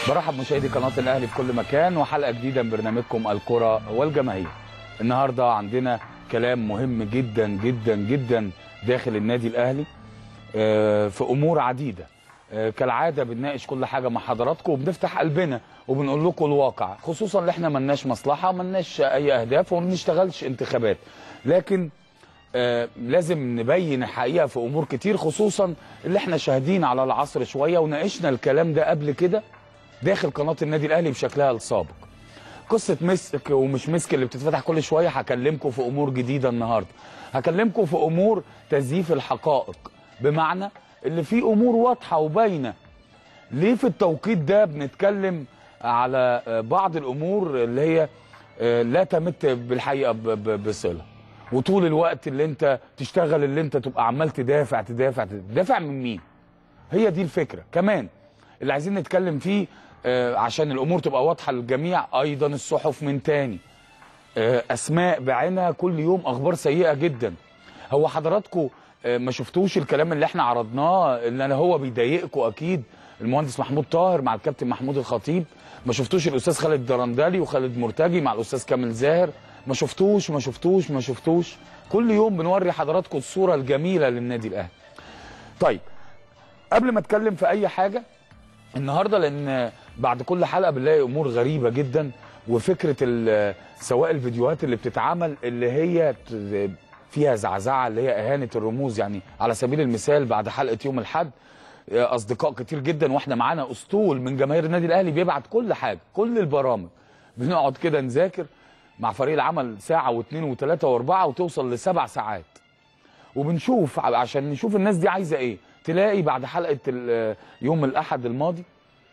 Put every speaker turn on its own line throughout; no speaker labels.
برحب مشاهدي قناه الاهلي في كل مكان وحلقه جديده من برنامجكم الكره والجماهير. النهارده عندنا كلام مهم جدا جدا جدا داخل النادي الاهلي آه، في امور عديده. آه، كالعاده بنناقش كل حاجه مع حضراتكم وبنفتح قلبنا وبنقول لكم الواقع خصوصا ان احنا ملناش مصلحه ملناش اي اهداف وما بنشتغلش انتخابات. لكن آه، لازم نبين الحقيقه في امور كتير خصوصا اللي احنا شاهدين على العصر شويه وناقشنا الكلام ده قبل كده داخل قناه النادي الاهلي بشكلها السابق. قصه مسك ومش مسك اللي بتتفتح كل شويه هكلمكم في امور جديده النهارده. هكلمكم في امور تزييف الحقائق بمعنى اللي فيه امور واضحه وباينه. ليه في التوقيت ده بنتكلم على آه، بعض الامور اللي هي آه، لا تمت بالحقيقه ب- ب- بصله. وطول الوقت اللي انت تشتغل اللي انت تبقى عمال تدافع تدافع تدافع من مين؟ هي دي الفكره كمان اللي عايزين نتكلم فيه آه، عشان الامور تبقى واضحه للجميع ايضا الصحف من تاني آه، اسماء بعينها كل يوم اخبار سيئه جدا هو حضراتكم آه، ما شفتوش الكلام اللي احنا عرضناه اللي انا هو بيضايقكم اكيد المهندس محمود طاهر مع الكابتن محمود الخطيب ما شفتوش الاستاذ خالد درندلي وخالد مرتجي مع الاستاذ كامل زاهر ما شفتوش ما شفتوش ما شفتوش كل يوم بنوري حضراتكم الصوره الجميله للنادي الاهلي طيب قبل ما اتكلم في اي حاجه النهارده لان بعد كل حلقه بنلاقي امور غريبه جدا وفكره ال- سواء الفيديوهات اللي بتتعمل اللي هي ت- فيها زعزعه اللي هي اهانه الرموز يعني على سبيل المثال بعد حلقه يوم الاحد اصدقاء كتير جدا واحنا معانا اسطول من جماهير النادي الاهلي بيبعت كل حاجه كل البرامج بنقعد كده نذاكر مع فريق العمل ساعه واثنين وثلاثه واربعه وتوصل لسبع ساعات وبنشوف ع- عشان نشوف الناس دي عايزه ايه تلاقي بعد حلقه ال- يوم الاحد الماضي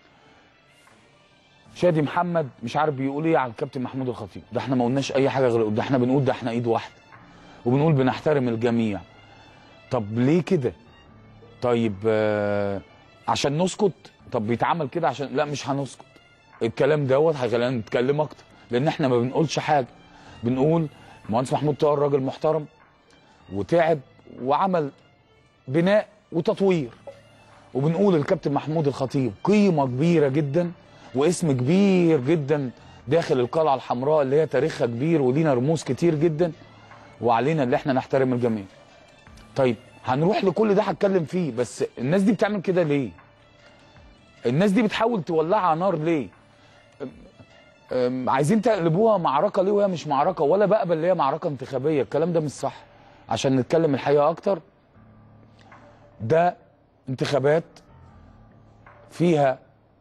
شادي محمد مش عارف بيقول ايه على الكابتن محمود الخطيب ده احنا ما قلناش اي حاجه غير ده احنا بنقول ده احنا ايد واحده وبنقول بنحترم الجميع طب ليه كده طيب آه عشان نسكت طب بيتعمل كده عشان لا مش هنسكت الكلام دوت هيخلينا نتكلم اكتر لان احنا ما بنقولش حاجه بنقول المهندس محمود طاهر راجل محترم وتعب وعمل بناء وتطوير وبنقول الكابتن محمود الخطيب قيمه كبيره جدا واسم كبير جدا داخل القلعه الحمراء اللي هي تاريخها كبير ولينا رموز كتير جدا وعلينا اللي احنا نحترم الجميع. طيب هنروح لكل ده هتكلم فيه بس الناس دي بتعمل كده ليه؟ الناس دي بتحاول تولعها نار ليه؟ أم، عايزين تقلبوها معركه ليه وهي مش معركه ولا بقبل اللي هي معركه انتخابيه الكلام ده مش صح عشان نتكلم الحقيقه اكتر ده انتخابات فيها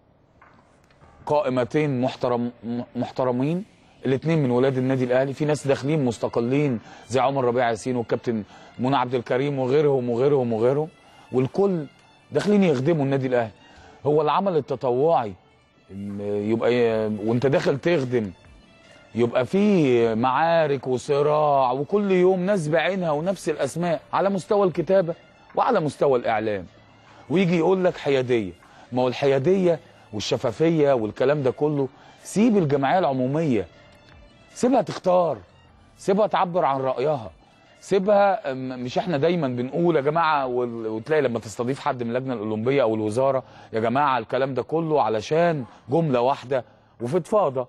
قائمتين محترم محترمين الاثنين من ولاد النادي الاهلي في ناس داخلين مستقلين زي عمر ربيع ياسين والكابتن منى عبد الكريم وغيرهم وغيرهم وغيرهم والكل داخلين يخدموا النادي الاهلي هو العمل التطوعي إن يبقى وانت داخل تخدم يبقى في معارك وصراع وكل يوم ناس بعينها ونفس الاسماء على مستوى الكتابه وعلى مستوى الاعلام ويجي يقول لك حياديه ما هو الحياديه والشفافيه والكلام ده كله سيب الجمعيه العموميه سيبها تختار سيبها تعبر عن رايها سيبها م- مش احنا دايما بنقول يا جماعه وال- وتلاقي لما تستضيف حد من اللجنه الاولمبيه او الوزاره يا جماعه الكلام ده كله علشان جمله واحده وفضفاضه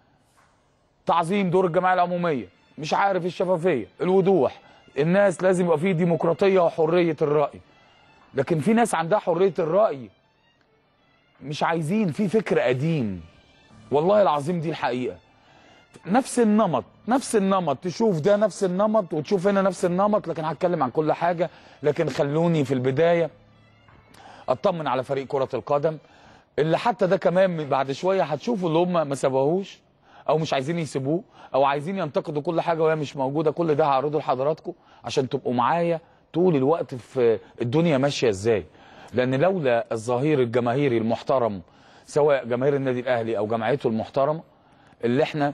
تعظيم دور الجمعيه العموميه مش عارف الشفافيه الوضوح الناس لازم يبقى فيه ديمقراطيه وحريه الراي لكن في ناس عندها حريه الراي مش عايزين في فكر قديم والله العظيم دي الحقيقه نفس النمط نفس النمط تشوف ده نفس النمط وتشوف هنا نفس النمط لكن هتكلم عن كل حاجه لكن خلوني في البدايه اطمن على فريق كره القدم اللي حتى ده كمان بعد شويه هتشوفوا اللي هم ما سابوهوش او مش عايزين يسيبوه او عايزين ينتقدوا كل حاجه وهي مش موجوده كل ده هعرضه لحضراتكم عشان تبقوا معايا طول الوقت في الدنيا ماشيه ازاي لان لولا الظهير الجماهيري المحترم سواء جماهير النادي الاهلي او جمعيته المحترمه اللي احنا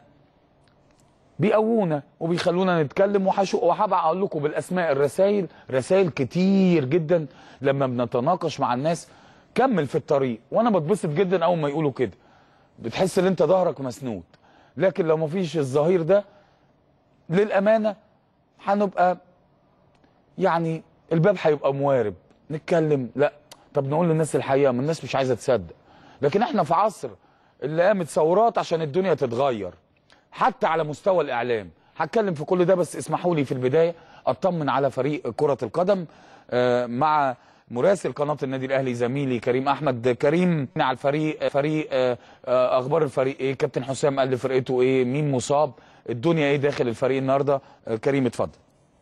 بيقوونا وبيخلونا نتكلم وهشو- وهبقى اقول لكم بالاسماء الرسائل رسائل كتير جدا لما بنتناقش مع الناس كمل في الطريق وانا بتبسط جدا اول ما يقولوا كده بتحس ان انت ظهرك مسنود لكن لو مفيش الظهير ده للامانه هنبقى يعني الباب هيبقى موارب نتكلم لا طب نقول للناس الحقيقه ما الناس مش عايزه تصدق لكن احنا في عصر اللي قامت ثورات عشان الدنيا تتغير حتى على مستوى الاعلام هتكلم في كل ده بس اسمحوا لي في البدايه اطمن على فريق كره القدم آه، مع مراسل قناه النادي الاهلي زميلي كريم احمد كريم على الفريق فريق آه، آه، اخبار الفريق ايه كابتن حسام قال لفرقته ايه مين مصاب الدنيا ايه داخل الفريق النهارده آه، كريم اتفضل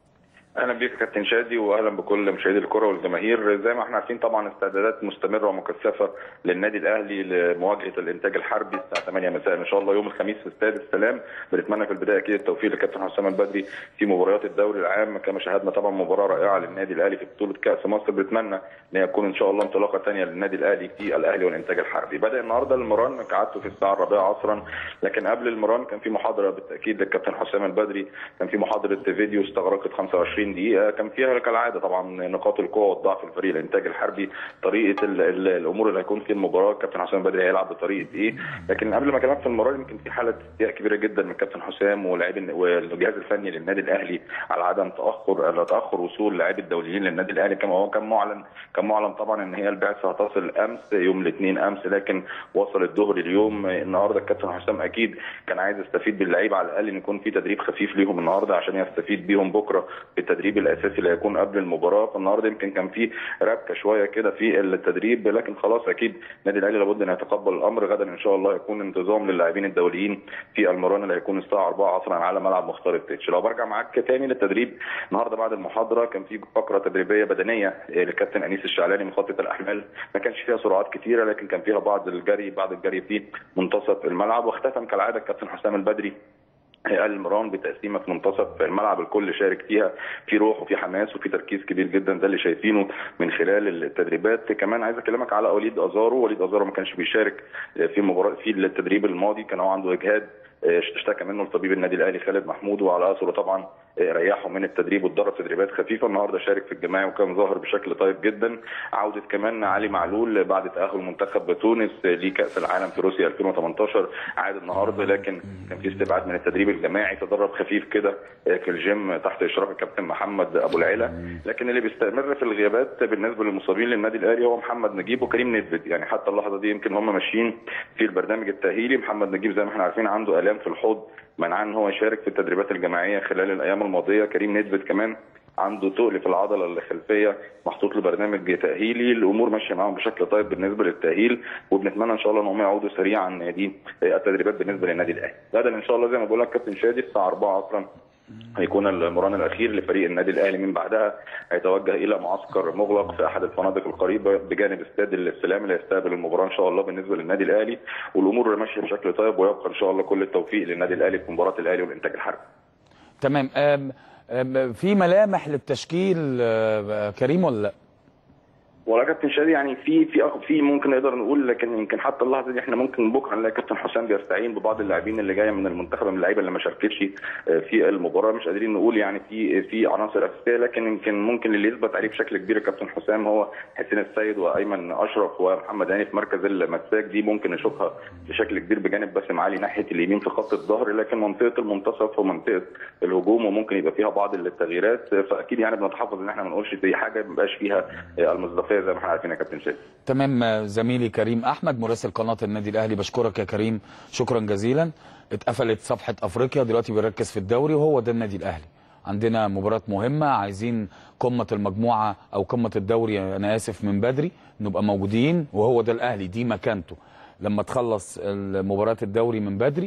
اهلا بيك يا كابتن شادي واهلا بكل مشاهدي الكره والجماهير زي ما احنا عارفين طبعا استعدادات مستمره ومكثفه للنادي الاهلي لمواجهه الانتاج الحربي الساعه 8 مساء ان شاء الله يوم الخميس في استاد السلام بنتمنى في البدايه اكيد التوفيق لكابتن حسام البدري في مباريات الدوري العام كما شاهدنا طبعا مباراه رائعه للنادي الاهلي في بطوله كاس مصر بنتمنى ان يكون ان شاء الله انطلاقه ثانيه للنادي الاهلي في الاهلي والانتاج الحربي بدا النهارده المران كعادته في الساعه الرابعه عصرا لكن قبل المران كان في محاضره بالتاكيد للكابتن حسام البدري كان في محاضره فيديو استغرقت 25 دقيقه كان فيها كالعاده طبعا نقاط القوه والضعف الفريق الانتاج الحربي طريقه ال ال الامور اللي هيكون في المباراه الكابتن حسام البدري هيلعب بطريقه ايه لكن قبل ما اكلمك في المباراه يمكن في حاله استياء كبيره جدا من الكابتن حسام ولاعبي والجهاز الفني للنادي الاهلي على عدم تاخر تاخر وصول لاعبي الدوليين للنادي الاهلي كما هو كان معلن كان معلن طبعا ان هي البعثه هتصل امس يوم الاثنين امس لكن وصل الظهر اليوم النهارده الكابتن حسام اكيد كان عايز يستفيد باللعيبه على الاقل ان يكون في تدريب خفيف ليهم النهارده عشان يستفيد بيهم بكره في التدريب الاساسي اللي هيكون قبل المباراه فالنهارده يمكن كان في ربكه شويه كده في التدريب لكن خلاص اكيد النادي الاهلي لابد ان يتقبل الامر غدا ان شاء الله يكون انتظام للاعبين الدوليين في المران اللي هيكون الساعه 4 عصرا على ملعب مختار التتش لو برجع معاك تاني للتدريب النهارده بعد المحاضره كان في فقره تدريبيه بدنيه للكابتن انيس الشعلاني مخطط الاحمال ما كانش فيها سرعات كثيره لكن كان فيها بعض الجري بعض الجري في منتصف الملعب واختتم كالعاده الكابتن حسام البدري قال مران بتقسيمه في منتصف الملعب الكل شارك فيها في روح وفي حماس وفي تركيز كبير جدا ده اللي شايفينه من خلال التدريبات كمان عايز اكلمك على وليد ازارو وليد ازارو ما كانش بيشارك في مباراه في التدريب الماضي كان هو عنده اجهاد اشتكى منه الطبيب النادي الاهلي خالد محمود وعلى اثره طبعا ريحه من التدريب واتدرب تدريبات خفيفه النهارده شارك في الجماعي وكان ظاهر بشكل طيب جدا عوده كمان علي معلول بعد تاهل منتخب تونس لكاس العالم في روسيا 2018 عاد النهارده لكن كان في استبعاد من التدريب الجماعي تدرب خفيف كده في الجيم تحت اشراف الكابتن محمد ابو العلا لكن اللي بيستمر في الغيابات بالنسبه للمصابين للنادي الاهلي هو محمد نجيب وكريم ندفد يعني حتى اللحظه دي يمكن هم ماشيين في البرنامج التاهيلي محمد نجيب زي ما احنا عارفين عنده الام في الحوض منعاه ان هو يشارك في التدريبات الجماعيه خلال الايام الماضيه كريم ندفد كمان عنده تقل في العضله الخلفيه محطوط له برنامج تاهيلي الامور ماشيه معاهم بشكل طيب بالنسبه للتاهيل وبنتمنى ان شاء الله ان هم يعودوا سريعا دي التدريبات بالنسبه للنادي الاهلي غدا ان شاء الله زي ما بقول لك كابتن شادي الساعه 4 عصرا هيكون المران الاخير لفريق النادي الاهلي من بعدها هيتوجه الى معسكر مغلق في احد الفنادق القريبه بجانب استاد السلام اللي هيستقبل المباراه ان شاء الله بالنسبه للنادي الاهلي والامور ماشيه بشكل طيب ويبقى ان شاء الله كل التوفيق للنادي الاهلي في مباراه الاهلي والانتاج الحربي.
تمام أم أم في ملامح للتشكيل أه كريم ولا لا؟
والله كابتن شادي يعني في في في ممكن نقدر نقول لكن يمكن حتى اللحظه دي احنا ممكن بكره نلاقي كابتن حسام بيستعين ببعض اللاعبين اللي جايه من المنتخب من اللعيبه اللي ما شاركتش في المباراه مش قادرين نقول يعني في في عناصر اساسيه لكن يمكن ممكن اللي يثبت عليه بشكل كبير الكابتن حسام هو حسين السيد وايمن اشرف ومحمد هاني في مركز المساك دي ممكن نشوفها بشكل كبير بجانب باسم علي ناحيه اليمين في خط الظهر لكن منطقه المنتصف ومنطقه الهجوم وممكن يبقى فيها بعض التغييرات فاكيد يعني بنتحفظ ان احنا ما نقولش دي حاجه ما يبقاش فيها المصداقيه زي ما احنا عارفين يا كابتن شادي
تمام زميلي كريم احمد مراسل قناه النادي الاهلي بشكرك يا كريم شكرا جزيلا اتقفلت صفحه افريقيا دلوقتي بنركز في الدوري وهو ده النادي الاهلي عندنا مباراه مهمه عايزين قمه المجموعه او قمه الدوري انا اسف من بدري نبقى موجودين وهو ده الاهلي دي مكانته لما تخلص مباراه الدوري من بدري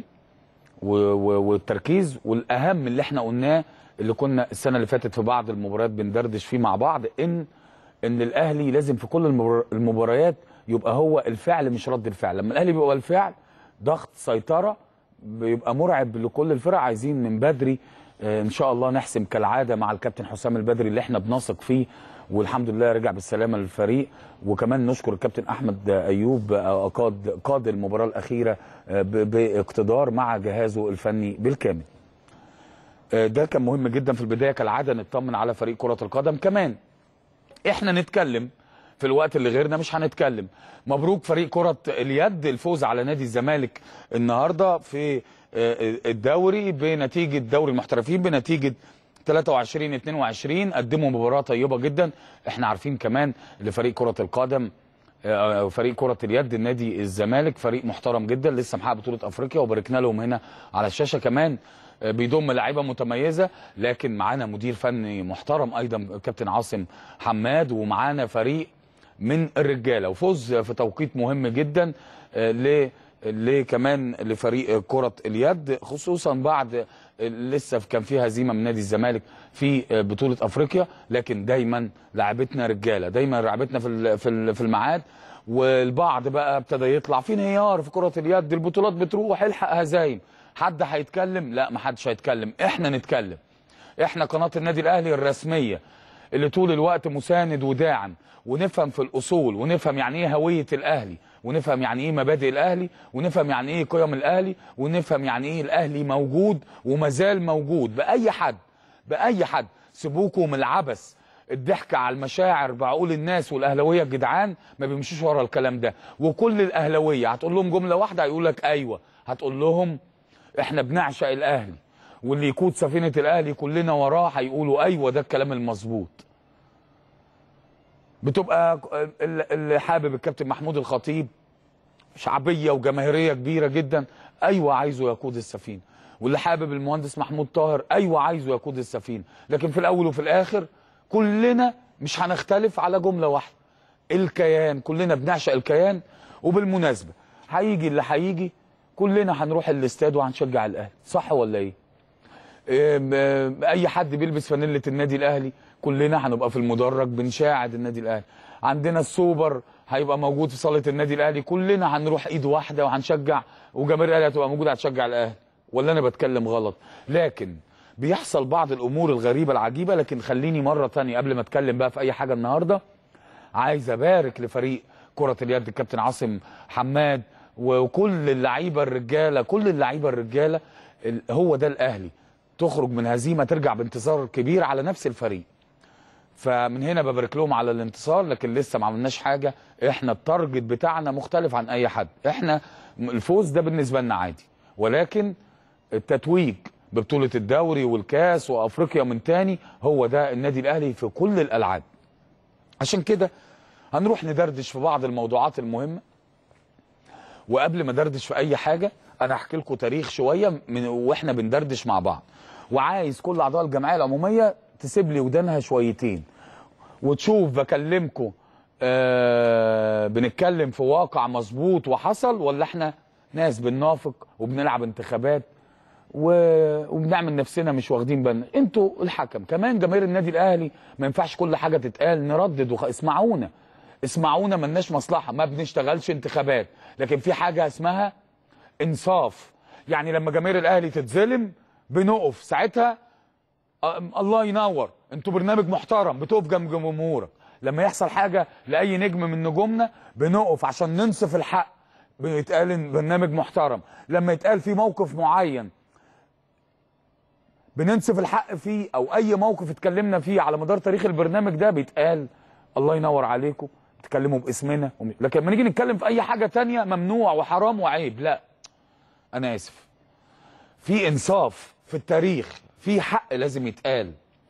والتركيز والاهم اللي احنا قلناه اللي كنا السنه اللي فاتت في بعض المباريات بندردش فيه مع بعض ان ان الاهلي لازم في كل المباريات يبقى هو الفعل مش رد الفعل لما الاهلي بيبقى الفعل ضغط سيطره بيبقى مرعب لكل الفرق عايزين من بدري ان شاء الله نحسم كالعاده مع الكابتن حسام البدري اللي احنا بنثق فيه والحمد لله رجع بالسلامه للفريق وكمان نشكر الكابتن احمد ايوب قاد قاد المباراه الاخيره باقتدار مع جهازه الفني بالكامل ده كان مهم جدا في البدايه كالعاده نطمن على فريق كره القدم كمان احنا نتكلم في الوقت اللي غيرنا مش هنتكلم مبروك فريق كرة اليد الفوز على نادي الزمالك النهاردة في الدوري بنتيجة دوري المحترفين بنتيجة 23 22 قدموا مباراة طيبة جدا احنا عارفين كمان لفريق كرة القدم آه، فريق كره اليد النادي الزمالك فريق محترم جدا لسه محقق بطوله افريقيا وباركنا لهم هنا على الشاشه كمان آه، بيضم لعيبه متميزه لكن معانا مدير فني محترم ايضا كابتن عاصم حماد ومعانا فريق من الرجاله وفوز في توقيت مهم جدا آه، ل لكمان لفريق كرة اليد خصوصا بعد لسه كان في هزيمة من نادي الزمالك في بطولة افريقيا لكن دايما لعبتنا رجالة دايما لعبتنا في ال- في ال- في الميعاد والبعض بقى ابتدى يطلع في انهيار في كرة اليد البطولات بتروح الحق هزايم حد هيتكلم لا ما حدش هيتكلم احنا نتكلم احنا قناة النادي الاهلي الرسمية اللي طول الوقت مساند وداعم ونفهم في الاصول ونفهم يعني ايه هويه الاهلي ونفهم يعني ايه مبادئ الاهلي ونفهم يعني ايه قيم الاهلي ونفهم يعني ايه الاهلي موجود ومازال موجود باي حد باي حد سيبوكوا من العبث الضحك على المشاعر بعقول الناس والاهلاويه الجدعان ما بيمشوش ورا الكلام ده وكل الاهلاويه هتقول لهم جمله واحده هيقول لك ايوه هتقول لهم احنا بنعشق الاهلي واللي يقود سفينه الاهلي كلنا وراه هيقولوا ايوه ده الكلام المظبوط بتبقى ال- اللي حابب الكابتن محمود الخطيب شعبيه وجماهيريه كبيره جدا ايوه عايزه يقود السفينه واللي حابب المهندس محمود طاهر ايوه عايزه يقود السفينه لكن في الاول وفي الاخر كلنا مش هنختلف على جمله واحده الكيان كلنا بنعشق الكيان وبالمناسبه هيجي اللي هيجي كلنا هنروح الاستاد وهنشجع الاهلي صح ولا ايه إم، آم، اي حد بيلبس فانيله النادي الاهلي كلنا هنبقى في المدرج بنشاهد النادي الاهلي عندنا السوبر هيبقى موجود في صاله النادي الاهلي كلنا هنروح ايد واحده وهنشجع وجماهير الاهلي هتبقى موجوده هتشجع الاهلي ولا انا بتكلم غلط لكن بيحصل بعض الامور الغريبه العجيبه لكن خليني مره تانية قبل ما اتكلم بقى في اي حاجه النهارده عايز ابارك لفريق كره اليد الكابتن عاصم حماد وكل اللعيبه الرجاله كل اللعيبه الرجاله ال- هو ده الاهلي تخرج من هزيمه ترجع بانتصار كبير على نفس الفريق فمن هنا ببارك لهم على الانتصار لكن لسه ما عملناش حاجه احنا التارجت بتاعنا مختلف عن اي حد احنا الفوز ده بالنسبه لنا عادي ولكن التتويج ببطوله الدوري والكاس وافريقيا من تاني هو ده النادي الاهلي في كل الالعاب عشان كده هنروح ندردش في بعض الموضوعات المهمه وقبل ما دردش في اي حاجه انا هحكي لكم تاريخ شويه من واحنا بندردش مع بعض وعايز كل اعضاء الجمعيه العموميه تسيب لي ودانها شويتين وتشوف بكلمكم آه بنتكلم في واقع مظبوط وحصل ولا احنا ناس بننافق وبنلعب انتخابات و... وبنعمل نفسنا مش واخدين بالنا انتوا الحكم كمان جماهير النادي الاهلي ما ينفعش كل حاجه تتقال نردد وخ... اسمعونا اسمعونا ملناش مصلحه ما بنشتغلش انتخابات لكن في حاجه اسمها انصاف يعني لما جماهير الاهلي تتظلم بنقف ساعتها أم- الله ينور انتوا برنامج محترم بتقف جنب جمهورك لما يحصل حاجه لاي نجم من نجومنا بنقف عشان ننصف الحق بيتقال إن برنامج محترم لما يتقال في موقف معين بننصف الحق فيه او اي موقف اتكلمنا فيه على مدار تاريخ البرنامج ده بيتقال الله ينور عليكم تكلموا باسمنا وم- لكن لما نيجي نتكلم في اي حاجه تانية ممنوع وحرام وعيب لا انا اسف في انصاف في التاريخ في حق لازم يتقال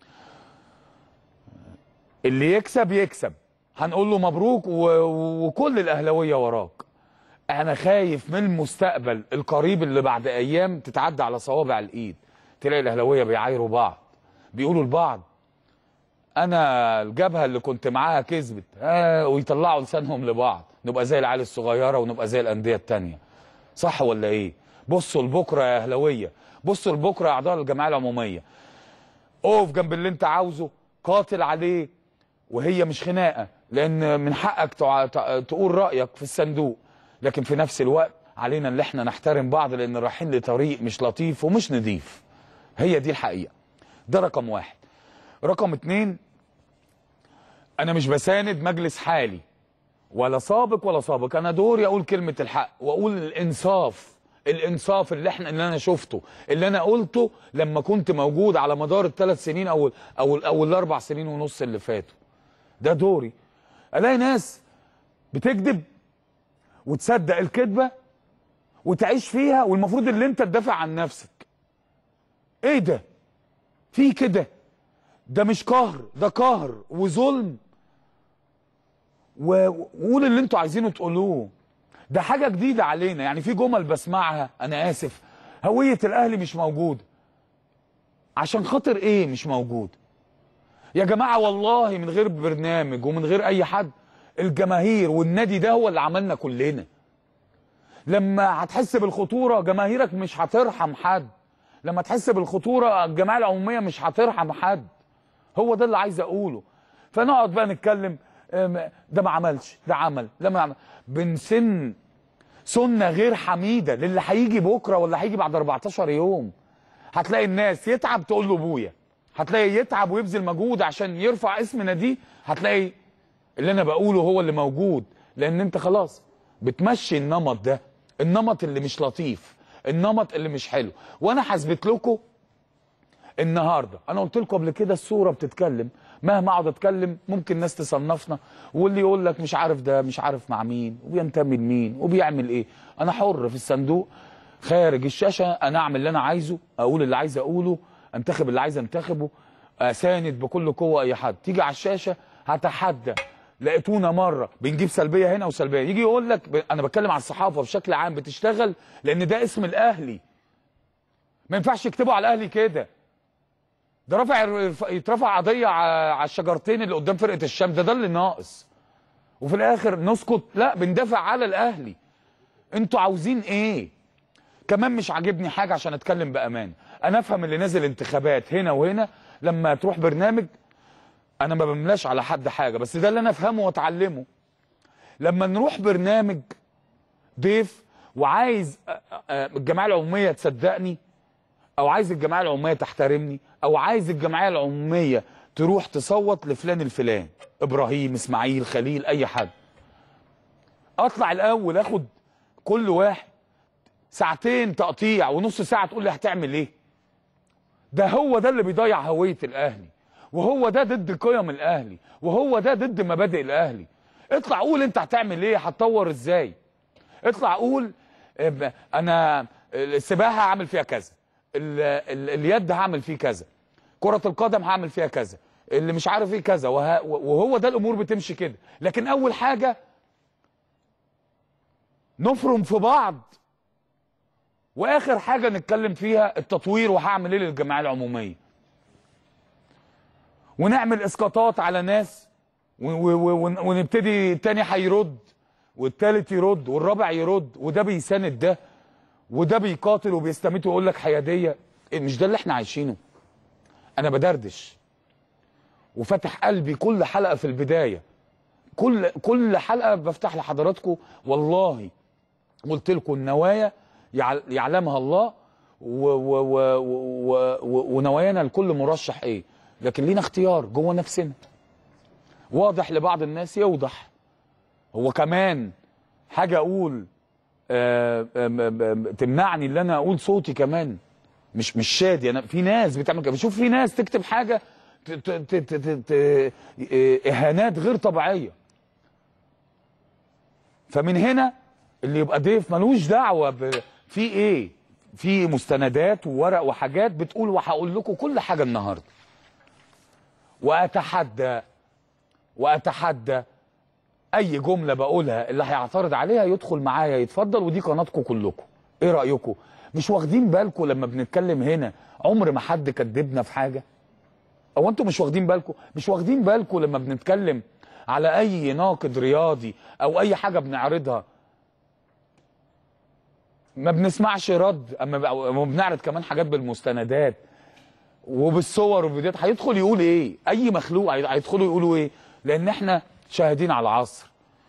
اللي يكسب يكسب هنقول له مبروك و... وكل الاهلاويه وراك انا خايف من المستقبل القريب اللي بعد ايام تتعدى على صوابع الايد تلاقي الاهلاويه بيعايروا بعض بيقولوا لبعض انا الجبهه اللي كنت معاها كسبت آه ويطلعوا لسانهم لبعض نبقى زي العيال الصغيره ونبقى زي الانديه التانيه صح ولا ايه بصوا لبكره يا اهلاويه بصوا لبكره يا اعضاء الجمعيه العموميه اقف جنب اللي انت عاوزه قاتل عليه وهي مش خناقه لان من حقك تع- تع- تقول رايك في الصندوق لكن في نفس الوقت علينا ان احنا نحترم بعض لان رايحين لطريق مش لطيف ومش نضيف هي دي الحقيقه ده رقم واحد رقم اتنين انا مش بساند مجلس حالي ولا سابق ولا سابق انا دوري اقول كلمه الحق واقول الانصاف الانصاف اللي احنا اللي انا شفته اللي انا قلته لما كنت موجود على مدار الثلاث سنين او او او الاربع سنين ونص اللي فاتوا ده دوري الاقي ناس بتكذب وتصدق الكذبه وتعيش فيها والمفروض اللي انت تدافع عن نفسك ايه ده في كده ده مش قهر ده قهر وظلم و- وقول اللي انتوا عايزينه تقولوه ده حاجه جديده علينا يعني في جمل بسمعها انا اسف هويه الاهلي مش موجوده عشان خاطر ايه مش موجود يا جماعه والله من غير برنامج ومن غير اي حد الجماهير والنادي ده هو اللي عملنا كلنا لما هتحس بالخطوره جماهيرك مش هترحم حد لما تحس بالخطوره الجماعه العموميه مش هترحم حد هو ده اللي عايز اقوله فنقعد بقى نتكلم أم، ده ما عملش ده عمل ده ما عمل بنسن سنه غير حميده للي هيجي بكره ولا هيجي بعد 14 يوم هتلاقي الناس يتعب تقول له ابويا هتلاقي يتعب ويبذل مجهود عشان يرفع اسم ناديه هتلاقي اللي انا بقوله هو اللي موجود لان انت خلاص بتمشي النمط ده النمط اللي مش لطيف النمط اللي مش حلو وانا هثبت لكم النهارده انا قلت لكم قبل كده الصوره بتتكلم مهما اقعد اتكلم ممكن ناس تصنفنا واللي يقول لك مش عارف ده مش عارف مع مين وبينتمي لمين وبيعمل ايه انا حر في الصندوق خارج الشاشه انا اعمل اللي انا عايزه اقول اللي عايز اقوله انتخب اللي عايز انتخبه اساند بكل قوه اي حد تيجي على الشاشه هتحدى لقيتونا مره بنجيب سلبيه هنا وسلبيه يجي يقول لك ب... انا بتكلم على الصحافه بشكل عام بتشتغل لان ده اسم الاهلي ما ينفعش يكتبوا على الاهلي كده ده رافع يترفع قضيه ع- على الشجرتين اللي قدام فرقه الشام ده ده اللي ناقص وفي الاخر نسكت لا بندافع على الاهلي انتوا عاوزين ايه كمان مش عاجبني حاجه عشان اتكلم بامان انا افهم اللي نازل انتخابات هنا وهنا لما تروح برنامج انا ما بملاش على حد حاجه بس ده اللي انا افهمه واتعلمه لما نروح برنامج ضيف وعايز أ- أ- الجمعيه العموميه تصدقني او عايز الجمعيه العموميه تحترمني او عايز الجمعيه العموميه تروح تصوت لفلان الفلان ابراهيم اسماعيل خليل اي حد اطلع الاول اخد كل واحد ساعتين تقطيع ونص ساعه تقول لي هتعمل ايه ده هو ده اللي بيضيع هويه الاهلي وهو ده ضد قيم الاهلي وهو ده ضد مبادئ الاهلي اطلع قول انت هتعمل ايه هتطور ازاي اطلع قول ام، انا السباحه هعمل فيها كذا ال- ال- اليد هعمل فيه كذا كره القدم هعمل فيها كذا اللي مش عارف ايه كذا وه- وهو ده الامور بتمشي كده لكن اول حاجه نفرم في بعض واخر حاجه نتكلم فيها التطوير وهعمل ايه للجمعيه العموميه ونعمل اسقاطات على ناس و- و- و- ون- ونبتدي التاني هيرد والتالت يرد والرابع يرد وده بيساند ده وده بيقاتل وبيستميت ويقول لك حياديه إيه مش ده اللي احنا عايشينه انا بدردش وفتح قلبي كل حلقه في البدايه كل كل حلقه بفتح لحضراتكم والله قلت لكم النوايا يعل- يعلمها الله و و و و و ونوايانا لكل مرشح ايه لكن لينا اختيار جوه نفسنا واضح لبعض الناس يوضح هو كمان حاجه اقول آه، آم، آم، آم، تمنعني ان انا اقول صوتي كمان مش مش شادي انا في ناس بتعمل كده بشوف في ناس تكتب حاجه ت- ت- ت- ت- ت- ت- اهانات غير طبيعيه فمن هنا اللي يبقى ضيف ملوش دعوه ب... في ايه في مستندات وورق وحاجات بتقول وهقول لكم كل حاجه النهارده واتحدى واتحدى اي جمله بقولها اللي هيعترض عليها يدخل معايا يتفضل ودي قناتكم كلكم ايه رايكم مش واخدين بالكم لما بنتكلم هنا عمر ما حد كدبنا في حاجه او انتوا مش واخدين بالكم مش واخدين بالكم لما بنتكلم على اي ناقد رياضي او اي حاجه بنعرضها ما بنسمعش رد اما ب- أما بنعرض كمان حاجات بالمستندات وبالصور والفيديوهات هيدخل يقول ايه اي مخلوق هي- هيدخلوا يقولوا ايه لان احنا شاهدين على العصر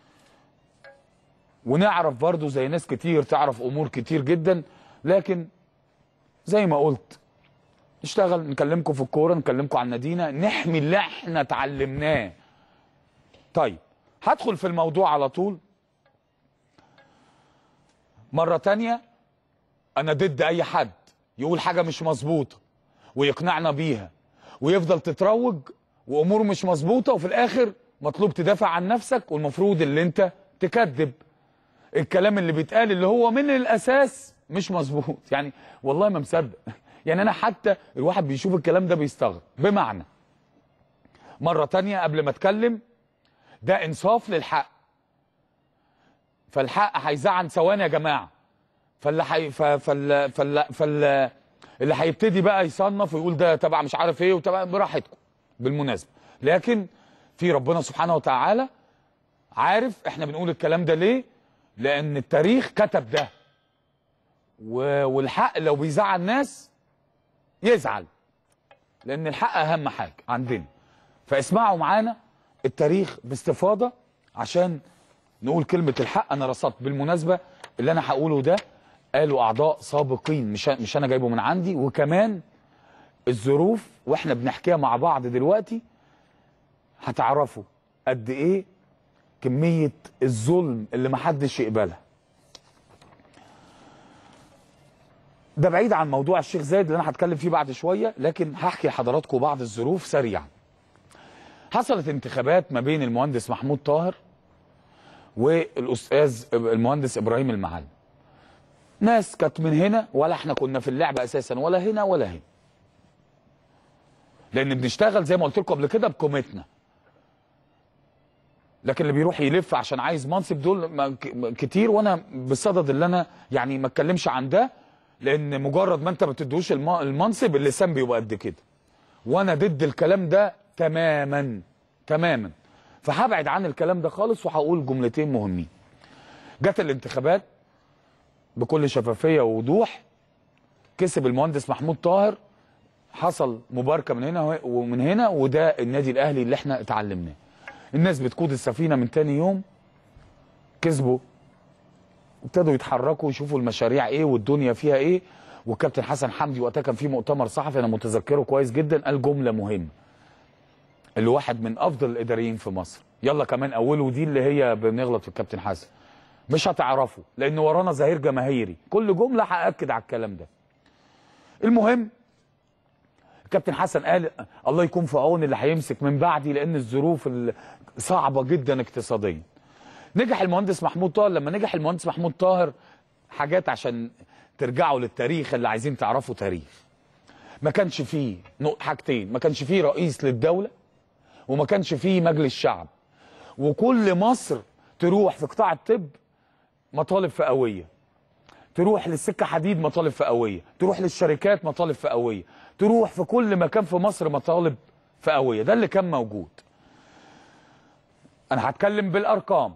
ونعرف برضو زي ناس كتير تعرف امور كتير جدا لكن زي ما قلت نشتغل نكلمكم في الكوره نكلمكم عن نادينا نحمي اللي احنا اتعلمناه طيب هدخل في الموضوع على طول مرة تانية أنا ضد أي حد يقول حاجة مش مظبوطة ويقنعنا بيها ويفضل تتروج وأموره مش مظبوطة وفي الآخر مطلوب تدافع عن نفسك والمفروض اللي أنت تكذب الكلام اللي بيتقال اللي هو من الأساس مش مظبوط يعني والله ما مصدق يعني أنا حتى الواحد بيشوف الكلام ده بيستغرب بمعنى مرة تانية قبل ما أتكلم ده انصاف للحق فالحق هيزعل ثواني يا جماعه فاللي حي... ف... فال... فال... فال... اللي هيبتدي بقى يصنف ويقول ده تبع مش عارف ايه وتبع براحتكم بالمناسبه لكن في ربنا سبحانه وتعالى عارف احنا بنقول الكلام ده ليه لان التاريخ كتب ده و... والحق لو بيزعل ناس يزعل لان الحق اهم حاجه عندنا فاسمعوا معانا التاريخ باستفاضه عشان نقول كلمه الحق انا رصدت بالمناسبه اللي انا هقوله ده قالوا اعضاء سابقين مش مش انا جايبه من عندي وكمان الظروف واحنا بنحكيها مع بعض دلوقتي هتعرفوا قد ايه كميه الظلم اللي محدش يقبلها ده بعيد عن موضوع الشيخ زايد اللي انا هتكلم فيه بعد شويه لكن هحكي لحضراتكم بعض الظروف سريعا حصلت انتخابات ما بين المهندس محمود طاهر والاستاذ المهندس ابراهيم المعلم ناس كانت من هنا ولا احنا كنا في اللعبه اساسا ولا هنا ولا هنا لان بنشتغل زي ما قلت لكم قبل كده بقيمتنا لكن اللي بيروح يلف عشان عايز منصب دول ما- ك- كتير وانا بالصدد اللي انا يعني ما اتكلمش عن ده لان مجرد ما انت ما بتدوش الم- المنصب اللسان بيبقى قد كده وانا ضد الكلام ده تماما تماما فهبعد عن الكلام ده خالص وهقول جملتين مهمين جت الانتخابات بكل شفافيه ووضوح كسب المهندس محمود طاهر حصل مباركه من هنا ومن هنا وده النادي الاهلي اللي احنا اتعلمناه الناس بتقود السفينه من تاني يوم كسبوا ابتدوا يتحركوا يشوفوا المشاريع ايه والدنيا فيها ايه والكابتن حسن حمدي وقتها كان في مؤتمر صحفي انا متذكره كويس جدا قال جمله مهمه اللي واحد من افضل الاداريين في مصر يلا كمان اوله دي اللي هي بنغلط في الكابتن حسن مش هتعرفوا لان ورانا ظهير جماهيري كل جمله هاكد على الكلام ده المهم الكابتن حسن قال الله يكون في عون اللي هيمسك من بعدي لان الظروف ال- صعبه جدا اقتصاديا نجح المهندس محمود طاهر لما نجح المهندس محمود طاهر حاجات عشان ترجعوا للتاريخ اللي عايزين تعرفوا تاريخ ما كانش فيه نق- حاجتين ما كانش فيه رئيس للدوله وما كانش فيه مجلس شعب وكل مصر تروح في قطاع الطب مطالب فئويه تروح للسكه حديد مطالب فئويه تروح للشركات مطالب فئويه تروح في كل مكان في مصر مطالب فئويه ده اللي كان موجود انا هتكلم بالارقام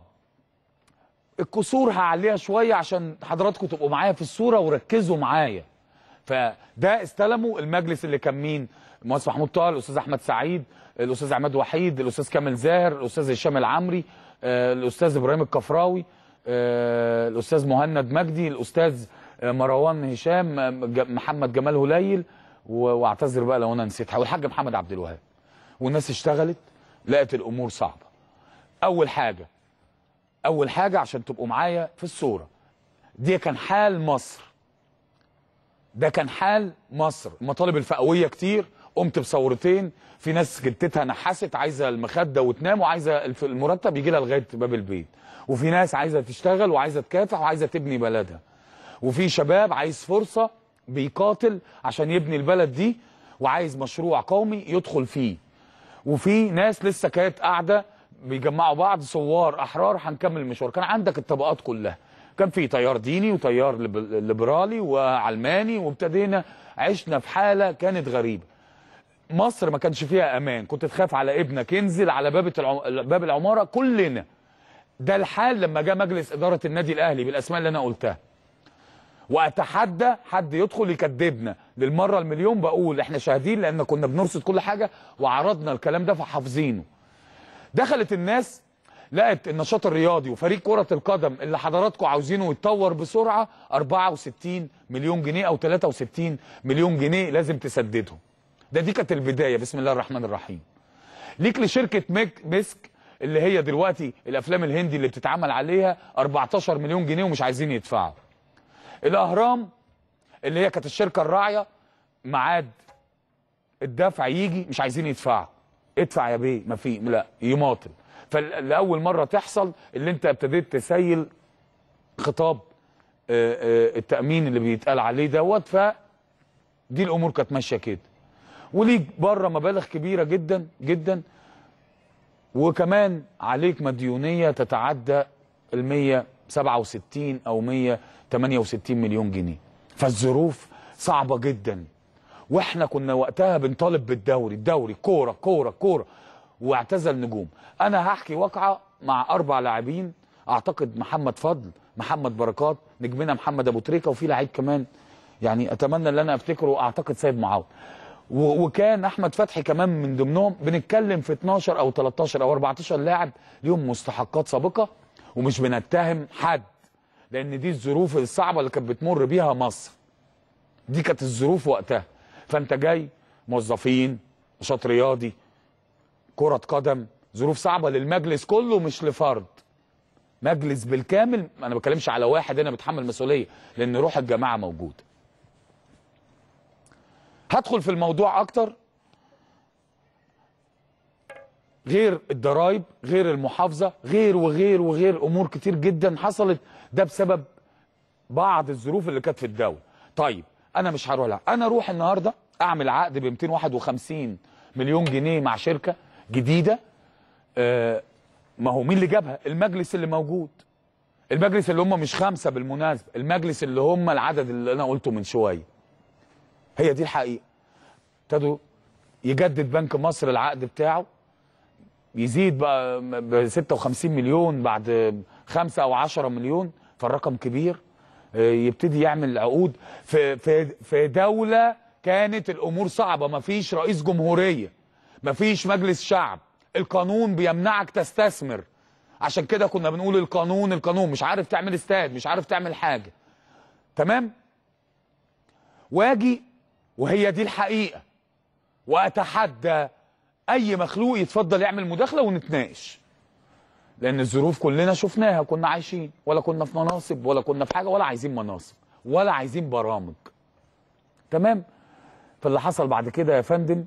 الكسور هعليها شويه عشان حضراتكم تبقوا معايا في الصوره وركزوا معايا فده استلموا المجلس اللي كان مين المهندس محمود طاهر الاستاذ احمد سعيد الاستاذ عماد وحيد الاستاذ كامل زاهر الاستاذ هشام العمري آه، الاستاذ ابراهيم الكفراوي آه، الاستاذ مهند مجدي الاستاذ آه، مروان هشام آه، ج- محمد جمال هليل و- واعتذر بقى لو انا نسيت والحاج محمد عبد الوهاب والناس اشتغلت لقت الامور صعبه اول حاجه اول حاجه عشان تبقوا معايا في الصوره دي كان حال مصر ده كان حال مصر المطالب الفئويه كتير قمت بثورتين في ناس جدتها نحست عايزه المخده وتنام وعايزه الف- المرتب يجي لها لغايه باب البيت وفي ناس عايزه تشتغل وعايزه تكافح وعايزه تبني بلدها وفي شباب عايز فرصه بيقاتل عشان يبني البلد دي وعايز مشروع قومي يدخل فيه وفي ناس لسه كانت قاعده بيجمعوا بعض ثوار احرار هنكمل المشوار كان عندك الطبقات كلها كان في تيار ديني وتيار ليب- ليبرالي وعلماني وابتدينا عشنا في حاله كانت غريبه مصر ما كانش فيها امان كنت تخاف على ابنك ينزل على باب العم... باب العماره كلنا ده الحال لما جاء مجلس اداره النادي الاهلي بالاسماء اللي انا قلتها واتحدى حد يدخل يكذبنا للمره المليون بقول احنا شاهدين لان كنا بنرصد كل حاجه وعرضنا الكلام ده فحافظينه دخلت الناس لقت النشاط الرياضي وفريق كرة القدم اللي حضراتكم عاوزينه يتطور بسرعة 64 مليون جنيه أو 63 مليون جنيه لازم تسددهم ده دي كانت البداية بسم الله الرحمن الرحيم ليك لشركة ميك مسك اللي هي دلوقتي الأفلام الهندي اللي بتتعمل عليها 14 مليون جنيه ومش عايزين يدفعوا الأهرام اللي هي كانت الشركة الراعية ميعاد الدفع يجي مش عايزين يدفعوا ادفع يا بيه ما في لا يماطل فلاول مره تحصل اللي انت ابتديت تسيل خطاب آه، آه، التامين اللي بيتقال عليه دوت ف دي الامور كانت ماشيه كده وليك بره مبالغ كبيره جدا جدا وكمان عليك مديونيه تتعدى ال 167 او 168 مليون جنيه فالظروف صعبه جدا واحنا كنا وقتها بنطالب بالدوري الدوري كوره كوره كوره واعتزل نجوم انا هحكي واقعه مع اربع لاعبين اعتقد محمد فضل محمد بركات نجمنا محمد ابو تريكه وفي لعيب كمان يعني اتمنى ان انا افتكره اعتقد سيد معاوض و- وكان احمد فتحي كمان من ضمنهم بنتكلم في 12 او 13 او 14 لاعب ليهم مستحقات سابقه ومش بنتهم حد لان دي الظروف الصعبه اللي كانت بتمر بيها مصر دي كانت الظروف وقتها فانت جاي موظفين نشاط رياضي كرة قدم ظروف صعبة للمجلس كله مش لفرد مجلس بالكامل انا ما بتكلمش على واحد انا بتحمل مسؤولية لان روح الجماعة موجود هدخل في الموضوع اكتر غير الضرايب غير المحافظة غير وغير وغير امور كتير جدا حصلت ده بسبب بعض الظروف اللي كانت في الدولة طيب انا مش هروح لها انا اروح النهارده اعمل عقد ب 251 مليون جنيه مع شركه جديده آه ما هو مين اللي جابها المجلس اللي موجود المجلس اللي هم مش خمسه بالمناسبه المجلس اللي هم العدد اللي انا قلته من شويه هي دي الحقيقه ابتدوا يجدد بنك مصر العقد بتاعه يزيد بقى ب 56 مليون بعد 5 او 10 مليون فالرقم كبير آه، يبتدي يعمل عقود في في في دوله كانت الامور صعبه ما فيش رئيس جمهوريه ما فيش مجلس شعب القانون بيمنعك تستثمر عشان كده كنا بنقول القانون القانون مش عارف تعمل استاد مش عارف تعمل حاجه تمام واجي وهي دي الحقيقه واتحدى اي مخلوق يتفضل يعمل مداخله ونتناقش لان الظروف كلنا شفناها كنا عايشين ولا كنا في مناصب ولا كنا في حاجه ولا عايزين مناصب ولا عايزين برامج تمام فاللي حصل بعد كده يا فندم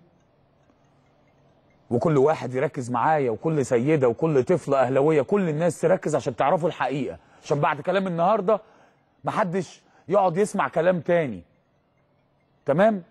وكل واحد يركز معايا وكل سيده وكل طفله اهلاويه كل الناس تركز عشان تعرفوا الحقيقه عشان بعد كلام النهارده محدش يقعد يسمع كلام تاني تمام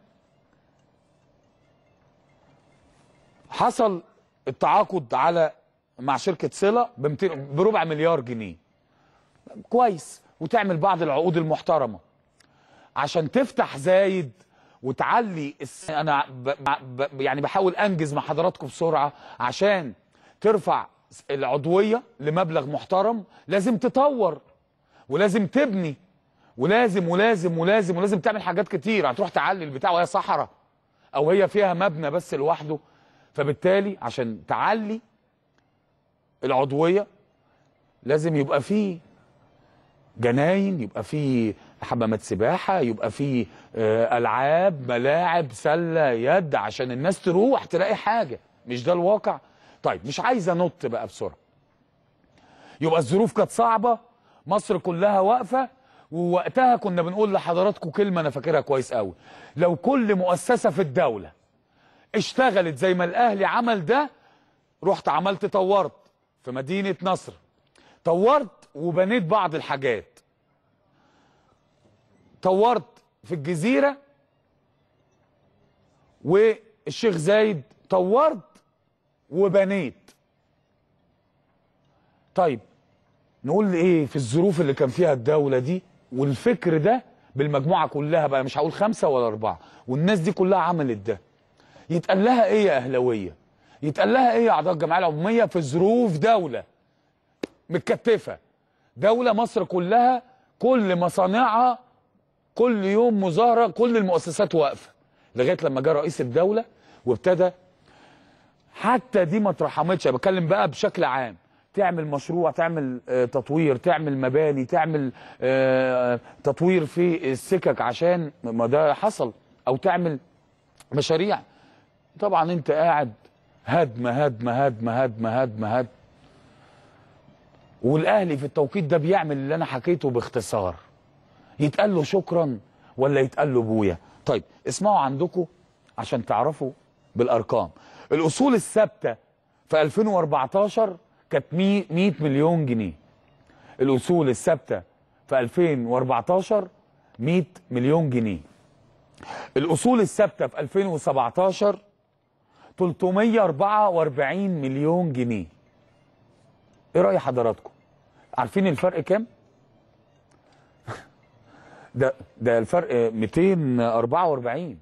حصل التعاقد على مع شركه صله ب 200 بربع مليار جنيه كويس وتعمل بعض العقود المحترمه عشان تفتح زايد وتعلي الس... انا ب... ب... يعني بحاول انجز مع حضراتكم بسرعه عشان ترفع العضويه لمبلغ محترم لازم تطور ولازم تبني ولازم ولازم ولازم ولازم تعمل حاجات كتير هتروح تعلي البتاع وهي صحراء او هي فيها مبنى بس لوحده فبالتالي عشان تعلي العضويه لازم يبقى فيه جناين يبقى فيه حمامات سباحه يبقى فيه آه، العاب ملاعب سله يد عشان الناس تروح تلاقي حاجه مش ده الواقع طيب مش عايز انط بقى بسرعه يبقى الظروف كانت صعبه مصر كلها واقفه ووقتها كنا بنقول لحضراتكم كلمه انا فاكرها كويس قوي لو كل مؤسسه في الدوله اشتغلت زي ما الاهلي عمل ده رحت عملت طورت في مدينه نصر طورت وبنيت بعض الحاجات طورت في الجزيره والشيخ زايد طورت وبنيت طيب نقول ايه في الظروف اللي كان فيها الدوله دي والفكر ده بالمجموعه كلها بقى مش هقول خمسه ولا اربعه والناس دي كلها عملت ده يتقال لها ايه يا اهلاويه يتقال لها ايه يا اعضاء الجمعيه العموميه في ظروف دوله متكتفه دوله مصر كلها كل مصانعها كل يوم مظاهره كل المؤسسات واقفه لغايه لما جه رئيس الدوله وابتدى حتى دي ما اترحمتش أنا بتكلم بقى بشكل عام تعمل مشروع تعمل آه، تطوير تعمل مباني تعمل آه، تطوير في السكك عشان ما ده حصل او تعمل مشاريع طبعا انت قاعد هدم هدم هدم هدم هدم هدم والاهلي في التوقيت ده بيعمل اللي انا حكيته باختصار يتقال له شكرا ولا يتقال له بويا طيب اسمعوا عندكم عشان تعرفوا بالارقام الاصول الثابته في 2014 كانت 100 100 مليون جنيه الاصول الثابته في 2014 100 مليون جنيه الاصول الثابته في 2017 344 مليون جنيه ايه رأي حضراتكم عارفين الفرق كام ده ده الفرق 244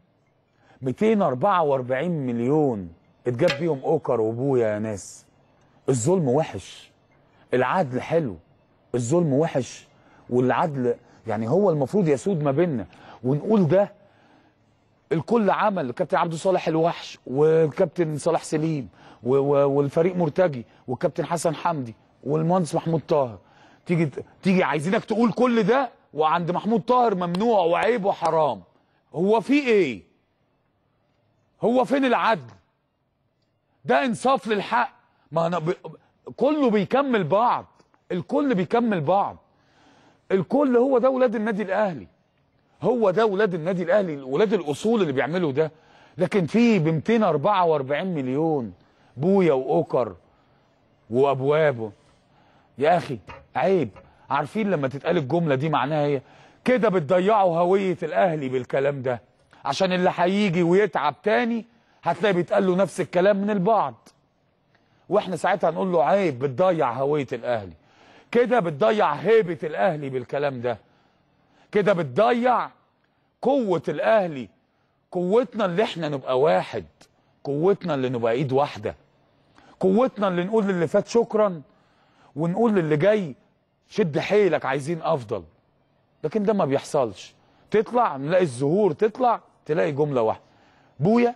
244 مليون اتجاب بيهم اوكر وابويا يا ناس الظلم وحش العدل حلو الظلم وحش والعدل يعني هو المفروض يسود ما بيننا ونقول ده الكل عمل الكابتن عبد الصالح الوحش والكابتن صلاح سليم و- و- والفريق مرتجي والكابتن حسن حمدي والمهندس محمود طاهر تيجي تيجي عايزينك تقول كل ده وعند محمود طاهر ممنوع وعيب وحرام هو في ايه هو فين العدل ده انصاف للحق ما أنا ب... كله بيكمل بعض الكل بيكمل بعض الكل هو ده ولاد النادي الاهلي هو ده ولاد النادي الاهلي ولاد الاصول اللي بيعملوا ده لكن في ب 244 مليون بويا واوكر وابوابه يا اخي عيب عارفين لما تتقال الجمله دي معناها ايه كده بتضيعوا هويه الاهلي بالكلام ده عشان اللي هيجي ويتعب تاني هتلاقي بيتقال له نفس الكلام من البعض واحنا ساعتها هنقول له عيب بتضيع هويه الاهلي كده بتضيع هيبه الاهلي بالكلام ده كده بتضيع قوه الاهلي قوتنا اللي احنا نبقى واحد قوتنا اللي نبقى ايد واحده قوتنا اللي نقول للي فات شكرا ونقول للي جاي شد حيلك عايزين افضل لكن ده ما بيحصلش تطلع نلاقي الزهور تطلع تلاقي جمله واحده بويا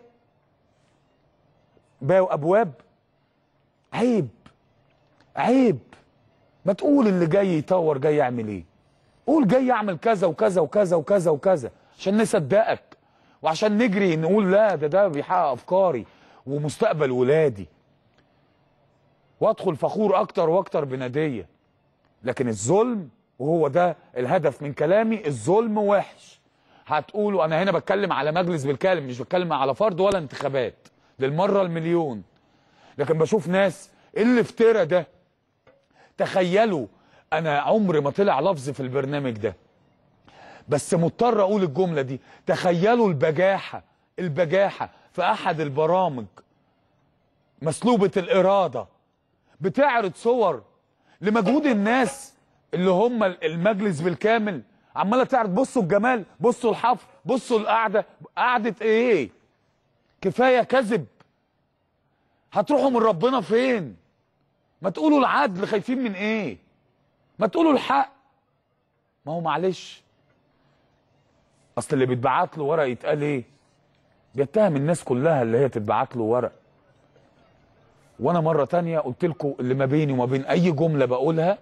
باو ابواب عيب عيب ما تقول اللي جاي يطور جاي يعمل ايه قول جاي يعمل كذا وكذا وكذا وكذا وكذا عشان نصدقك وعشان نجري نقول لا ده ده بيحقق افكاري ومستقبل ولادي وادخل فخور اكتر واكتر بناديه لكن الظلم وهو ده الهدف من كلامي الظلم وحش هتقولوا انا هنا بتكلم على مجلس بالكامل مش بتكلم على فرد ولا انتخابات للمره المليون لكن بشوف ناس إيه اللي افترى ده تخيلوا انا عمري ما طلع لفظ في البرنامج ده بس مضطر اقول الجمله دي تخيلوا البجاحه البجاحه في احد البرامج مسلوبه الاراده بتعرض صور لمجهود الناس اللي هم المجلس بالكامل عماله تعرض بصوا الجمال بصوا الحفر بصوا القعده قعده ايه كفايه كذب هتروحوا من ربنا فين ما تقولوا العدل خايفين من ايه ما تقولوا الحق ما هو معلش اصل اللي بيتبعت له ورق يتقال ايه بيتهم الناس كلها اللي هي تتبعت له ورق وانا مره تانية قلت لكم اللي ما بيني وما بين اي جمله بقولها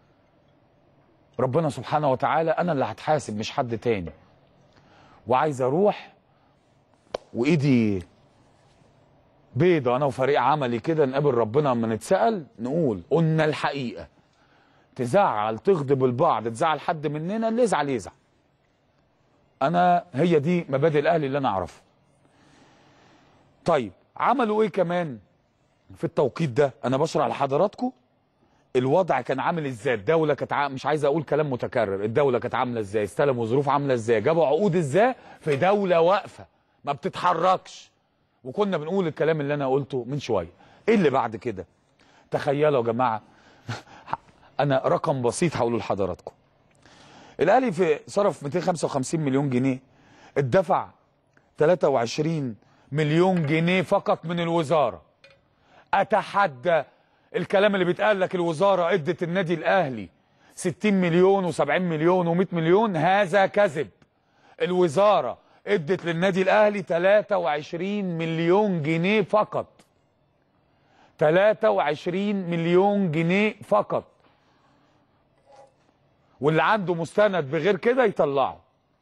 ربنا سبحانه وتعالى انا اللي هتحاسب مش حد تاني وعايز اروح وايدي بيضة انا وفريق عملي كده نقابل ربنا اما نتسال نقول قلنا الحقيقه تزعل تغضب البعض تزعل حد مننا اللي يزعل يزعل انا هي دي مبادئ الاهلي اللي انا اعرفها طيب عملوا ايه كمان في التوقيت ده انا بشرح لحضراتكم الوضع كان عامل ازاي الدوله كانت عا... مش عايز اقول كلام متكرر الدوله كانت عامله ازاي استلموا ظروف عامله ازاي جابوا عقود ازاي في دوله واقفه ما بتتحركش وكنا بنقول الكلام اللي انا قلته من شويه ايه اللي بعد كده تخيلوا يا جماعه انا رقم بسيط هقوله لحضراتكم الاهلي في صرف 255 مليون جنيه اتدفع 23 مليون جنيه فقط من الوزاره اتحدى الكلام اللي بيتقال لك الوزاره ادت النادي الاهلي 60 مليون و70 مليون و100 مليون هذا كذب الوزاره ادت للنادي الاهلي 23 مليون جنيه فقط 23 مليون جنيه فقط واللي عنده مستند بغير كده يطلعه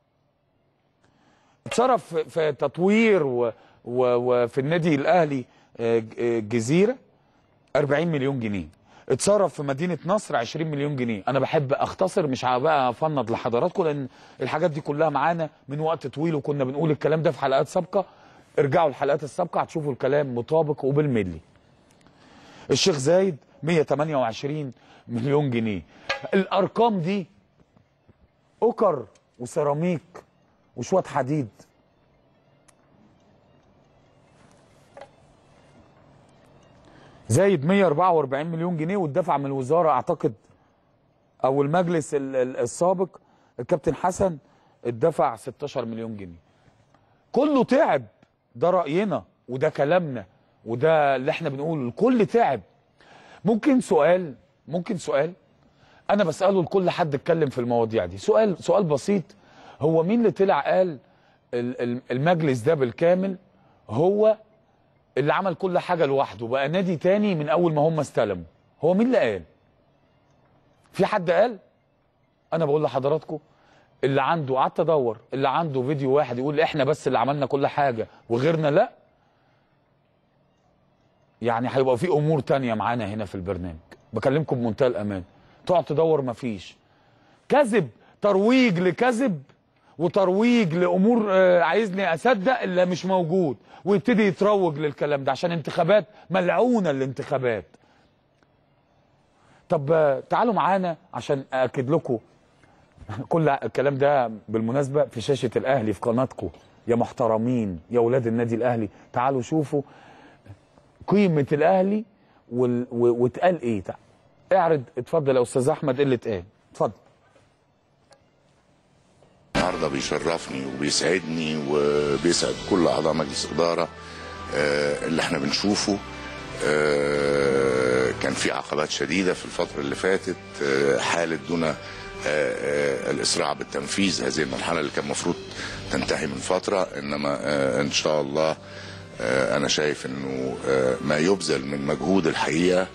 اتصرف في تطوير و... و... وفي النادي الاهلي الجزيره 40 مليون جنيه اتصرف في مدينه نصر 20 مليون جنيه انا بحب اختصر مش بقى افنض لحضراتكم لان الحاجات دي كلها معانا من وقت طويل وكنا بنقول الكلام ده في حلقات سابقه ارجعوا الحلقات السابقه هتشوفوا الكلام مطابق وبالملي الشيخ زايد 128 مليون جنيه الارقام دي اوكر وسيراميك وشويه حديد زايد 144 مليون جنيه واتدفع من الوزاره اعتقد او المجلس ال- ال- السابق الكابتن حسن اتدفع 16 مليون جنيه كله تعب ده راينا وده كلامنا وده اللي احنا بنقوله الكل تعب ممكن سؤال ممكن سؤال انا بساله لكل حد اتكلم في المواضيع دي سؤال سؤال بسيط هو مين اللي طلع قال ال- ال- المجلس ده بالكامل هو اللي عمل كل حاجه لوحده بقى نادي تاني من اول ما هم استلموا هو مين اللي قال في حد قال انا بقول لحضراتكم اللي عنده قعدت ادور اللي عنده فيديو واحد يقول احنا بس اللي عملنا كل حاجه وغيرنا لا يعني هيبقى في امور تانية معانا هنا في البرنامج بكلمكم بمنتهى الامان تقعد تدور مفيش كذب ترويج لكذب وترويج لامور آه، عايزني اصدق اللي مش موجود ويبتدي يتروج للكلام ده عشان انتخابات ملعونه الانتخابات طب آه، تعالوا معانا عشان اكد لكم كل الكلام ده بالمناسبه في شاشه الاهلي في قناتكم يا محترمين يا اولاد النادي الاهلي تعالوا شوفوا قيمه الاهلي وال... و... واتقال ايه تعال. اعرض اتفضل يا استاذ احمد ايه اللي اتقال اتفضل
النهارده بيشرفني وبيسعدني وبيسعد كل اعضاء مجلس اداره آه، اللي احنا بنشوفه آه، كان في عقبات شديده في الفتره اللي فاتت آه، حاله دون آه، آه، الاسراع بالتنفيذ هذه المرحله اللي كان المفروض تنتهي من فتره انما آه، ان شاء الله آه، انا شايف انه آه، ما يبذل من مجهود الحقيقه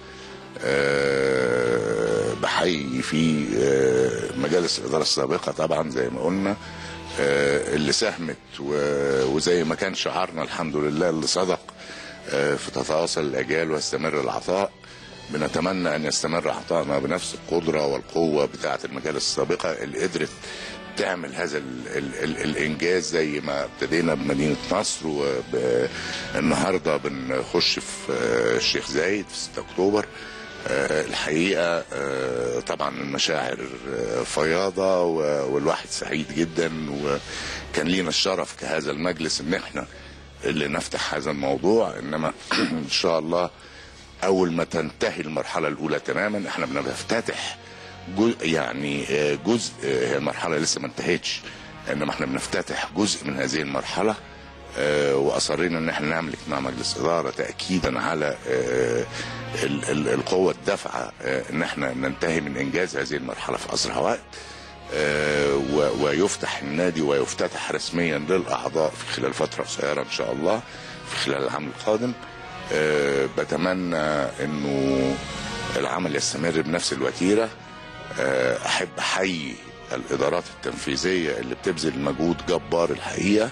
آه، بحيي في آه، مجالس الاداره السابقه طبعا زي ما قلنا آه، اللي ساهمت و- وزي ما كان شعارنا الحمد لله اللي صدق آه، في تتواصل الاجيال ويستمر العطاء بنتمنى ان يستمر عطائنا بنفس القدره والقوه بتاعه المجالس السابقه اللي قدرت تعمل هذا ال ال ال الانجاز زي ما ابتدينا بمدينه نصر والنهارده بنخش في آه، الشيخ زايد في 6 اكتوبر آه، الحقيقه آه، طبعا المشاعر آه، فياضه و- والواحد سعيد جدا وكان لينا الشرف كهذا المجلس ان احنا اللي نفتح هذا الموضوع انما ان شاء الله اول ما تنتهي المرحله الاولى تماما احنا بنفتتح جزء يعني آه، جزء آه، هي المرحله لسه ما انتهتش انما احنا بنفتتح جزء من هذه المرحله آه، واصرينا ان احنا نعمل اجتماع مجلس اداره تاكيدا على آه، ال- ال- القوه الدافعه آه، ان احنا ننتهي من انجاز هذه المرحله في اسرع وقت آه، و- ويفتح النادي ويفتتح رسميا للاعضاء في خلال فتره قصيره ان شاء الله في خلال العام القادم آه، بتمنى انه العمل يستمر بنفس الوتيره آه، احب احيي الادارات التنفيذيه اللي بتبذل مجهود جبار الحقيقه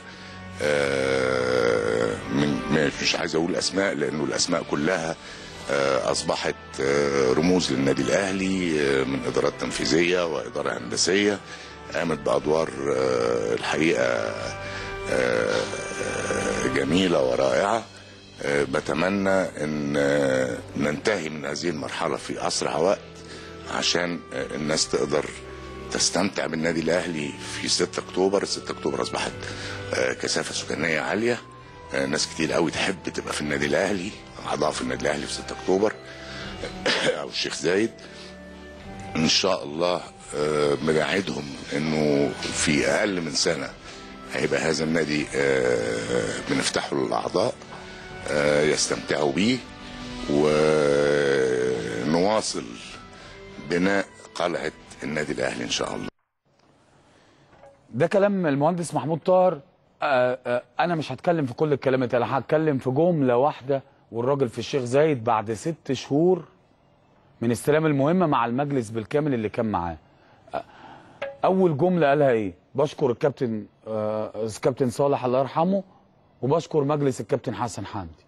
آه، من مش عايز اقول اسماء لانه الاسماء كلها آه، اصبحت آه، رموز للنادي الاهلي آه، من ادارات تنفيذيه واداره هندسيه قامت بادوار آه، الحقيقه آه، آه، جميله ورائعه آه، بتمنى ان آه، ننتهي من هذه المرحله في اسرع وقت عشان آه، الناس تقدر تستمتع بالنادي الاهلي في 6 اكتوبر 6 اكتوبر اصبحت آه، كثافه سكانيه عاليه آه، ناس كتير قوي تحب تبقى في النادي الاهلي اعضاء في النادي الاهلي في 6 اكتوبر او الشيخ زايد ان شاء الله آه، بنعدهم انه في اقل من سنه هيبقى هذا النادي آه، بنفتحه للاعضاء آه، يستمتعوا بيه ونواصل بناء قلعه النادي الاهلي ان شاء الله
ده كلام المهندس محمود طاهر آه، آه، انا مش هتكلم في كل الكلمات انا هتكلم في جمله واحده والراجل في الشيخ زايد بعد ست شهور من استلام المهمه مع المجلس بالكامل اللي كان معاه آه، اول جمله قالها ايه بشكر الكابتن آه، الكابتن صالح الله يرحمه وبشكر مجلس الكابتن حسن حمدي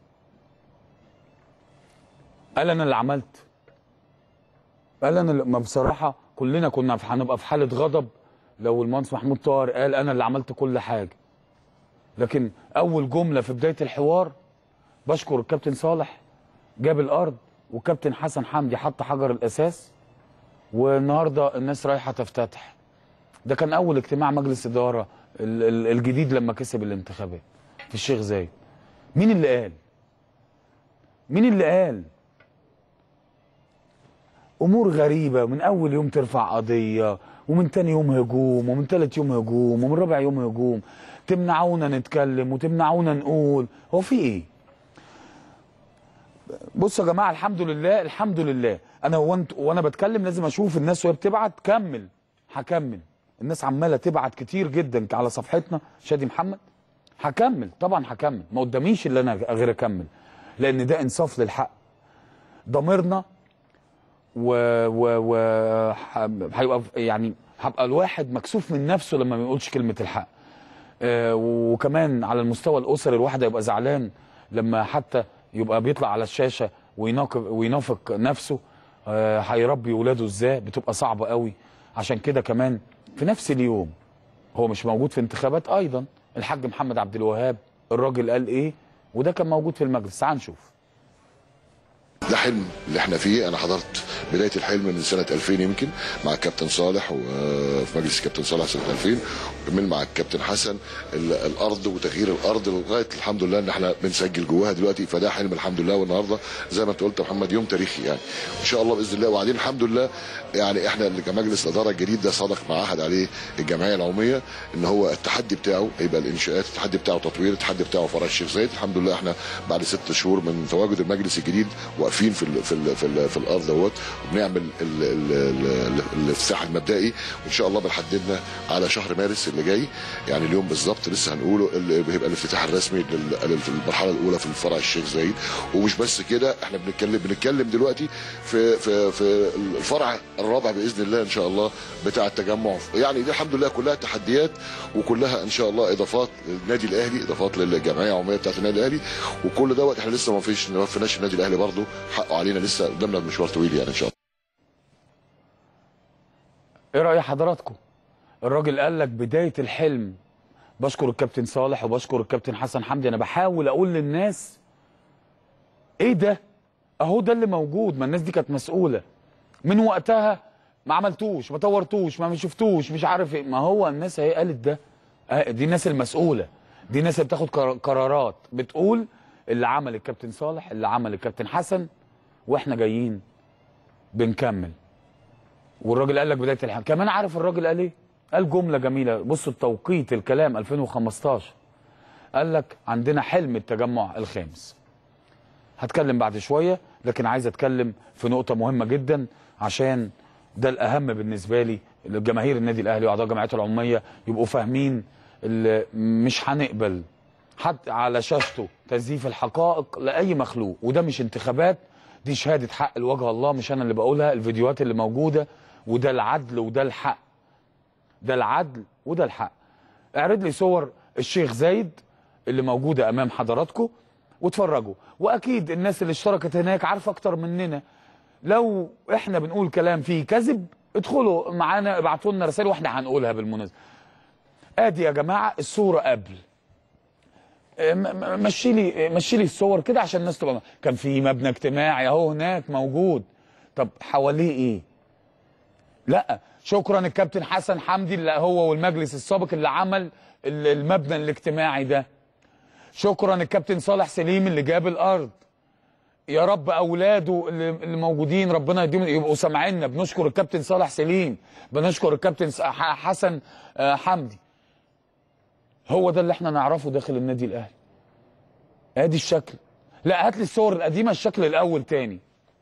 قال انا اللي عملت قال انا اللي- ما بصراحه كلنا كنا في- هنبقى في حاله غضب لو المهندس محمود طاهر قال انا اللي عملت كل حاجه لكن اول جمله في بدايه الحوار بشكر الكابتن صالح جاب الارض والكابتن حسن حمدي حط حجر الاساس والنهارده الناس رايحه تفتتح ده كان اول اجتماع مجلس اداره ال- ال- الجديد لما كسب الانتخابات في الشيخ زايد مين اللي قال مين اللي قال امور غريبه من اول يوم ترفع قضيه ومن تاني يوم هجوم ومن تالت يوم هجوم ومن رابع يوم هجوم تمنعونا نتكلم وتمنعونا نقول هو في ايه بصوا يا جماعه الحمد لله الحمد لله انا وانت وانا بتكلم لازم اشوف الناس وهي بتبعت كمل هكمل الناس عماله تبعت كتير جدا على صفحتنا شادي محمد هكمل طبعا هكمل ما قداميش اللي انا غير اكمل لان ده انصاف للحق ضميرنا و و و ح- هيبقى يعني هبقى الواحد مكسوف من نفسه لما ما يقولش كلمه الحق آه، وكمان على المستوى الاسري الواحد هيبقى زعلان لما حتى يبقى بيطلع على الشاشه ويناقب وينافق نفسه آه، هيربي ولاده ازاي بتبقى صعبه قوي عشان كده كمان في نفس اليوم هو مش موجود في انتخابات ايضا الحاج محمد عبد الوهاب الراجل قال ايه وده كان موجود في المجلس تعال نشوف
ده حلم اللي احنا فيه انا حضرت بدايه الحلم من سنه 2000 يمكن مع الكابتن صالح وفي مجلس الكابتن صالح سنه 2000 وكمان مع الكابتن حسن ال- الارض وتغيير الارض لغايه الحمد لله ان احنا بنسجل جواها دلوقتي فده حلم الحمد لله والنهارده زي ما انت قلت يا محمد يوم تاريخي يعني ان شاء الله باذن الله وبعدين الحمد لله يعني احنا اللي كمجلس الاداره الجديد ده صدق ما عهد عليه الجمعيه العموميه ان هو التحدي بتاعه هيبقى الانشاءات التحدي بتاعه تطوير التحدي بتاعه فرع الشيخ زايد الحمد لله احنا بعد ست شهور من تواجد المجلس الجديد واقفين في ال في ال في, ال في الارض دوت وبنعمل ال- ال- ال- الافتتاح المبدئي وان شاء الله بنحددنا على شهر مارس اللي جاي يعني اليوم بالظبط لسه هنقوله اللي هيبقى الافتتاح الرسمي لل- في المرحله الاولى في الفرع الشيخ زايد ومش بس كده احنا بنتكلم بنتكلم دلوقتي في في في الفرع الرابع باذن الله ان شاء الله بتاع التجمع يعني دي الحمد لله كلها تحديات وكلها ان شاء الله اضافات للنادي الاهلي اضافات للجمعيه العموميه بتاعت النادي الاهلي وكل دوت احنا لسه ما فيش ما وفيناش النادي الاهلي برضه حقه علينا لسه قدامنا مشوار طويل يعني ان شاء الله
ايه راي حضراتكم الراجل قال لك بدايه الحلم بشكر الكابتن صالح وبشكر الكابتن حسن حمدي انا بحاول اقول للناس ايه ده اهو ده اللي موجود ما الناس دي كانت مسؤوله من وقتها ما عملتوش ما طورتوش ما شفتوش مش عارف ايه ما هو الناس اهي قالت ده آه، دي الناس المسؤوله دي الناس اللي بتاخد قرار- قرارات بتقول اللي عمل الكابتن صالح اللي عمل الكابتن حسن واحنا جايين بنكمل والراجل قال لك بدايه الحلقه كمان عارف الراجل قال ايه قال جمله جميله بصوا التوقيت الكلام 2015 قال لك عندنا حلم التجمع الخامس هتكلم بعد شويه لكن عايز اتكلم في نقطه مهمه جدا عشان ده الاهم بالنسبه لي جماهير النادي الاهلي واعضاء جمعيته العموميه يبقوا فاهمين اللي مش هنقبل حتى على شاشته تزييف الحقائق لاي مخلوق وده مش انتخابات دي شهاده حق لوجه الله مش انا اللي بقولها الفيديوهات اللي موجوده وده العدل وده الحق ده العدل وده الحق اعرض لي صور الشيخ زايد اللي موجوده امام حضراتكم واتفرجوا واكيد الناس اللي اشتركت هناك عارفه اكتر مننا لو احنا بنقول كلام فيه كذب ادخلوا معانا ابعتوا لنا رسائل واحنا هنقولها بالمناسبه ادي يا جماعه الصوره قبل م- م- مشي لي مشي لي الصور كده عشان الناس تبقى كان في مبنى اجتماعي اهو هناك موجود طب حواليه ايه لا شكرا الكابتن حسن حمدي اللي هو والمجلس السابق اللي عمل ال- المبنى الاجتماعي ده شكرا الكابتن صالح سليم اللي جاب الارض يا رب اولاده اللي اللي موجودين ربنا يديهم يبقوا سامعيننا بنشكر الكابتن صالح سليم بنشكر الكابتن س- ح- حسن آه، حمدي هو ده اللي احنا نعرفه داخل النادي الاهلي ادي الشكل لا هات لي الصور القديمه الشكل الاول تاني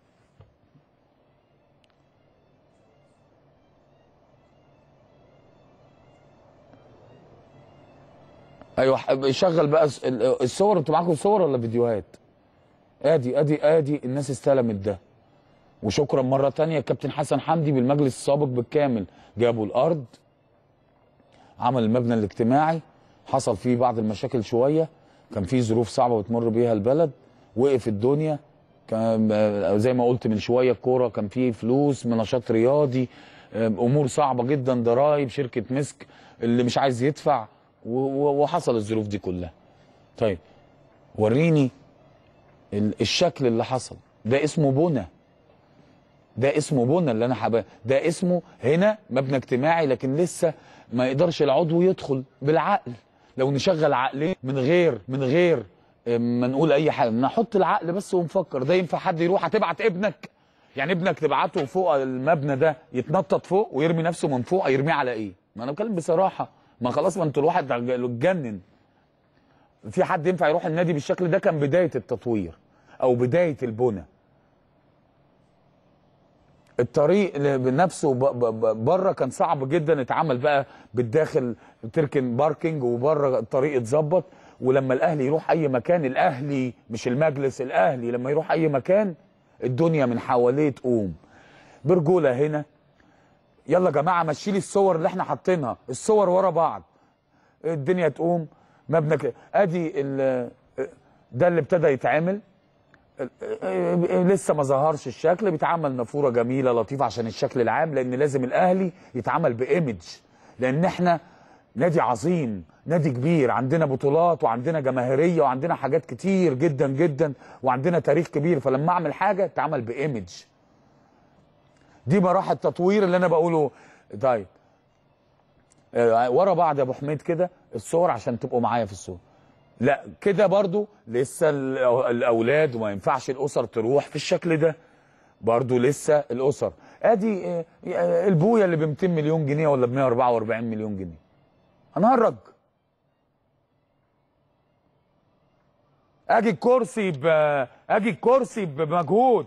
ايوه ح- شغل بقى الس- ال- الصور انتوا معاكم صور ولا فيديوهات ادي ادي ادي الناس استلمت ده وشكرا مره تانية الكابتن حسن حمدي بالمجلس السابق بالكامل جابوا الارض عمل المبنى الاجتماعي حصل فيه بعض المشاكل شويه كان فيه ظروف صعبه بتمر بيها البلد وقف الدنيا كان آه، زي ما قلت من شويه الكوره كان فيه فلوس من نشاط رياضي آه، امور صعبه جدا ضرايب شركه مسك اللي مش عايز يدفع و- و- وحصل الظروف دي كلها طيب وريني ال- الشكل اللي حصل ده اسمه بنى ده اسمه بنى اللي انا حابب ده اسمه هنا مبنى اجتماعي لكن لسه ما يقدرش العضو يدخل بالعقل لو نشغل عقلين من غير من غير ما نقول اي حاجه نحط العقل بس ونفكر ده ينفع حد يروح هتبعت ابنك يعني ابنك تبعته فوق المبنى ده يتنطط فوق ويرمي نفسه من فوق يرميه على ايه ما انا بتكلم بصراحه ما خلاص ما انتوا الواحد اتجنن في حد ينفع يروح النادي بالشكل ده كان بدايه التطوير او بدايه البنى الطريق بنفسه بره كان صعب جدا اتعمل بقى بالداخل تركن باركينج وبره الطريق اتظبط ولما الاهلي يروح اي مكان الاهلي مش المجلس الاهلي لما يروح اي مكان الدنيا من حواليه تقوم برجوله هنا يلا يا جماعه مشي لي الصور اللي احنا حاطينها الصور ورا بعض الدنيا تقوم مبنى ك- ادي ال- ده اللي ابتدى يتعمل لسه ما ظهرش الشكل بيتعمل نافوره جميله لطيفه عشان الشكل العام لان لازم الاهلي يتعمل بايمج لان احنا نادي عظيم نادي كبير عندنا بطولات وعندنا جماهيريه وعندنا حاجات كتير جدا جدا وعندنا تاريخ كبير فلما اعمل حاجه تعمل بايمج دي مراحل التطوير اللي انا بقوله طيب آه، ورا بعض يا ابو حميد كده الصور عشان تبقوا معايا في الصور لا كده برضو لسه ال- الاولاد وما ينفعش الاسر تروح في الشكل ده برضو لسه الاسر ادي آه، آه، البويه اللي ب 200 مليون جنيه ولا ب 144 مليون جنيه هنهرج اجي الكرسي ب اجي الكرسي بمجهود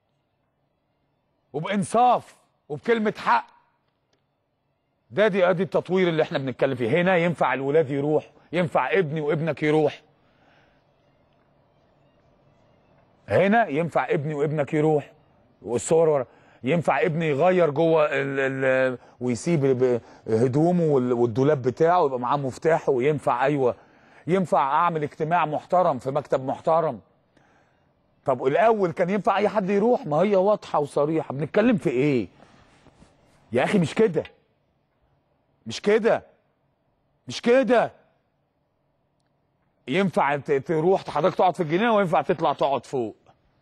وبانصاف وبكلمه حق ده دي ادي التطوير اللي احنا بنتكلم فيه هنا ينفع الولاد يروح ينفع ابني وابنك يروح هنا ينفع ابني وابنك يروح والصور ورا ينفع ابني يغير جوه ال ال ويسيب ب- هدومه وال- والدولاب بتاعه يبقى معاه مفتاحه وينفع ايوه ينفع اعمل اجتماع محترم في مكتب محترم طب الاول كان ينفع اي حد يروح ما هي واضحه وصريحه بنتكلم في ايه يا اخي مش كده مش كده مش كده ينفع ت- تروح حضرتك تقعد في الجنينه وينفع تطلع تقعد فوق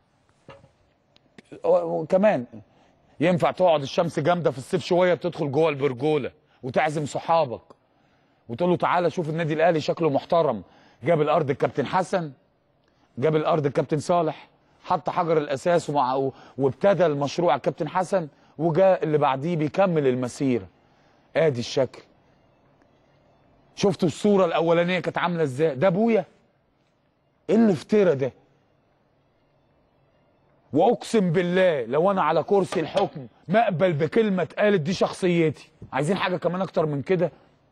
و- وكمان ينفع تقعد الشمس جامده في الصيف شويه بتدخل جوه البرجوله وتعزم صحابك وتقول له تعالى شوف النادي الاهلي شكله محترم جاب الارض الكابتن حسن جاب الارض الكابتن صالح حط حجر الاساس ومع وابتدى المشروع الكابتن حسن وجاء اللي بعديه بيكمل المسيره ادي الشكل شفتوا الصوره الاولانيه كانت عامله ازاي ده ابويا ايه الافتراء ده واقسم بالله لو انا على كرسي الحكم ما اقبل بكلمه اتقالت دي شخصيتي عايزين حاجه كمان اكتر من كده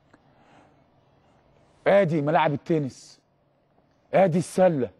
ادي ملاعب التنس ادي السله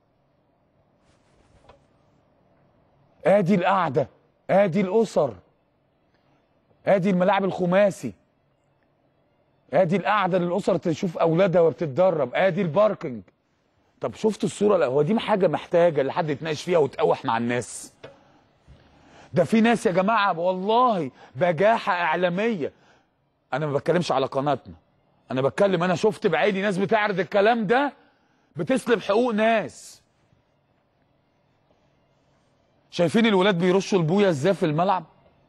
ادي القعده ادي الاسر ادي الملاعب الخماسي ادي القعده للاسر تشوف اولادها وبتتدرب ادي الباركنج طب شفت الصوره لا هو دي حاجه محتاجه لحد يتناقش فيها وتقاوح مع الناس ده في ناس يا جماعه والله بجاحه اعلاميه انا ما بتكلمش على قناتنا انا بتكلم انا شفت بعيني ناس بتعرض الكلام ده بتسلب حقوق ناس شايفين الولاد بيرشوا البويه ازاي في الملعب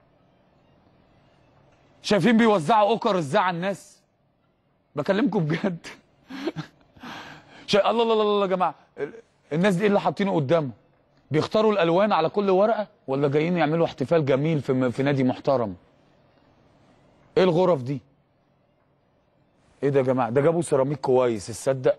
شايفين بيوزعوا اوكر ازاي على الناس بكلمكم بجد شا... الله الله الله الله يا جماعه ال- الناس دي ايه اللي حاطينه قدامهم بيختاروا الالوان على كل ورقه ولا جايين يعملوا احتفال جميل في م- في نادي محترم ايه الغرف دي ايه ده يا جماعه ده جابوا سيراميك كويس تصدق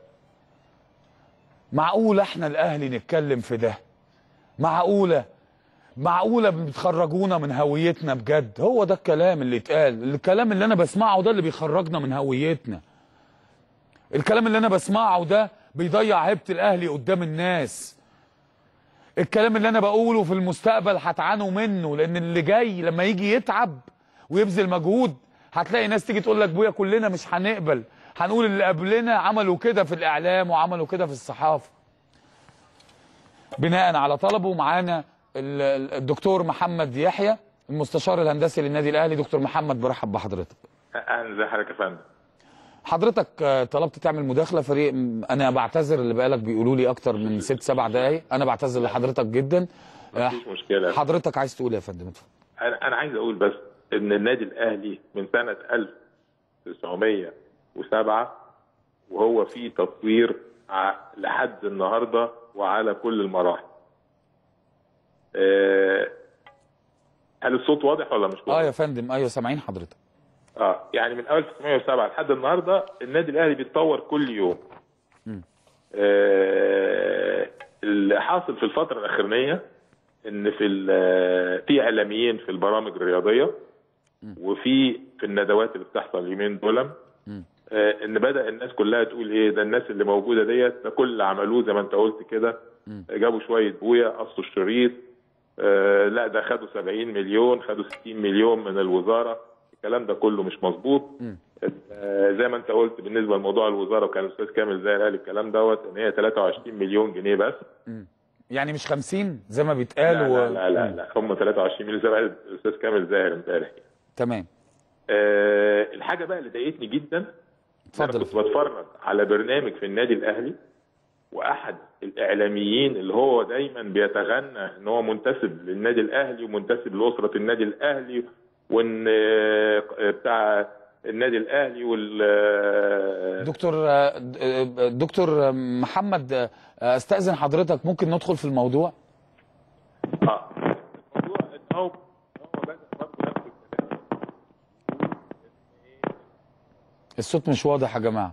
معقوله احنا الاهلي نتكلم في ده معقوله معقوله بتخرجونا من هويتنا بجد هو ده الكلام اللي اتقال الكلام اللي انا بسمعه ده اللي بيخرجنا من هويتنا الكلام اللي انا بسمعه ده بيضيع هيبه الاهلي قدام الناس الكلام اللي انا بقوله في المستقبل هتعانوا منه لان اللي جاي لما يجي يتعب ويبذل مجهود هتلاقي ناس تيجي تقول لك بويا كلنا مش هنقبل هنقول اللي قبلنا عملوا كده في الاعلام وعملوا كده في الصحافه بناء على طلبه معانا ال- ال- الدكتور محمد يحيى المستشار الهندسي للنادي الاهلي دكتور محمد برحب بحضرتك
اهلا ازي حضرتك يا فندم
حضرتك آه، طلبت تعمل مداخله فريق م- انا بعتذر اللي بقالك بيقولوا لي اكتر من ست سبع دقايق انا بعتذر لحضرتك جدا آه،
مفيش مشكله
حضرتك عايز تقول إيه يا فندم اتفضل
انا انا عايز اقول بس ان النادي الاهلي من سنه 1907 وهو في تطوير ع- لحد النهارده وعلى كل المراحل. آه،
هل الصوت واضح ولا مش واضح؟
اه يا فندم ايوه سامعين حضرتك
اه يعني من 1907 لحد النهارده النادي الاهلي بيتطور كل يوم. آه اللي حاصل في الفتره الاخرانيه ان في ال- في اعلاميين في البرامج الرياضيه وفي في الندوات اللي بتحصل اليومين دول آه ان بدا الناس كلها تقول ايه ده الناس اللي موجوده ديت ده كل اللي عملوه زي ما انت قلت كده جابوا شويه بويا قصوا الشريط آه لا ده خدوا 70 مليون خدوا 60 مليون من الوزاره الكلام ده كله مش مظبوط آه زي ما انت قلت بالنسبه لموضوع الوزاره وكان الاستاذ كامل زاهر قال الكلام دوت ان هي 23 مليون جنيه بس
يعني مش 50 زي ما بيتقال
لا
و...
لا لا, لا, لا هم 23 مليون زي ما قال الاستاذ كامل زاهر امبارح
تمام
آه الحاجه بقى اللي ضايقتني جدا
اتفضل.
أنا كنت بتفرج على برنامج في النادي الاهلي واحد الاعلاميين اللي هو دايما بيتغنى ان هو منتسب للنادي الاهلي ومنتسب لاسره النادي الاهلي وان آه، بتاع النادي الاهلي وال آه،
دكتور آه، د- آه، دكتور محمد آه، استاذن حضرتك ممكن ندخل في الموضوع
اه الموضوع ان هو هو بدا برضه نفس الكلام
الصوت مش واضح يا جماعه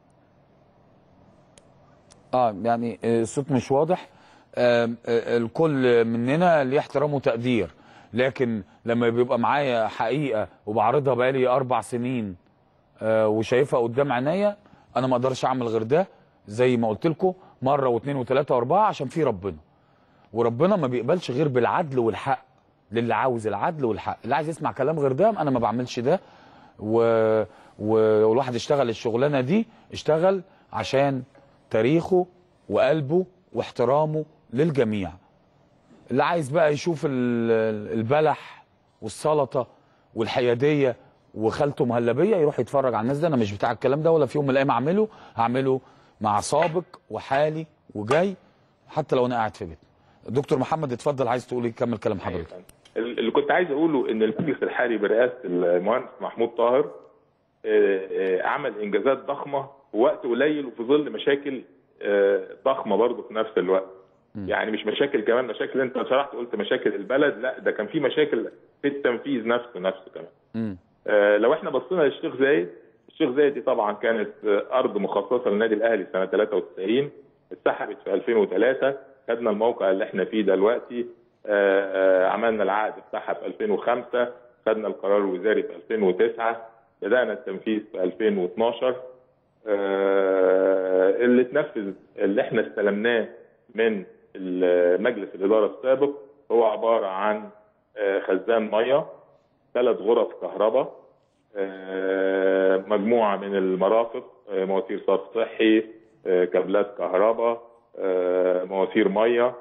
اه يعني آه، الصوت مش واضح آه، آه، الكل مننا ليه احترام وتقدير لكن لما بيبقى معايا حقيقه وبعرضها بقالي اربع سنين آه، وشايفها قدام عينيا انا ما اقدرش اعمل غير ده زي ما قلت لكم مره واثنين وثلاثه واربعه عشان في ربنا وربنا ما بيقبلش غير بالعدل والحق للي عاوز العدل والحق اللي عايز يسمع كلام غير ده انا ما بعملش ده و... و... والواحد اشتغل الشغلانه دي اشتغل عشان تاريخه وقلبه واحترامه للجميع اللي عايز بقى يشوف ال- البلح والسلطه والحياديه وخالته مهلبيه يروح يتفرج على الناس ده انا مش بتاع الكلام ده ولا في يوم من الايام اعمله هعمله مع سابق وحالي وجاي حتى لو انا قاعد في بيتي دكتور محمد اتفضل عايز تقول ايه كمل كلام حضرتك
اللي كنت عايز اقوله ان المجلس الحالي برئاسه المهندس محمود طاهر آه، آه، عمل انجازات ضخمه في وقت قليل وفي ظل مشاكل آه، ضخمه برضه في نفس الوقت يعني مش مشاكل كمان مشاكل انت شرحت قلت مشاكل البلد لا ده كان في مشاكل في التنفيذ نفسه نفسه كمان
مم.
آه، لو احنا بصينا للشيخ زايد الشيخ زايد دي طبعا كانت آه، ارض مخصصه للنادي الاهلي سنه 93 اتسحبت في 2003 خدنا الموقع اللي احنا فيه دلوقتي آه، آه، عملنا العقد بتاعها في 2005 خدنا القرار الوزاري في 2009 بدانا التنفيذ في 2012 آه، اللي اتنفذ اللي احنا استلمناه من مجلس الاداره السابق هو عباره عن آه، خزان ميه ثلاث غرف كهرباء آه، مجموعه من المرافق آه، مواسير صرف صحي آه، كابلات كهرباء آه، مواسير ميه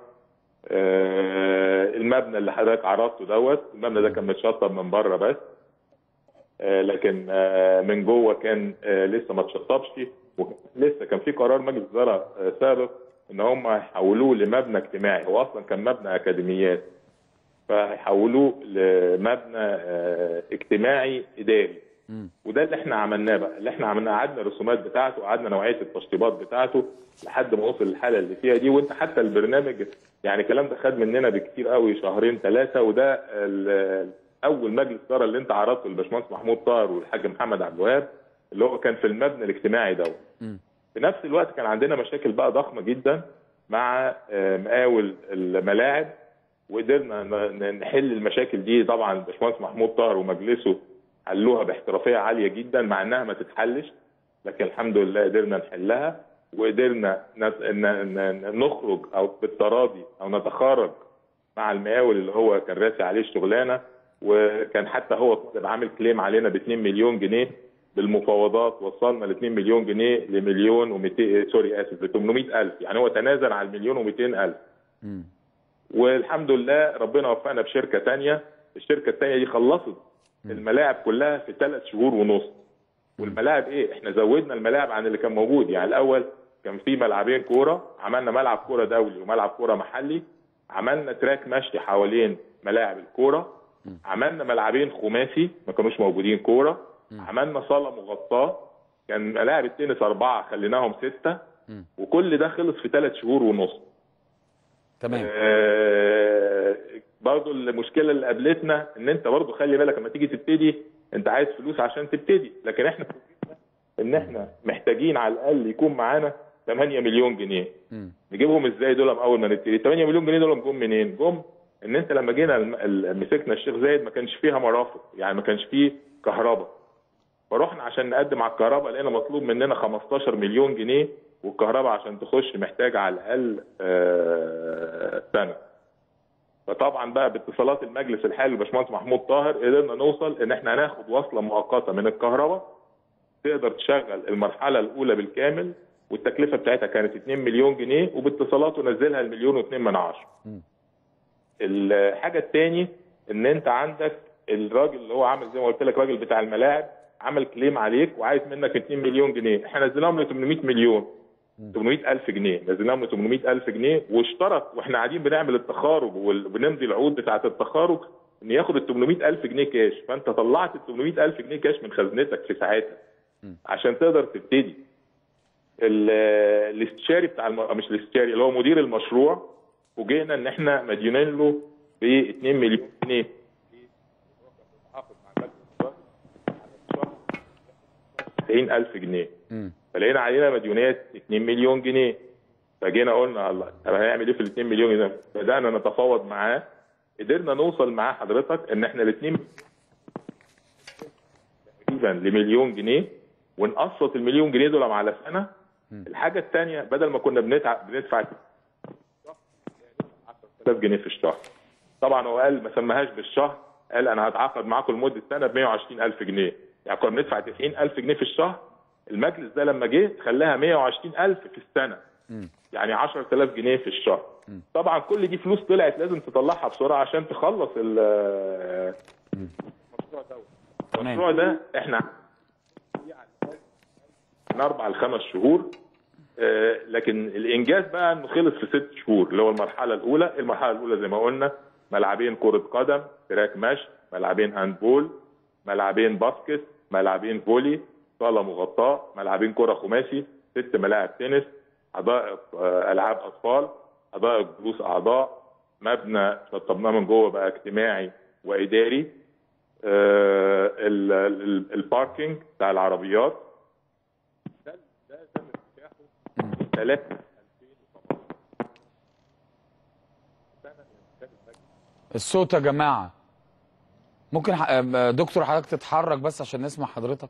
آه، المبنى اللي حضرتك عرضته دوت المبنى ده كان متشطب من بره بس آه، لكن آه، من جوه كان آه، لسه ما اتشطبش لسه كان في قرار مجلس اداره آه، سابق ان هم هيحولوه لمبنى اجتماعي هو اصلا كان مبنى اكاديميات فهيحولوه لمبنى آه، اجتماعي اداري وده اللي احنا عملناه بقى اللي احنا عملناه قعدنا الرسومات بتاعته وقعدنا نوعيه التشطيبات بتاعته لحد ما وصل للحاله اللي فيها دي وانت حتى البرنامج يعني الكلام ده خد مننا بكتير قوي شهرين ثلاثه وده ال- اول مجلس اداره اللي انت عرضته للباشمهندس محمود طاهر والحاج محمد عبد الوهاب اللي هو كان في المبنى الاجتماعي دوت في نفس الوقت كان عندنا مشاكل بقى ضخمه جدا مع آه، مقاول الملاعب وقدرنا ن- نحل المشاكل دي طبعا الباشمهندس محمود طاهر ومجلسه حلوها باحترافيه عاليه جدا مع انها ما تتحلش لكن الحمد لله قدرنا نحلها وقدرنا نت- ن- ن- نخرج او بالتراضي او نتخارج مع المقاول اللي هو كان راسي عليه الشغلانه وكان حتى هو طالب عامل كليم علينا ب 2 مليون جنيه بالمفاوضات وصلنا ل 2 مليون جنيه لمليون و200 سوري اسف ل 800 الف يعني هو تنازل عن المليون و200 الف والحمد لله ربنا وفقنا بشركه تانية الشركه التانية دي خلصت الملاعب كلها في ثلاث شهور ونص والملاعب ايه احنا زودنا الملاعب عن اللي كان موجود يعني الاول كان في ملعبين كوره عملنا ملعب كوره دولي وملعب كوره محلي عملنا تراك مشي حوالين ملاعب الكوره عملنا ملعبين خماسي ما كانوش موجودين كوره عملنا صاله مغطاه كان ملاعب التنس اربعه خليناهم سته وكل ده خلص في ثلاث شهور ونص
تمام
آه، برضه المشكله اللي قابلتنا ان انت برضه خلي بالك لما تيجي تبتدي انت عايز فلوس عشان تبتدي لكن احنا ان احنا محتاجين على الاقل يكون معانا 8 مليون جنيه
مم.
نجيبهم ازاي دول اول ما نبتدي 8 مليون جنيه دول جم منين جم ان انت لما جينا الم- ال- مسكنا الشيخ زايد ما كانش فيها مرافق يعني ما كانش فيه كهرباء فرحنا عشان نقدم على الكهرباء لقينا مطلوب مننا 15 مليون جنيه والكهرباء عشان تخش محتاجه على الاقل آه، سنه فطبعا بقى باتصالات المجلس الحالي الباشمهندس محمود طاهر قدرنا نوصل ان احنا هناخد وصله مؤقته من الكهرباء تقدر تشغل المرحله الاولى بالكامل والتكلفه بتاعتها كانت 2 مليون جنيه وباتصالات ونزلها المليون و2 من عشرة. الحاجه الثاني ان انت عندك الراجل اللي هو عامل زي ما قلت لك راجل بتاع الملاعب عمل كليم عليك وعايز منك 2 مليون جنيه احنا نزلناهم ل 800 مليون 800 ألف جنيه نزلناهم ل 800 ألف جنيه واشترط واحنا قاعدين بنعمل التخارج وبنمضي العقود بتاعه التخارج ان ياخد ال 800 ألف جنيه كاش فانت طلعت ال 800 ألف جنيه كاش من خزنتك في ساعتها عشان تقدر تبتدي ال- الاستشاري بتاع الم... مش الاستشاري اللي هو مدير المشروع فوجئنا ان احنا مديونين له ب 2 مليون جنيه 90000 جنيه
مم.
فلقينا علينا مديونات 2 مليون جنيه فجينا قلنا الله طب هنعمل ايه في ال 2 مليون جنيه؟ بدانا نتفاوض معاه قدرنا نوصل معاه حضرتك ان احنا الاثنين تقريبا لمليون جنيه ونقسط المليون جنيه دول على سنه الحاجه الثانيه بدل ما كنا بندفع بندفع 10000 جنيه في الشهر طبعا هو قال ما سماهاش بالشهر قال انا هتعاقد معاكم لمده سنه ب 120000 جنيه يعني كنا بندفع 90000 جنيه في الشهر المجلس ده لما جه خلاها 120000 في السنه يعني 10000 جنيه في الشهر طبعا كل دي فلوس طلعت لازم تطلعها بسرعه عشان تخلص ال- المشروع ده المشروع ده احنا من اربع لخمس شهور آه، لكن الانجاز بقى انه خلص في ست شهور اللي هو المرحله الاولى المرحله الاولى زي ما قلنا ملعبين كره قدم تراك مشي ملعبين هاندبول ملعبين باسكت ملعبين فولي صاله مغطاه ملعبين كره خماسي ست ملاعب تنس حدائق آه، العاب اطفال حدائق جلوس اعضاء مبنى شطبناه من جوه بقى اجتماعي واداري آه، ال- ال- الباركينج بتاع العربيات ده ده تم افتتاحه 3
الصوت يا جماعه ممكن ح... آه، دكتور حضرتك تتحرك بس عشان نسمع حضرتك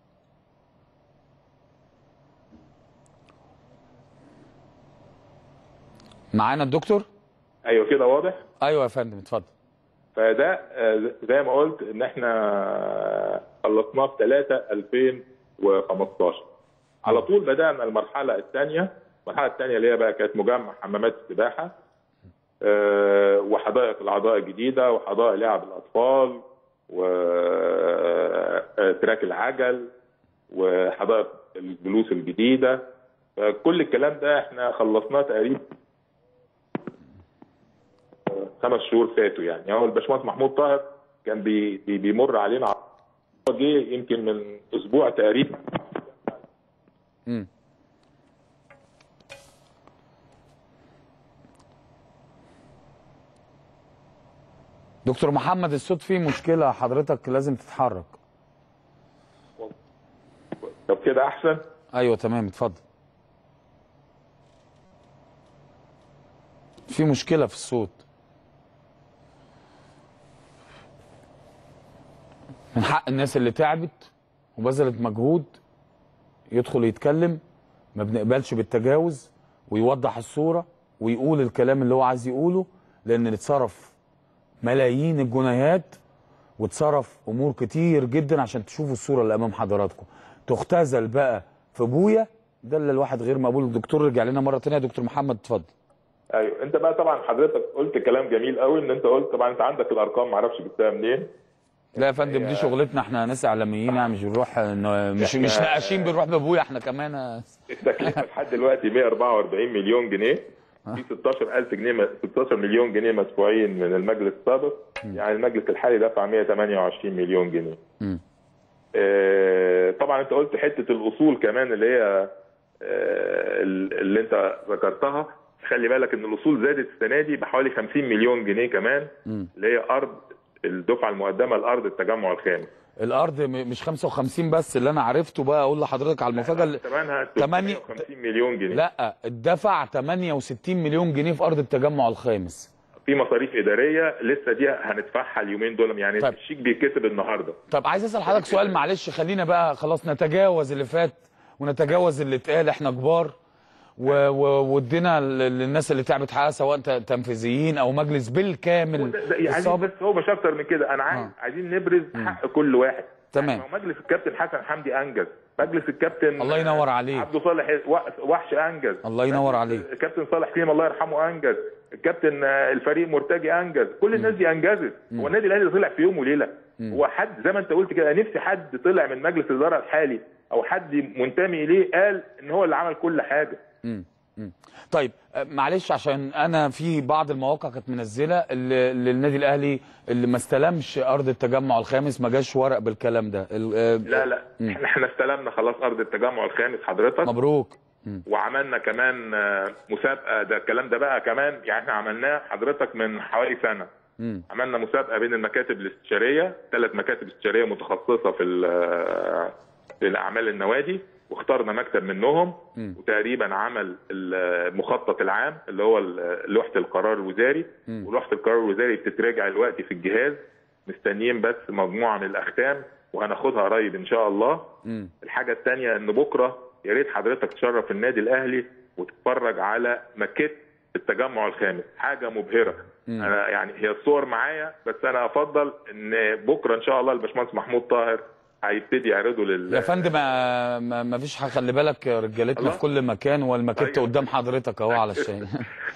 معانا الدكتور
ايوه كده واضح
ايوه يا فندم اتفضل
فده آه، زي ما قلت ان احنا خلصناه في 3 2015 على طول بدانا المرحله الثانيه المرحله الثانيه اللي هي بقى كانت مجمع حمامات السباحه آه، وحدائق الاعضاء الجديده وحدائق لعب الاطفال وتراك العجل وحدائق الجلوس الجديده كل الكلام ده احنا خلصناه تقريبا خمس شهور فاتوا يعني هو الباشمهندس محمود طاهر كان بي بي بيمر علينا هو جه يمكن من اسبوع تقريبا
مم. دكتور محمد الصوت فيه مشكلة حضرتك لازم تتحرك
طب كده احسن
ايوه تمام اتفضل في مشكلة في الصوت من حق الناس اللي تعبت وبذلت مجهود يدخل يتكلم ما بنقبلش بالتجاوز ويوضح الصورة ويقول الكلام اللي هو عايز يقوله لان اتصرف ملايين الجنيهات واتصرف امور كتير جدا عشان تشوفوا الصورة اللي امام حضراتكم تختزل بقى في بويا ده اللي الواحد غير مقبول الدكتور رجع لنا مرة تانية يا دكتور محمد اتفضل
ايوه انت بقى طبعا حضرتك قلت كلام جميل قوي ان انت قلت طبعا انت عندك الارقام معرفش جبتها منين
لا يا فندم دي شغلتنا احنا ناس اعلاميين يعني مش بنروح ن- مش مش نقاشين بنروح بابويا احنا كمان
التكلفه لحد دلوقتي 144 مليون جنيه في 16000 جنيه 16 مليون جنيه مدفوعين من المجلس السابق يعني المجلس الحالي دفع 128 مليون جنيه
مم.
آه، طبعا انت قلت حته الاصول كمان اللي هي آه، اللي انت ذكرتها خلي بالك ان الاصول زادت السنه دي بحوالي 50 مليون جنيه كمان
مم.
اللي هي ارض الدفعه المقدمه لارض التجمع الخامس
الارض م- مش 55 بس اللي انا عرفته بقى اقول لحضرتك على المفاجاه اللي-
ثمنها
تمانية-
50 مليون جنيه
لا اتدفع 68 مليون جنيه في ارض التجمع الخامس
في مصاريف اداريه لسه دي هندفعها اليومين دول يعني
طيب.
الشيك بيتكتب النهارده
طب عايز اسال حضرتك سؤال معلش خلينا بقى خلاص نتجاوز اللي فات ونتجاوز اللي اتقال احنا كبار و- و- وادينا ل- للناس اللي تعبت حقها سواء ت- تنفيذيين او مجلس بالكامل
ده- ده- يعني
السابق
بس هو مش اكتر من كده انا عايز
آه.
عايزين نبرز حق كل واحد
تمام.
يعني ما هو مجلس الكابتن حسن حمدي انجز مجلس الكابتن
الله ينور عليك.
عبده صالح وحش انجز
الله ينور عليك.
الكابتن صالح كريم الله يرحمه انجز الكابتن آه، الفريق مرتجي انجز كل الناس دي انجزت هو النادي الاهلي طلع في يوم وليله هو حد زي ما انت قلت كده نفسي حد طلع من مجلس الاداره الحالي او حد منتمي اليه قال ان هو اللي عمل كل حاجه
مم. مم. طيب آه، معلش عشان انا في بعض المواقع كانت منزله اللي اللي النادي الاهلي اللي ما استلمش ارض التجمع الخامس ما جاش ورق بالكلام ده ال- آه،
لا لا احنا احنا استلمنا خلاص ارض التجمع الخامس حضرتك
مبروك مم.
وعملنا كمان آه، مسابقه ده الكلام ده بقى كمان يعني احنا عملناه حضرتك من حوالي سنه
مم.
عملنا مسابقه بين المكاتب الاستشاريه ثلاث مكاتب استشاريه متخصصه في ال- في الاعمال النوادي واخترنا مكتب منهم
مم.
وتقريبا عمل المخطط العام اللي هو ال- لوحه القرار الوزاري
مم.
ولوحه القرار الوزاري بتتراجع دلوقتي في الجهاز مستنيين بس مجموعه من الاختام وهناخدها قريب ان شاء الله
مم.
الحاجه الثانيه ان بكره يا ريت حضرتك تشرف النادي الاهلي وتتفرج على ماكيت التجمع الخامس حاجه مبهره
مم.
انا يعني هي الصور معايا بس انا افضل ان بكره ان شاء الله الباشمهندس محمود طاهر هيبتدي يعرضه لل
يا فندم ما, ما, ما فيش حاجه خلي بالك رجالتنا
الله.
في كل مكان والماكيت
أيوة.
قدام حضرتك اهو على الشاشه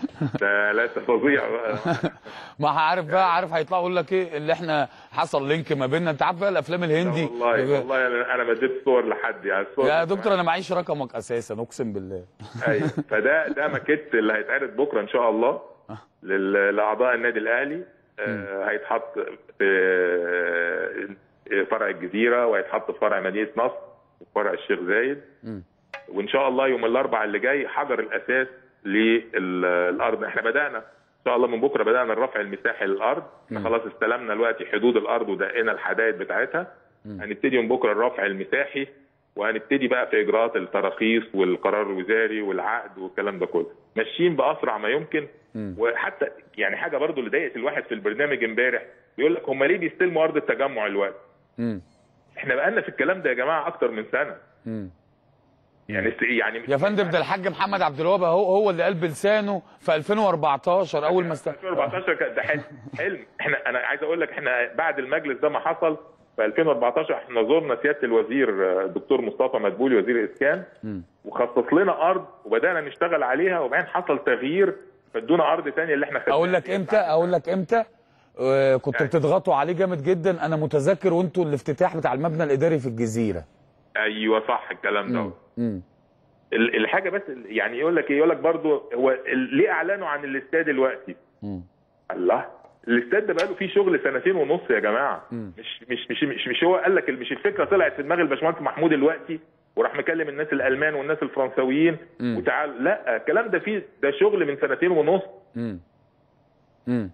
ده لا فظيع بقى
ما عارف بقى عارف هيطلع يقول لك ايه اللي احنا حصل لينك ما بيننا انت عارف بقى الافلام الهندي
والله والله انا أنا ما اديت صور لحد يعني الصور
يا دكتور انا معيش رقمك اساسا اقسم بالله
ايوه فده ده ماكيت اللي هيتعرض بكره ان شاء الله لل- لاعضاء النادي الاهلي آه، هيتحط في فرع الجزيره وهيتحط في فرع مدينه نصر وفي فرع الشيخ زايد
مم.
وان شاء الله يوم الاربعاء اللي جاي حجر الاساس للارض احنا بدانا ان شاء الله من بكره بدانا الرفع المساحي للارض احنا خلاص استلمنا دلوقتي حدود الارض ودقينا الحدائد بتاعتها هنبتدي من بكره الرفع المساحي وهنبتدي بقى في اجراءات التراخيص والقرار الوزاري والعقد والكلام ده كله ماشيين باسرع ما يمكن
مم.
وحتى يعني حاجه برضو اللي ضايقت الواحد في البرنامج امبارح بيقول لك هم ليه بيستلموا ارض التجمع الوقت
مم.
احنا بقالنا في الكلام ده يا جماعه اكتر من سنه
مم.
يعني يعني
يا فندم ده الحاج محمد عبد الوهاب هو هو اللي قال بلسانه في 2014 اول ما است...
2014 كان ده حلم حلم احنا انا عايز اقول لك احنا بعد المجلس ده ما حصل في 2014 احنا زرنا سياده الوزير آه، الدكتور مصطفى مدبولي وزير الاسكان
مم.
وخصص لنا ارض وبدانا نشتغل عليها وبعدين حصل تغيير فادونا ارض ثانيه اللي احنا خدناها
اقول لك امتى اقول لك امتى آه كنتوا بتضغطوا عليه جامد جدا انا متذكر وانتوا الافتتاح بتاع المبنى الاداري في الجزيره
ايوه صح الكلام ده
مم.
ال- الحاجه بس يعني يقول لك ايه يقول لك برضو هو ال- ليه اعلنوا عن الاستاد دلوقتي
مم.
الله الاستاد ده بقاله فيه شغل سنتين ونص يا جماعه
مم.
مش مش مش مش, مش هو قال لك مش الفكره طلعت في دماغ الباشمهندس محمود دلوقتي وراح مكلم الناس الالمان والناس الفرنسويين
مم.
وتعال لا الكلام ده فيه ده شغل من سنتين ونص
مم. مم.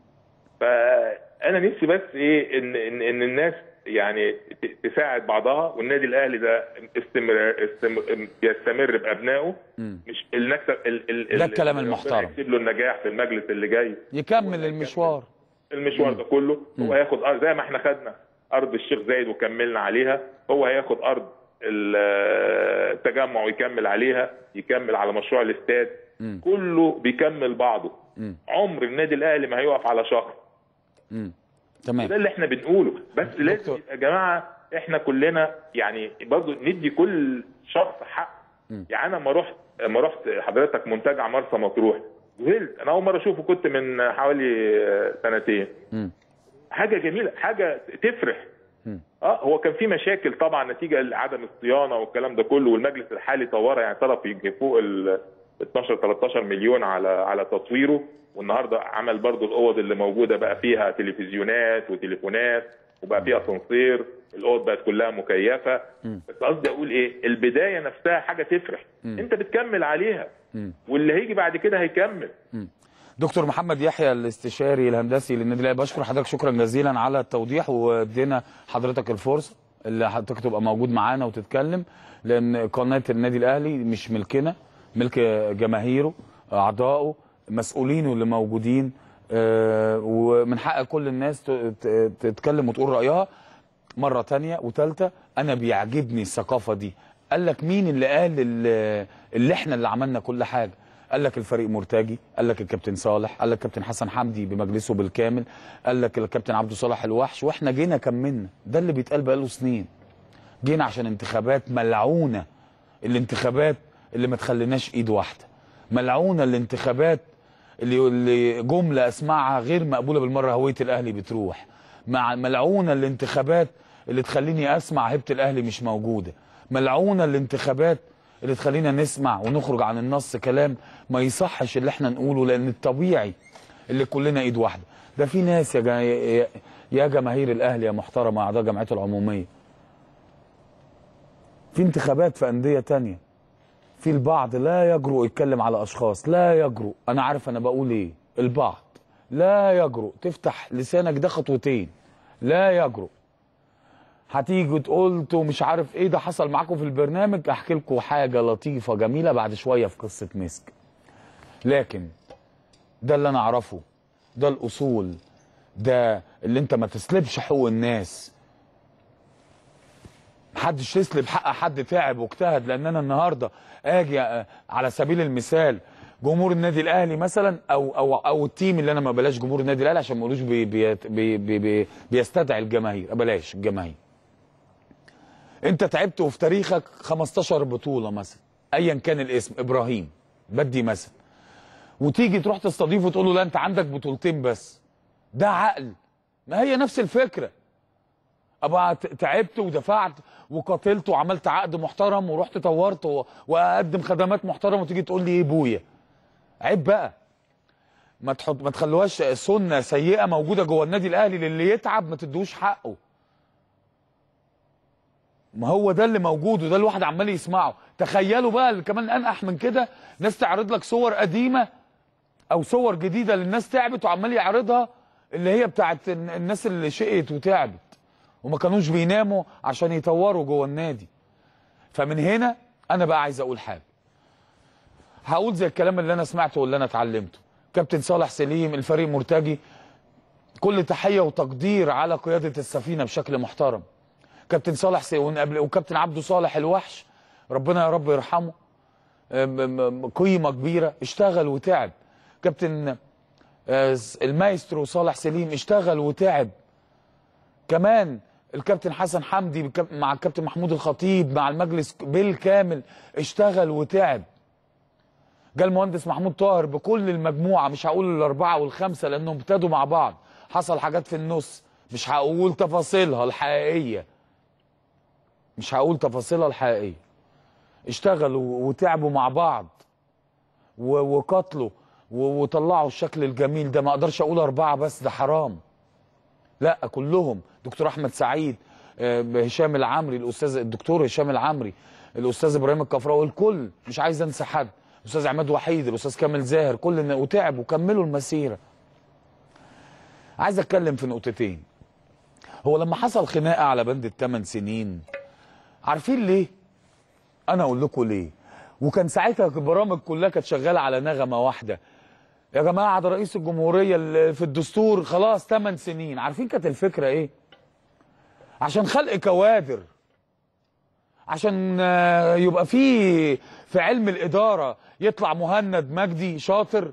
فانا نفسي بس ايه ان ان, إن الناس يعني ت- تساعد بعضها والنادي الاهلي ده استمرار استم... يستمر بابنائه
مم.
مش المكسب ال... ال...
ده
ال-
الكلام
ربنا
المحترم.
يكتب له النجاح في المجلس اللي جاي
يكمل المشوار
المشوار ده كله هو هياخد ارض زي ما احنا خدنا ارض الشيخ زايد وكملنا عليها هو هياخد ارض ال- التجمع ويكمل عليها يكمل على مشروع الاستاد
مم.
كله بيكمل بعضه
مم.
عمر النادي الاهلي ما هيقف على شخص
مم. تمام
ده اللي احنا بنقوله بس لازم
دكتور.
يا جماعه احنا كلنا يعني برضو ندي كل شخص حق
مم.
يعني انا لما رحت لما رحت حضرتك منتجع مرسى مطروح ذهلت انا اول مره اشوفه كنت من حوالي آه، سنتين
مم.
حاجه جميله حاجه تفرح
مم.
اه هو كان في مشاكل طبعا نتيجه لعدم الصيانه والكلام ده كله والمجلس الحالي طورها يعني صرف يجي فوق ال 12 13 مليون على على تطويره والنهارده عمل برضو الاوض اللي موجوده بقى فيها تلفزيونات وتليفونات وبقى في اسانسير الاوض بقت كلها مكيفه بس قصدي اقول ايه البدايه نفسها حاجه تفرح انت بتكمل عليها واللي هيجي بعد كده هيكمل
دكتور محمد يحيى الاستشاري الهندسي للنادي الاهلي بشكر حضرتك شكرا جزيلا على التوضيح وادينا حضرتك الفرصه اللي حضرتك تبقى موجود معانا وتتكلم لان قناه النادي الاهلي مش ملكنا ملك جماهيره اعضائه مسؤولينه اللي موجودين آه، ومن حق كل الناس ت- ت- تتكلم وتقول رايها مره تانية وتالتة انا بيعجبني الثقافه دي قال لك مين اللي قال اللي, اللي احنا اللي عملنا كل حاجه قال لك الفريق مرتجي قال لك الكابتن صالح قال لك الكابتن حسن حمدي بمجلسه بالكامل قال لك الكابتن عبد صالح الوحش واحنا جينا كملنا ده اللي بيتقال بقاله سنين جينا عشان انتخابات ملعونه الانتخابات اللي ما تخليناش ايد واحده ملعونه الانتخابات اللي اللي جمله اسمعها غير مقبوله بالمره هويه الاهلي بتروح مع ملعونه الانتخابات اللي تخليني اسمع هيبه الاهلي مش موجوده ملعونه الانتخابات اللي تخلينا نسمع ونخرج عن النص كلام ما يصحش اللي احنا نقوله لان الطبيعي اللي كلنا ايد واحده ده في ناس يا جا يا- يا جماهير الاهلي يا محترمه اعضاء جمعيته العموميه في انتخابات في انديه تانية في البعض لا يجرؤ يتكلم على اشخاص لا يجرؤ انا عارف انا بقول ايه البعض لا يجرؤ تفتح لسانك ده خطوتين لا يجرؤ هتيجي تقول مش عارف ايه ده حصل معاكم في البرنامج احكي لكم حاجه لطيفه جميله بعد شويه في قصه مسك لكن ده اللي انا اعرفه ده الاصول ده اللي انت ما تسلبش حقوق الناس محدش يسلب حق حد تعب واجتهد لان انا النهارده اجي أ- على سبيل المثال جمهور النادي الاهلي مثلا او او او التيم اللي انا ما بلاش جمهور النادي الاهلي عشان ما يقولوش بي بي بي بي بي بيستدعي الجماهير بلاش الجماهير انت تعبت وفي تاريخك 15 بطوله مثلا ايا كان الاسم ابراهيم بدي مثلا وتيجي تروح تستضيفه وتقول له لا انت عندك بطولتين بس ده عقل ما هي نفس الفكره ابقى ت- تعبت ودفعت وقاتلت وعملت عقد محترم ورحت طورت و- واقدم خدمات محترمه وتيجي تقول لي ايه بويا عيب بقى ما تحط ما تخلوهاش سنه سيئه موجوده جوه النادي الاهلي للي يتعب ما تدوش حقه ما هو ده اللي موجود وده الواحد عمال يسمعه تخيلوا بقى اللي كمان انقح من كده ناس تعرض لك صور قديمه او صور جديده للناس تعبت وعمال يعرضها اللي هي بتاعت الن- الناس اللي شقت وتعبت وما كانوش بيناموا عشان يطوروا جوه النادي فمن هنا انا بقى عايز اقول حاجه هقول زي الكلام اللي انا سمعته واللي انا اتعلمته كابتن صالح سليم الفريق مرتجي كل تحيه وتقدير على قياده السفينه بشكل محترم كابتن صالح سي قبل وكابتن عبده صالح الوحش ربنا يا رب يرحمه أم- أم- قيمه كبيره اشتغل وتعب كابتن آه، المايسترو صالح سليم اشتغل وتعب كمان الكابتن حسن حمدي بالكاب- مع الكابتن محمود الخطيب مع المجلس بالكامل اشتغل وتعب جاء المهندس محمود طاهر بكل المجموعه مش هقول الاربعه والخمسه لانهم ابتدوا مع بعض حصل حاجات في النص مش هقول تفاصيلها الحقيقيه مش هقول تفاصيلها الحقيقيه اشتغلوا وتعبوا مع بعض و- وقاتلوا و- وطلعوا الشكل الجميل ده ما اقدرش اقول اربعه بس ده حرام لا كلهم دكتور احمد سعيد آه، هشام العمري الاستاذ الدكتور هشام العمري الاستاذ ابراهيم الكفراوي الكل مش عايز انسى حد الاستاذ عماد وحيد الاستاذ كامل زاهر كل النا- وتعب وكملوا المسيره عايز اتكلم في نقطتين هو لما حصل خناقه على بند الثمان سنين عارفين ليه انا اقول لكم ليه وكان ساعتها البرامج كلها كانت شغاله على نغمه واحده يا جماعه ده رئيس الجمهوريه اللي في الدستور خلاص 8 سنين عارفين كانت الفكره ايه عشان خلق كوادر عشان آه، يبقى في في علم الاداره يطلع مهند مجدي شاطر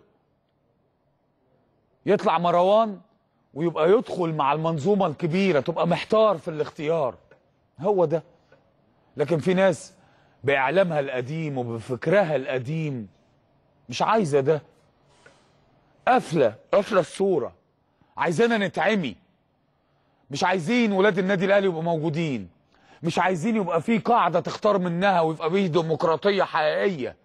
يطلع مروان ويبقى يدخل مع المنظومه الكبيره تبقى محتار في الاختيار هو ده لكن في ناس باعلامها القديم وبفكرها القديم مش عايزه ده قافله قافله الصوره عايزانا نتعمي مش عايزين ولاد النادي الاهلي يبقوا موجودين مش عايزين يبقى في قاعده تختار منها ويبقى فيه ديمقراطيه حقيقيه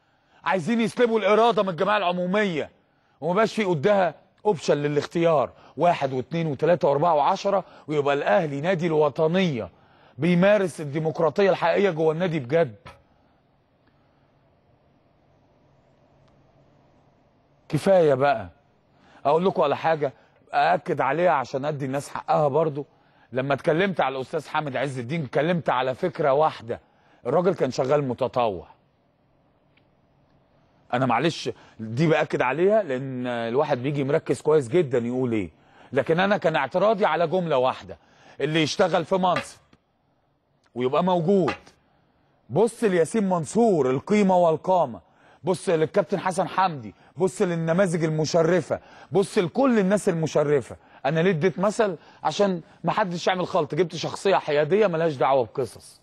عايزين يسلبوا الاراده من الجمعيه العموميه وما بقاش في قدها اوبشن للاختيار واحد واثنين وثلاثة واربعة وعشرة ويبقى الاهلي نادي الوطنية بيمارس الديمقراطية الحقيقية جوه النادي بجد كفاية بقى اقول لكم على حاجة ااكد عليها عشان ادي الناس حقها برضو لما اتكلمت على الاستاذ حامد عز الدين اتكلمت على فكرة واحدة الراجل كان شغال متطوع انا معلش دي باكد عليها لان الواحد بيجي مركز كويس جدا يقول ايه لكن انا كان اعتراضي على جمله واحده اللي يشتغل في منصب ويبقى موجود بص لياسين منصور القيمه والقامه بص للكابتن حسن حمدي بص للنماذج المشرفه بص لكل الناس المشرفه انا ليه اديت مثل عشان ما حدش يعمل خلط جبت شخصيه حياديه ملهاش دعوه بقصص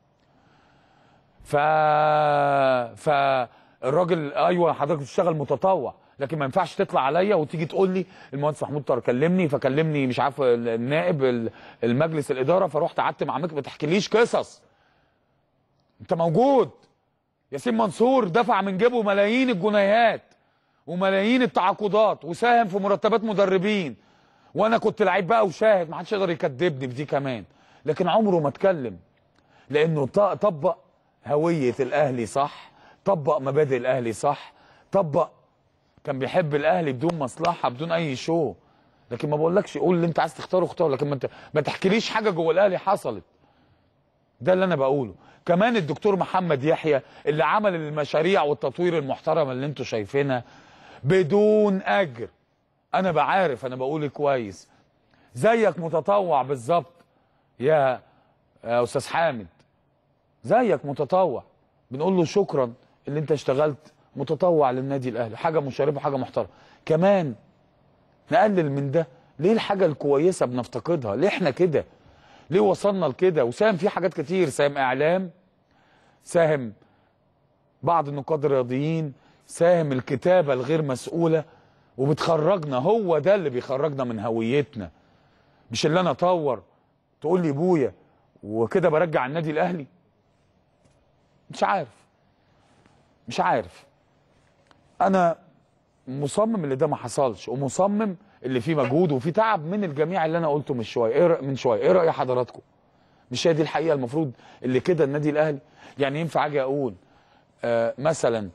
ف ف الراجل ايوه حضرتك بتشتغل متطوع لكن ما ينفعش تطلع عليا وتيجي تقول لي المهندس محمود طارق كلمني فكلمني مش عارف النائب ال- المجلس الاداره فرحت قعدت مع مك ما تحكيليش قصص انت موجود ياسين منصور دفع من جيبه ملايين الجنيهات وملايين التعاقدات وساهم في مرتبات مدربين وانا كنت لعيب بقى وشاهد ما حدش يقدر يكذبني بدي كمان لكن عمره ما اتكلم لانه ط- طبق هويه الاهلي صح طبق مبادئ الاهلي صح طبق كان بيحب الاهلي بدون مصلحه بدون اي شو لكن ما بقولكش قول اللي انت عايز تختاره اختاره لكن ما انت ما تحكيليش حاجه جوه الاهلي حصلت ده اللي انا بقوله كمان الدكتور محمد يحيى اللي عمل المشاريع والتطوير المحترمه اللي انتوا شايفينها بدون اجر انا بعارف انا بقول كويس زيك متطوع بالظبط يا يا استاذ حامد زيك متطوع بنقول له شكرا اللي انت اشتغلت متطوع للنادي الاهلي حاجه مشرفه حاجه محترمه كمان نقلل من ده ليه الحاجه الكويسه بنفتقدها ليه احنا كده ليه وصلنا لكده وساهم في حاجات كتير ساهم اعلام ساهم بعض النقاد الرياضيين ساهم الكتابه الغير مسؤوله وبتخرجنا هو ده اللي بيخرجنا من هويتنا مش اللي انا اطور تقول لي ابويا وكده برجع النادي الاهلي مش عارف مش عارف انا مصمم اللي ده ما حصلش ومصمم اللي فيه مجهود وفيه تعب من الجميع اللي انا قلته من شويه ايه رأ- من شويه ايه راي حضراتكم مش هي دي الحقيقه المفروض اللي كده النادي الاهلي يعني ينفع اجي اقول آه مثلا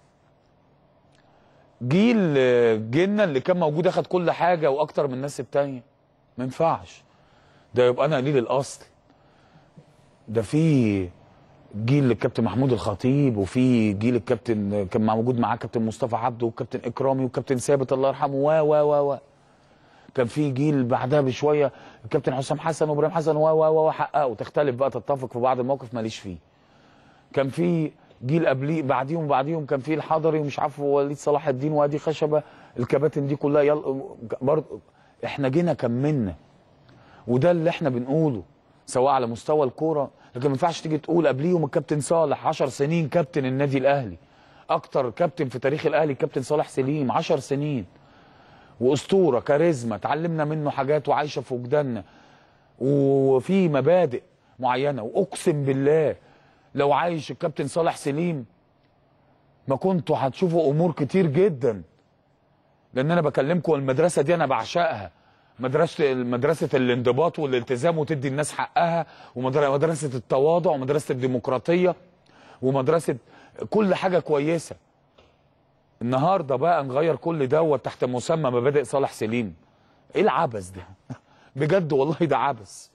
جيل آه، جيلنا اللي كان موجود اخد كل حاجه واكتر من الناس التانيه ما ينفعش ده يبقى انا قليل الاصل ده في جيل الكابتن محمود الخطيب وفي جيل الكابتن كان موجود معاه كابتن مصطفى عبده وكابتن اكرامي وكابتن ثابت الله يرحمه و و و و كان في جيل بعدها بشويه الكابتن حسام حسن وابراهيم حسن و و و حققوا تختلف بقى تتفق في بعض المواقف ماليش فيه كان في جيل قبليه بعديهم بعديهم كان في الحضري ومش عارف وليد صلاح الدين وادي خشبه الكباتن دي كلها يلا برضه احنا جينا كملنا وده اللي احنا بنقوله سواء على مستوى الكوره لكن ما ينفعش تيجي تقول قبليهم الكابتن صالح 10 سنين كابتن النادي الاهلي اكتر كابتن في تاريخ الاهلي كابتن صالح سليم 10 سنين واسطوره كاريزما اتعلمنا منه حاجات وعايشه في وجداننا وفي مبادئ معينه واقسم بالله لو عايش الكابتن صالح سليم ما كنتوا هتشوفوا امور كتير جدا لان انا بكلمكم المدرسه دي انا بعشقها مدرسه مدرسه الانضباط والالتزام وتدي الناس حقها ومدرسه التواضع ومدرسه الديمقراطيه ومدرسه كل حاجه كويسه النهارده بقى نغير كل دوت تحت مسمى مبادئ صالح سليم ايه العبث ده بجد والله ده عبث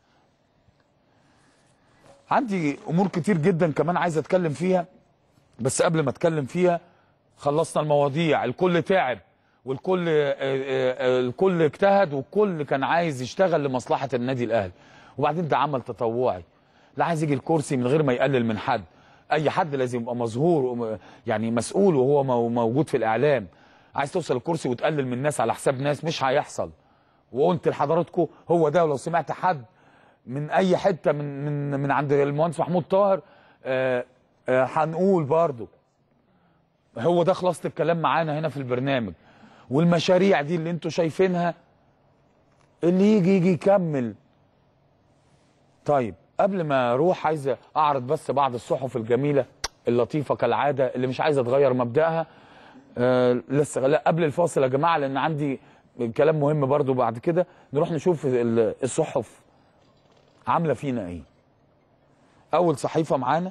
عندي امور كتير جدا كمان عايز اتكلم فيها بس قبل ما اتكلم فيها خلصنا المواضيع الكل تعب والكل آه، آه، آه، الكل اجتهد والكل كان عايز يشتغل لمصلحه النادي الاهلي وبعدين ده عمل تطوعي لا عايز يجي الكرسي من غير ما يقلل من حد اي حد لازم يبقى مظهور وم- يعني مسؤول وهو مو- موجود في الاعلام عايز توصل الكرسي وتقلل من الناس على حساب ناس مش هيحصل وقلت لحضراتكم هو ده ولو سمعت حد من اي حته من من من عند المهندس محمود طاهر آه، آه، هنقول برضو هو ده خلاصه الكلام معانا هنا في البرنامج والمشاريع دي اللي انتوا شايفينها اللي يجي يجي يكمل طيب قبل ما اروح عايز اعرض بس بعض الصحف الجميله اللطيفه كالعاده اللي مش عايزه تغير مبدأها آه لسه لا قبل الفاصل يا جماعه لان عندي كلام مهم برضو بعد كده نروح نشوف ال- الصحف عامله فينا ايه اول صحيفه معانا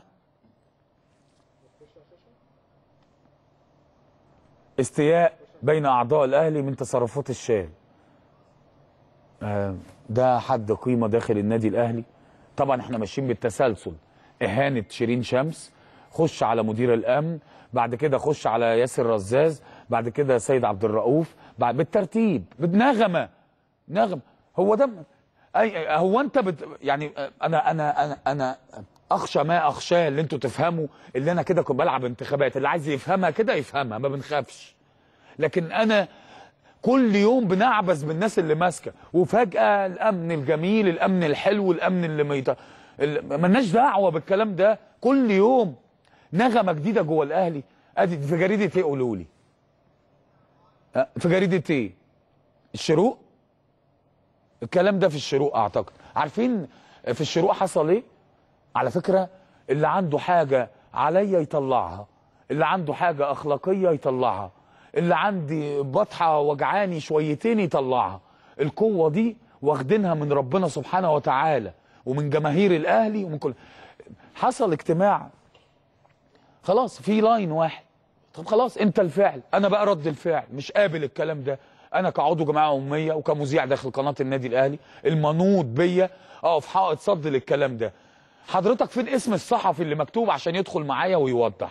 استياء بين اعضاء الاهلي من تصرفات الشال آه، ده حد قيمه داخل النادي الاهلي طبعا احنا ماشيين بالتسلسل اهانه شيرين شمس خش على مدير الامن بعد كده خش على ياسر رزاز بعد كده سيد عبد الرؤوف بعد بالترتيب بنغمه نغم هو ده اي هو انت بت يعني انا انا انا انا اخشى ما اخشاه اللي انتوا تفهموا اللي انا كده كنت بلعب انتخابات اللي عايز يفهمها كده يفهمها ما بنخافش لكن انا كل يوم بنعبث بالناس اللي ماسكه وفجاه الامن الجميل الامن الحلو الامن اللي ما يت... اللي ملناش دعوه بالكلام ده كل يوم نغمه جديده جوه الاهلي ادي في جريده ايه قولوا لي أه، في جريده ايه الشروق الكلام ده في الشروق اعتقد عارفين في الشروق حصل ايه على فكره اللي عنده حاجه عليا يطلعها اللي عنده حاجه اخلاقيه يطلعها اللي عندي بطحه وجعاني شويتين يطلعها القوه دي واخدينها من ربنا سبحانه وتعالى ومن جماهير الاهلي ومن كل حصل اجتماع خلاص في لاين واحد طب خلاص انت الفعل انا بقى رد الفعل مش قابل الكلام ده انا كعضو جماعه اميه وكمذيع داخل قناه النادي الاهلي المنوط بيا اقف حائط صد للكلام ده حضرتك فين اسم الصحفي اللي مكتوب عشان يدخل معايا ويوضح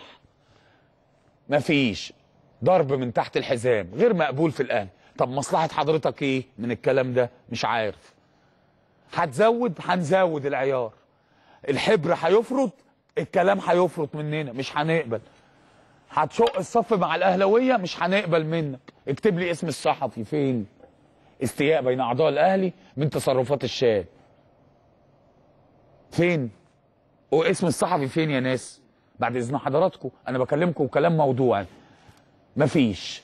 مفيش ضرب من تحت الحزام غير مقبول في الاهلي طب مصلحه حضرتك ايه من الكلام ده مش عارف هتزود هنزود العيار الحبر هيفرط الكلام هيفرط مننا مش هنقبل هتشق الصف مع الاهلاويه مش هنقبل منك اكتب لي اسم الصحفي فين استياء بين اعضاء الاهلي من تصرفات الشاب فين واسم الصحفي فين يا ناس بعد اذن حضراتكم انا بكلمكم كلام موضوعي مفيش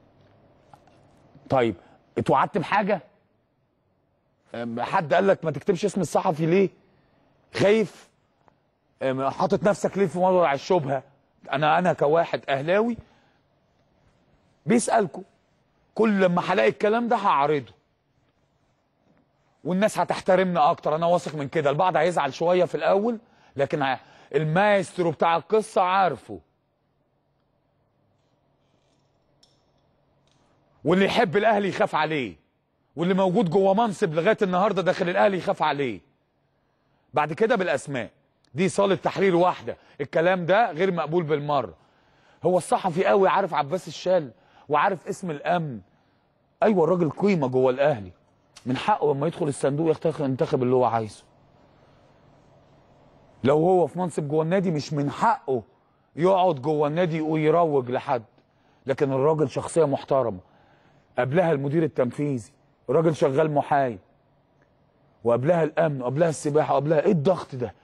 طيب اتوعدت بحاجه أم، حد قال لك ما تكتبش اسم الصحفي ليه خايف أم، حاطط نفسك ليه في موضوع الشبهه انا انا كواحد اهلاوي بيسالكم كل لما هلاقي الكلام ده هعرضه والناس هتحترمنا اكتر انا واثق من كده البعض هيزعل شويه في الاول لكن ه- المايسترو بتاع القصه عارفه واللي يحب الاهلي يخاف عليه واللي موجود جوه منصب لغايه النهارده داخل الاهلي يخاف عليه بعد كده بالاسماء دي صاله تحرير واحده الكلام ده غير مقبول بالمره هو الصحفي قوي عارف عباس الشال وعارف اسم الامن ايوه الراجل قيمه جوه الاهلي من حقه لما يدخل الصندوق يختار ينتخب اللي هو عايزه لو هو في منصب جوه النادي مش من حقه يقعد جوه النادي ويروج لحد لكن الراجل شخصيه محترمه قبلها المدير التنفيذي راجل شغال محايد وقبلها الامن وقبلها السباحه وقبلها ايه الضغط ده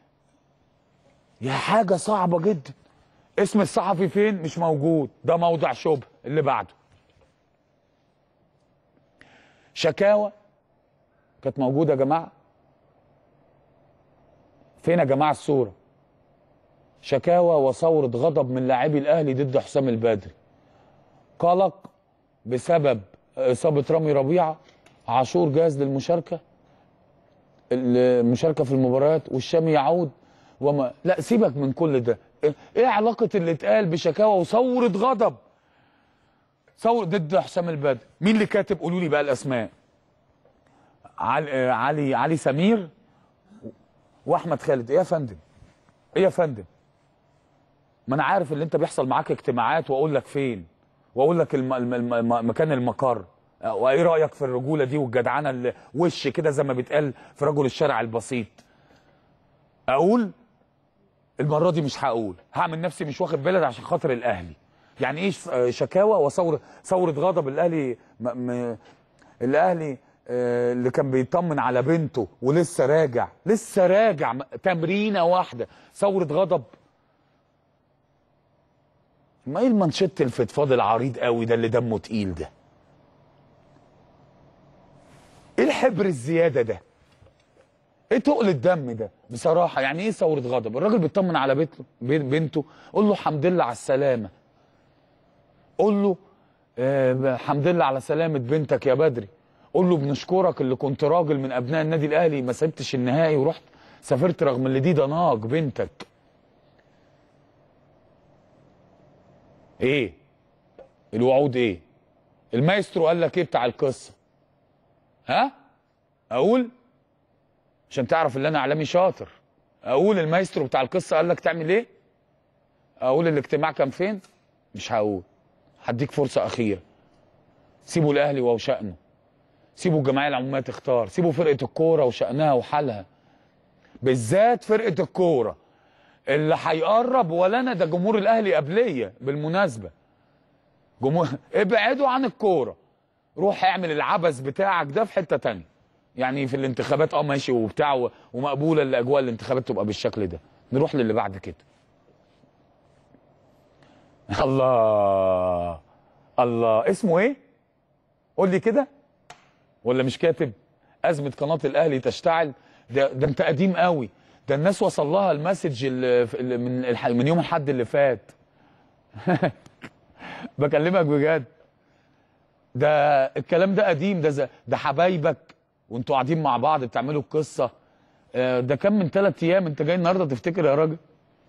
يا حاجه صعبه جدا اسم الصحفي فين مش موجود ده موضع شبه اللي بعده شكاوى كانت موجوده يا جماعه فين يا جماعه الصوره شكاوى وثوره غضب من لاعبي الاهلي ضد حسام البدري قلق بسبب اصابه رامي ربيعه عاشور جاهز للمشاركه المشاركه في المباريات والشامي يعود وما لا سيبك من كل ده ايه إيه علاقه اللي اتقال بشكاوى وثوره غضب ثور ضد حسام البدري مين اللي كاتب قولوا لي بقى الاسماء علي آه، علي علي سمير واحمد خالد ايه يا فندم ايه يا فندم ما انا عارف اللي انت بيحصل معاك اجتماعات واقول لك فين واقول لك الم... الم... الم... مكان المقر آه، وايه رايك في الرجوله دي والجدعنه اللي وش كده زي ما بيتقال في رجل الشارع البسيط اقول المره دي مش هقول هعمل نفسي مش واخد بالي عشان خاطر الاهلي يعني ايه ش- آه، شكاوى وثوره ثوره غضب الاهلي م... م... الاهلي آه، اللي كان بيطمن على بنته ولسه راجع لسه راجع م- تمرينه واحده ثوره غضب ما ايه المانشيت الفضفاض العريض قوي ده اللي دمه تقيل ده ايه الحبر الزياده ده ايه تقل الدم ده بصراحه يعني ايه ثوره غضب الراجل بيطمن على بيته بي- بنته قول له الحمد لله على السلامه قول له آه، الحمد لله على سلامه بنتك يا بدري قول له بنشكرك اللي كنت راجل من ابناء النادي الاهلي ما سبتش النهائي ورحت سافرت رغم اللي دي ضناك بنتك ايه الوعود ايه المايسترو قال لك ايه بتاع القصه ها اقول عشان تعرف ان انا اعلامي شاطر اقول المايسترو بتاع القصه قال لك تعمل ايه اقول الاجتماع كان فين مش هقول هديك فرصه اخيره سيبوا الاهلي وشأنه سيبوا الجمعيه العموميه تختار سيبوا فرقه الكوره وشأنها وحالها بالذات فرقه الكوره اللي هيقرب ولا انا ده جمهور الاهلي قبليه بالمناسبه جمهور ابعدوا عن الكوره روح اعمل العبث بتاعك ده في حته تانية يعني في الانتخابات اه ماشي وبتاع و- ومقبوله اللي اجواء الانتخابات تبقى بالشكل ده نروح للي بعد كده الله الله اسمه ايه قول لي كده ولا مش كاتب ازمه قناه الاهلي تشتعل ده, ده انت قديم قوي ده الناس وصل لها المسج اللي اللي من الح- من يوم الحد اللي فات بكلمك بجد ده الكلام ده قديم ده ز- ده حبايبك وانتوا قاعدين مع بعض بتعملوا القصه آه، ده كان من ثلاث ايام انت جاي النهارده تفتكر يا راجل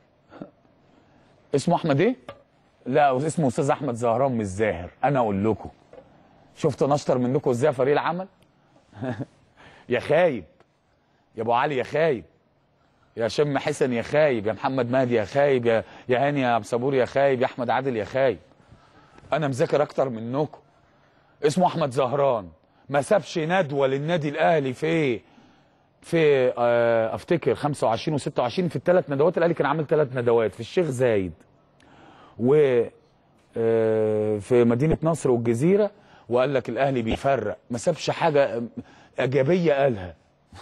اسمه احمد ايه لا اسمه استاذ احمد زهران مش زاهر انا اقول لكم شفتوا نشطر منكم ازاي يا فريق العمل يا خايب يا ابو علي يا خايب يا شم حسن يا خايب يا محمد مهدي يا خايب يا يا هاني يا عبد صبور يا خايب يا احمد عادل يا خايب انا مذاكر اكتر منكم اسمه احمد زهران ما سابش ندوه للنادي الاهلي في في آه، افتكر 25 و26 في الثلاث ندوات الاهلي كان عامل ثلاث ندوات في الشيخ زايد و آه، في مدينه نصر والجزيره وقال لك الاهلي بيفرق ما سابش حاجه ايجابيه قالها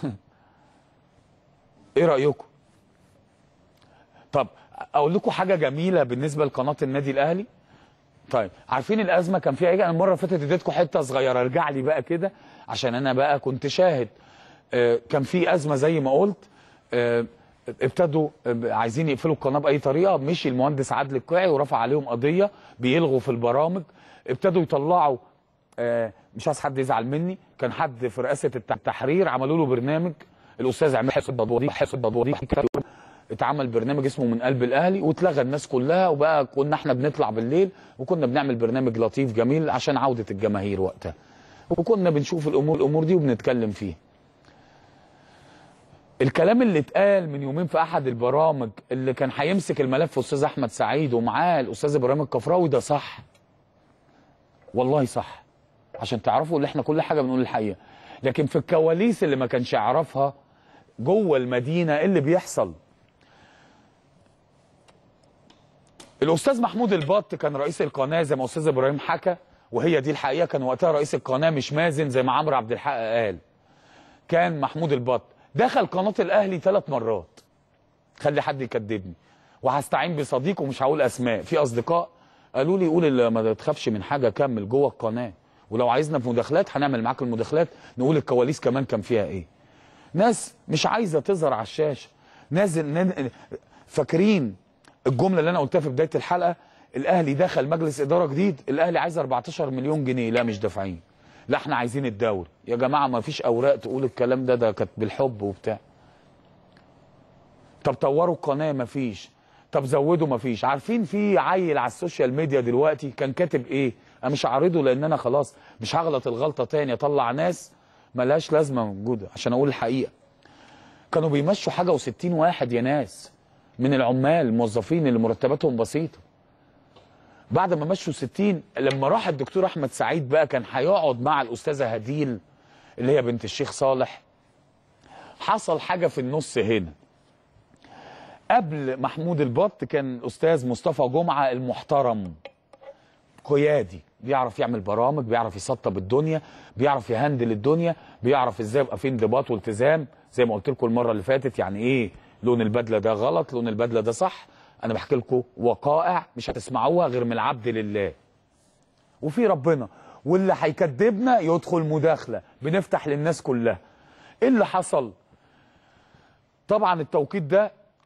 ايه رايكم طب اقول لكم حاجه جميله بالنسبه لقناه النادي الاهلي طيب عارفين الازمه كان فيها ايه انا المره اللي فاتت اديتكم حته صغيره ارجع لي بقى كده عشان انا بقى كنت شاهد آه، كان في ازمه زي ما قلت آه، ابتدوا آه، عايزين يقفلوا القناه باي طريقه مشي المهندس عادل القيعي ورفع عليهم قضيه بيلغوا في البرامج ابتدوا يطلعوا آه، مش عايز حد يزعل مني كان حد في رئاسه الت- التحرير عملوا له برنامج الاستاذ عماد حسن بدوري حسن بدوري اتعمل برنامج اسمه من قلب الاهلي واتلغى الناس كلها وبقى كنا احنا بنطلع بالليل وكنا بنعمل برنامج لطيف جميل عشان عوده الجماهير وقتها وكنا بنشوف الامور الامور دي وبنتكلم فيها الكلام اللي اتقال من يومين في احد البرامج اللي كان هيمسك الملف استاذ احمد سعيد ومعاه الاستاذ ابراهيم الكفراوي ده صح والله صح عشان تعرفوا ان احنا كل حاجه بنقول الحقيقه لكن في الكواليس اللي ما كانش يعرفها جوه المدينه إيه اللي بيحصل الاستاذ محمود البط كان رئيس القناه زي ما استاذ ابراهيم حكى وهي دي الحقيقه كان وقتها رئيس القناه مش مازن زي ما عمرو عبد الحق قال كان محمود البط دخل قناه الاهلي ثلاث مرات خلي حد يكذبني وهستعين بصديق ومش هقول اسماء في اصدقاء قالوا لي قول اللي ما تخافش من حاجه كمل جوه القناه ولو عايزنا في مداخلات هنعمل معاك المداخلات نقول الكواليس كمان كان فيها ايه ناس مش عايزه تظهر على الشاشه نازل ن- فاكرين الجمله اللي انا قلتها في بدايه الحلقه الاهلي دخل مجلس اداره جديد الاهلي عايز 14 مليون جنيه لا مش دافعين لا احنا عايزين الدوري يا جماعه ما فيش اوراق تقول الكلام ده ده كانت بالحب وبتاع طب طوروا القناه ما فيش طب زودوا ما فيش عارفين في عيل على السوشيال ميديا دلوقتي كان كاتب ايه انا مش هعرضه لان انا خلاص مش هغلط الغلطه تاني اطلع ناس ملهاش لازمه موجوده عشان اقول الحقيقه كانوا بيمشوا حاجه و60 واحد يا ناس من العمال الموظفين اللي مرتباتهم بسيطه بعد ما مشوا 60 لما راح الدكتور احمد سعيد بقى كان هيقعد مع الاستاذه هديل اللي هي بنت الشيخ صالح حصل حاجه في النص هنا قبل محمود البط كان الاستاذ مصطفى جمعه المحترم قيادي بيعرف يعمل برامج بيعرف يسطب الدنيا بيعرف يهندل الدنيا بيعرف ازاي يبقى في انضباط والتزام زي ما قلت لكم المره اللي فاتت يعني ايه لون البدله ده غلط لون البدله ده صح انا بحكي لكم وقائع مش هتسمعوها غير من العبد لله وفي ربنا واللي هيكذبنا يدخل مداخله بنفتح للناس كلها ايه اللي حصل طبعا التوقيت ده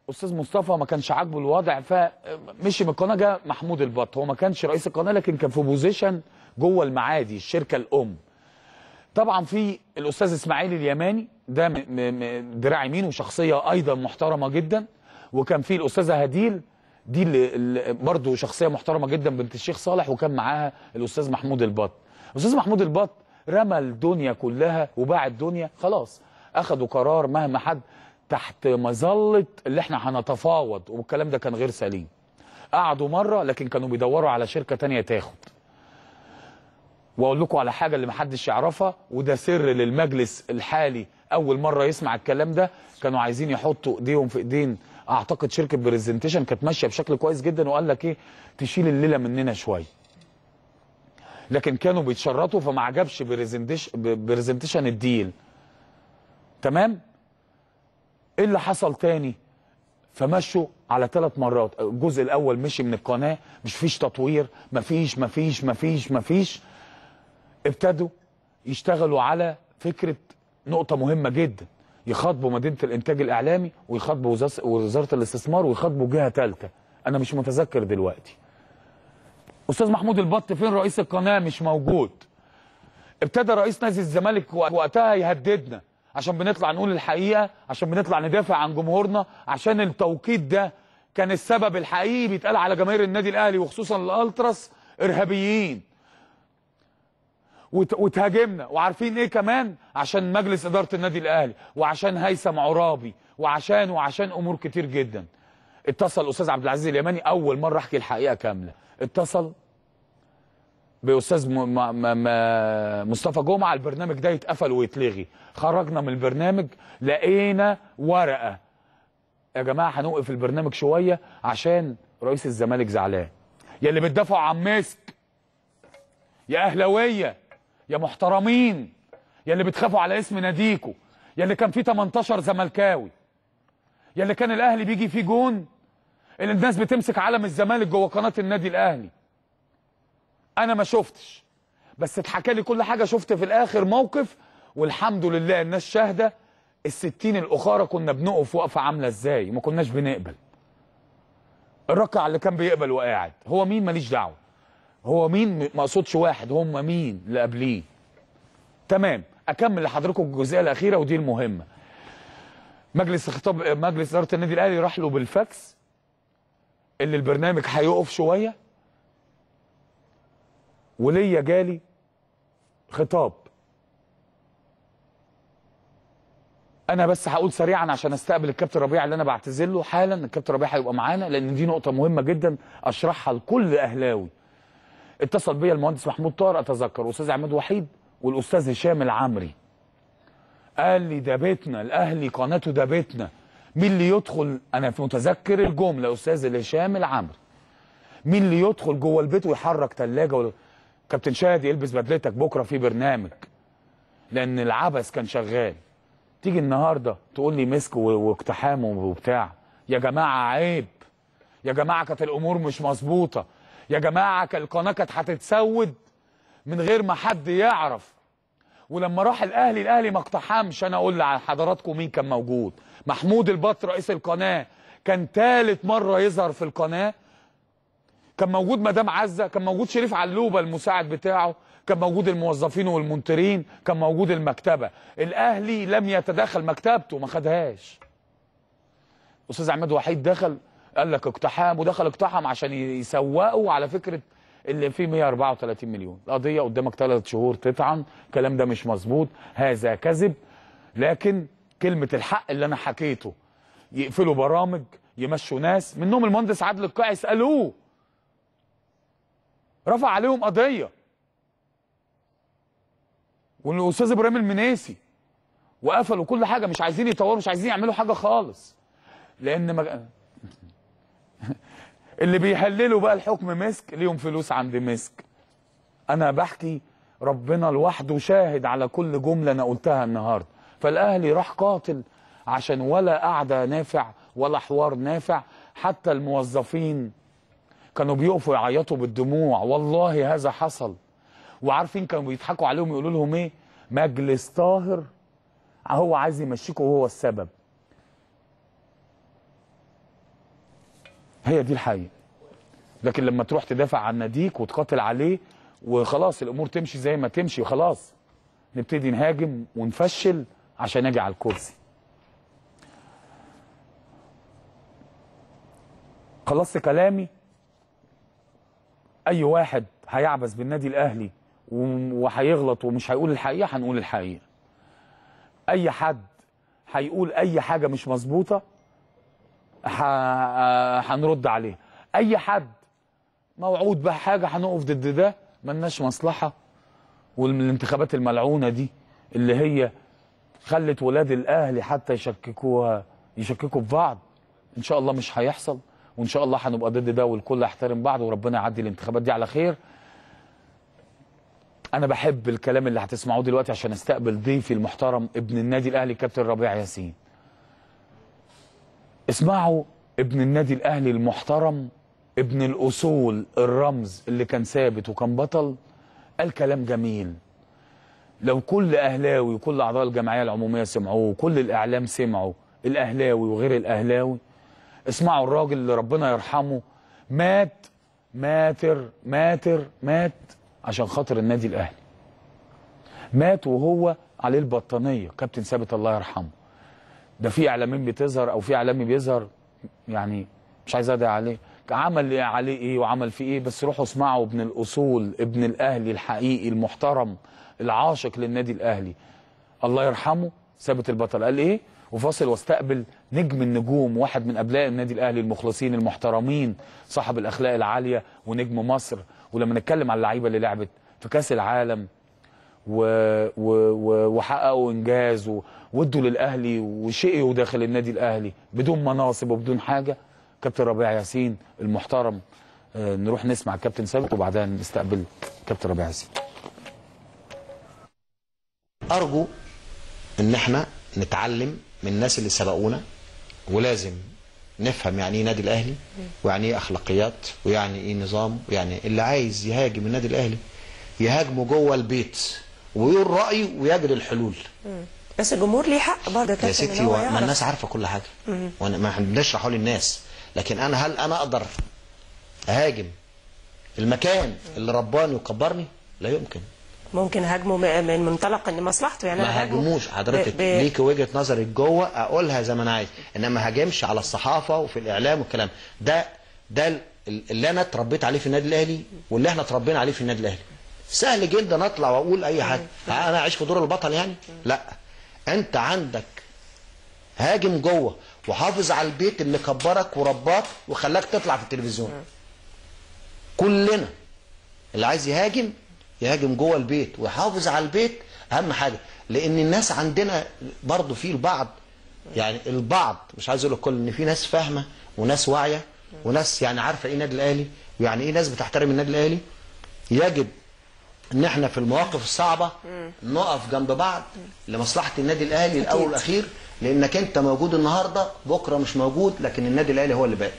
استاذ مصطفى ما كانش عاجبه الوضع فمشي من القناه جه محمود البط هو ما كانش رئيس القناه لكن كان في بوزيشن جوه المعادي الشركه الام طبعا في الاستاذ اسماعيل اليماني ده م- م- م- دراع يمين وشخصيه ايضا محترمه جدا وكان في الاستاذه هديل دي اللي اللي برضه شخصيه محترمه جدا بنت الشيخ صالح وكان معاها الاستاذ محمود البط الاستاذ محمود البط رمى الدنيا كلها وباع الدنيا خلاص اخدوا قرار مهما حد تحت مظله اللي احنا هنتفاوض والكلام ده كان غير سليم قعدوا مره لكن كانوا بيدوروا على شركه تانية تاخد واقول لكم على حاجه اللي محدش يعرفها وده سر للمجلس الحالي اول مره يسمع الكلام ده كانوا عايزين يحطوا ايديهم في ايدين اعتقد شركه برزنتيشن كانت ماشيه بشكل كويس جدا وقال لك ايه تشيل الليله مننا شويه لكن كانوا بيتشرطوا فما عجبش برزنتيشن برزنتيشن الديل تمام ايه اللي حصل تاني فمشوا على ثلاث مرات الجزء الاول مشي من القناه مش فيش تطوير مفيش مفيش مفيش مفيش ابتدوا يشتغلوا على فكره نقطه مهمه جدا يخاطبوا مدينه الانتاج الاعلامي ويخاطبوا وزاس- وزاره الاستثمار ويخاطبوا جهه ثالثه انا مش متذكر دلوقتي استاذ محمود البط فين رئيس القناه مش موجود ابتدى رئيس نادي الزمالك وق- وقتها يهددنا عشان بنطلع نقول الحقيقه عشان بنطلع ندافع عن جمهورنا عشان التوقيت ده كان السبب الحقيقي بيتقال على جماهير النادي الاهلي وخصوصا الالتراس ارهابيين وت- وتهاجمنا وعارفين ايه كمان عشان مجلس اداره النادي الاهلي وعشان هيثم عرابي وعشان وعشان امور كتير جدا اتصل الاستاذ عبد العزيز اليماني اول مره احكي الحقيقه كامله اتصل باستاذ م... م... م... م... مصطفى جمعه البرنامج ده يتقفل ويتلغي خرجنا من البرنامج لقينا ورقه يا جماعه هنوقف البرنامج شويه عشان رئيس الزمالك زعلان يا اللي بتدافعوا عن مسك يا اهلاويه يا محترمين يا اللي بتخافوا على اسم ناديكوا يا اللي كان فيه 18 زملكاوي يا اللي كان الاهلي بيجي فيه جون اللي الناس بتمسك علم الزمالك جوه قناه النادي الاهلي انا ما شفتش بس اتحكى لي كل حاجه شفت في الاخر موقف والحمد لله الناس شاهده الستين الاخرى كنا بنقف وقفه عامله ازاي ما كناش بنقبل الركع اللي كان بيقبل وقاعد هو مين ماليش دعوه هو مين ما اقصدش واحد هم مين اللي قبليه تمام اكمل لحضراتكم الجزئيه الاخيره ودي المهمه مجلس خطاب مجلس اداره النادي الاهلي راح له بالفاكس اللي البرنامج هيقف شويه وليا جالي خطاب انا بس هقول سريعا عشان استقبل الكابتن ربيع اللي انا بعتذر له حالا الكابتن ربيع هيبقى معانا لان دي نقطه مهمه جدا اشرحها لكل اهلاوي اتصل بيا المهندس محمود طاهر اتذكر والاستاذ عماد وحيد والاستاذ هشام العمري قال لي ده بيتنا الاهلي قناته ده بيتنا مين اللي يدخل انا في متذكر الجمله استاذ هشام العمري مين اللي يدخل جوه البيت ويحرك ثلاجه ولا كابتن شادي البس بدلتك بكره في برنامج لان العبث كان شغال تيجي النهارده تقول لي مسك و- واقتحام وبتاع يا جماعه عيب يا جماعه كانت الامور مش مظبوطه يا جماعه كان القناه كانت هتتسود من غير ما حد يعرف ولما راح الاهلي الاهلي ما اقتحمش انا اقول لحضراتكم مين كان موجود محمود البط رئيس القناه كان ثالث مره يظهر في القناه كان موجود مدام عزه كان موجود شريف علوبه المساعد بتاعه كان موجود الموظفين والمنترين كان موجود المكتبه الاهلي لم يتدخل مكتبته ما خدهاش استاذ عماد وحيد دخل قال لك اقتحام ودخل اقتحم عشان يسوقوا على فكره اللي فيه 134 مليون القضيه قدامك ثلاث شهور تطعن الكلام ده مش مظبوط هذا كذب لكن كلمه الحق اللي انا حكيته يقفلوا برامج يمشوا ناس منهم المهندس عادل القاعي سالوه رفع عليهم قضيه والاستاذ ابراهيم المنيسي وقفلوا كل حاجه مش عايزين يطوروا مش عايزين يعملوا حاجه خالص لان ما اللي بيحللوا بقى الحكم مسك ليهم فلوس عند مسك انا بحكي ربنا لوحده شاهد على كل جمله انا قلتها النهارده فالاهلي راح قاتل عشان ولا قعده نافع ولا حوار نافع حتى الموظفين كانوا بيقفوا يعيطوا بالدموع والله هذا حصل وعارفين كانوا بيضحكوا عليهم يقولوا لهم ايه مجلس طاهر هو عايز يمشيكوا وهو السبب هي دي الحقيقه لكن لما تروح تدافع عن ناديك وتقاتل عليه وخلاص الامور تمشي زي ما تمشي وخلاص نبتدي نهاجم ونفشل عشان اجي على الكرسي خلصت كلامي اي واحد هيعبث بالنادي الاهلي و- وهيغلط ومش هيقول الحقيقه هنقول الحقيقه اي حد هيقول اي حاجه مش مظبوطه ه- هنرد عليه اي حد موعود بحاجه هنقف ضد ده ملناش مصلحه والانتخابات الملعونه دي اللي هي خلت ولاد الاهلي حتى يشككوها يشككوا في بعض ان شاء الله مش هيحصل وان شاء الله هنبقى ضد ده والكل يحترم بعض وربنا يعدي الانتخابات دي على خير انا بحب الكلام اللي هتسمعوه دلوقتي عشان استقبل ضيفي المحترم ابن النادي الاهلي كابتن ربيع ياسين اسمعوا ابن النادي الاهلي المحترم ابن الاصول الرمز اللي كان ثابت وكان بطل قال كلام جميل لو كل اهلاوي وكل اعضاء الجمعيه العموميه سمعوه وكل الاعلام سمعوا الاهلاوي وغير الاهلاوي اسمعوا الراجل اللي ربنا يرحمه مات ماتر ماتر مات عشان خاطر النادي الاهلي مات وهو عليه البطانيه كابتن ثابت الله يرحمه ده في اعلاميين بتظهر او في اعلامي بيظهر يعني مش عايز ادعي عليه عمل إيه عليه ايه وعمل فيه ايه بس روحوا اسمعوا ابن الاصول ابن الاهلي الحقيقي المحترم العاشق للنادي الاهلي الله يرحمه ثابت البطل قال ايه وفاصل واستقبل نجم النجوم واحد من ابناء النادي الاهلي المخلصين المحترمين صاحب الاخلاق العاليه ونجم مصر ولما نتكلم على اللعيبه اللي لعبت في كاس العالم و... و... و... وحققوا انجاز و... وادوا للاهلي وشقيوا داخل النادي الاهلي بدون مناصب وبدون حاجه كابتن ربيع ياسين المحترم آه، نروح نسمع الكابتن ثابت وبعدها نستقبل كابتن ربيع ياسين
ارجو ان احنا نتعلم من الناس اللي سبقونا ولازم نفهم يعني ايه نادي الاهلي ويعني ايه اخلاقيات ويعني ايه نظام ويعني اللي عايز يهاجم النادي الاهلي يهاجمه جوه البيت ويقول رايه ويجد الحلول
بس الجمهور ليه حق برضه
يا
كابتن إن
ستي
هو
و- ما
يعرف.
الناس عارفه كل حاجه وانا ما احنا بنشرحه للناس لكن انا هل انا اقدر اهاجم المكان اللي رباني وكبرني لا يمكن
ممكن هاجمه م- من منطلق ان مصلحته يعني
ما
أنا هاجمه
هاجموش حضرتك
ب- ب-
ليك وجهه نظرك جوه اقولها زي ما انا عايز انما ما هاجمش على الصحافه وفي الاعلام والكلام ده ده ال- اللي انا اتربيت عليه في النادي الاهلي واللي احنا اتربينا عليه في النادي الاهلي سهل جدا اطلع واقول اي حاجه انا اعيش في دور البطل يعني لا انت عندك هاجم جوه وحافظ على البيت اللي كبرك ورباك وخلاك تطلع في التلفزيون كلنا اللي عايز يهاجم يهاجم جوه البيت ويحافظ على البيت اهم حاجه لان الناس عندنا برضو في البعض يعني البعض مش عايز اقول الكل ان في ناس فاهمه وناس واعيه وناس يعني عارفه ايه النادي الاهلي ويعني ايه ناس بتحترم النادي الاهلي يجب ان احنا في المواقف الصعبه نقف جنب بعض لمصلحه النادي الاهلي الاول والاخير لانك انت موجود النهارده بكره مش موجود لكن النادي الاهلي هو اللي باقي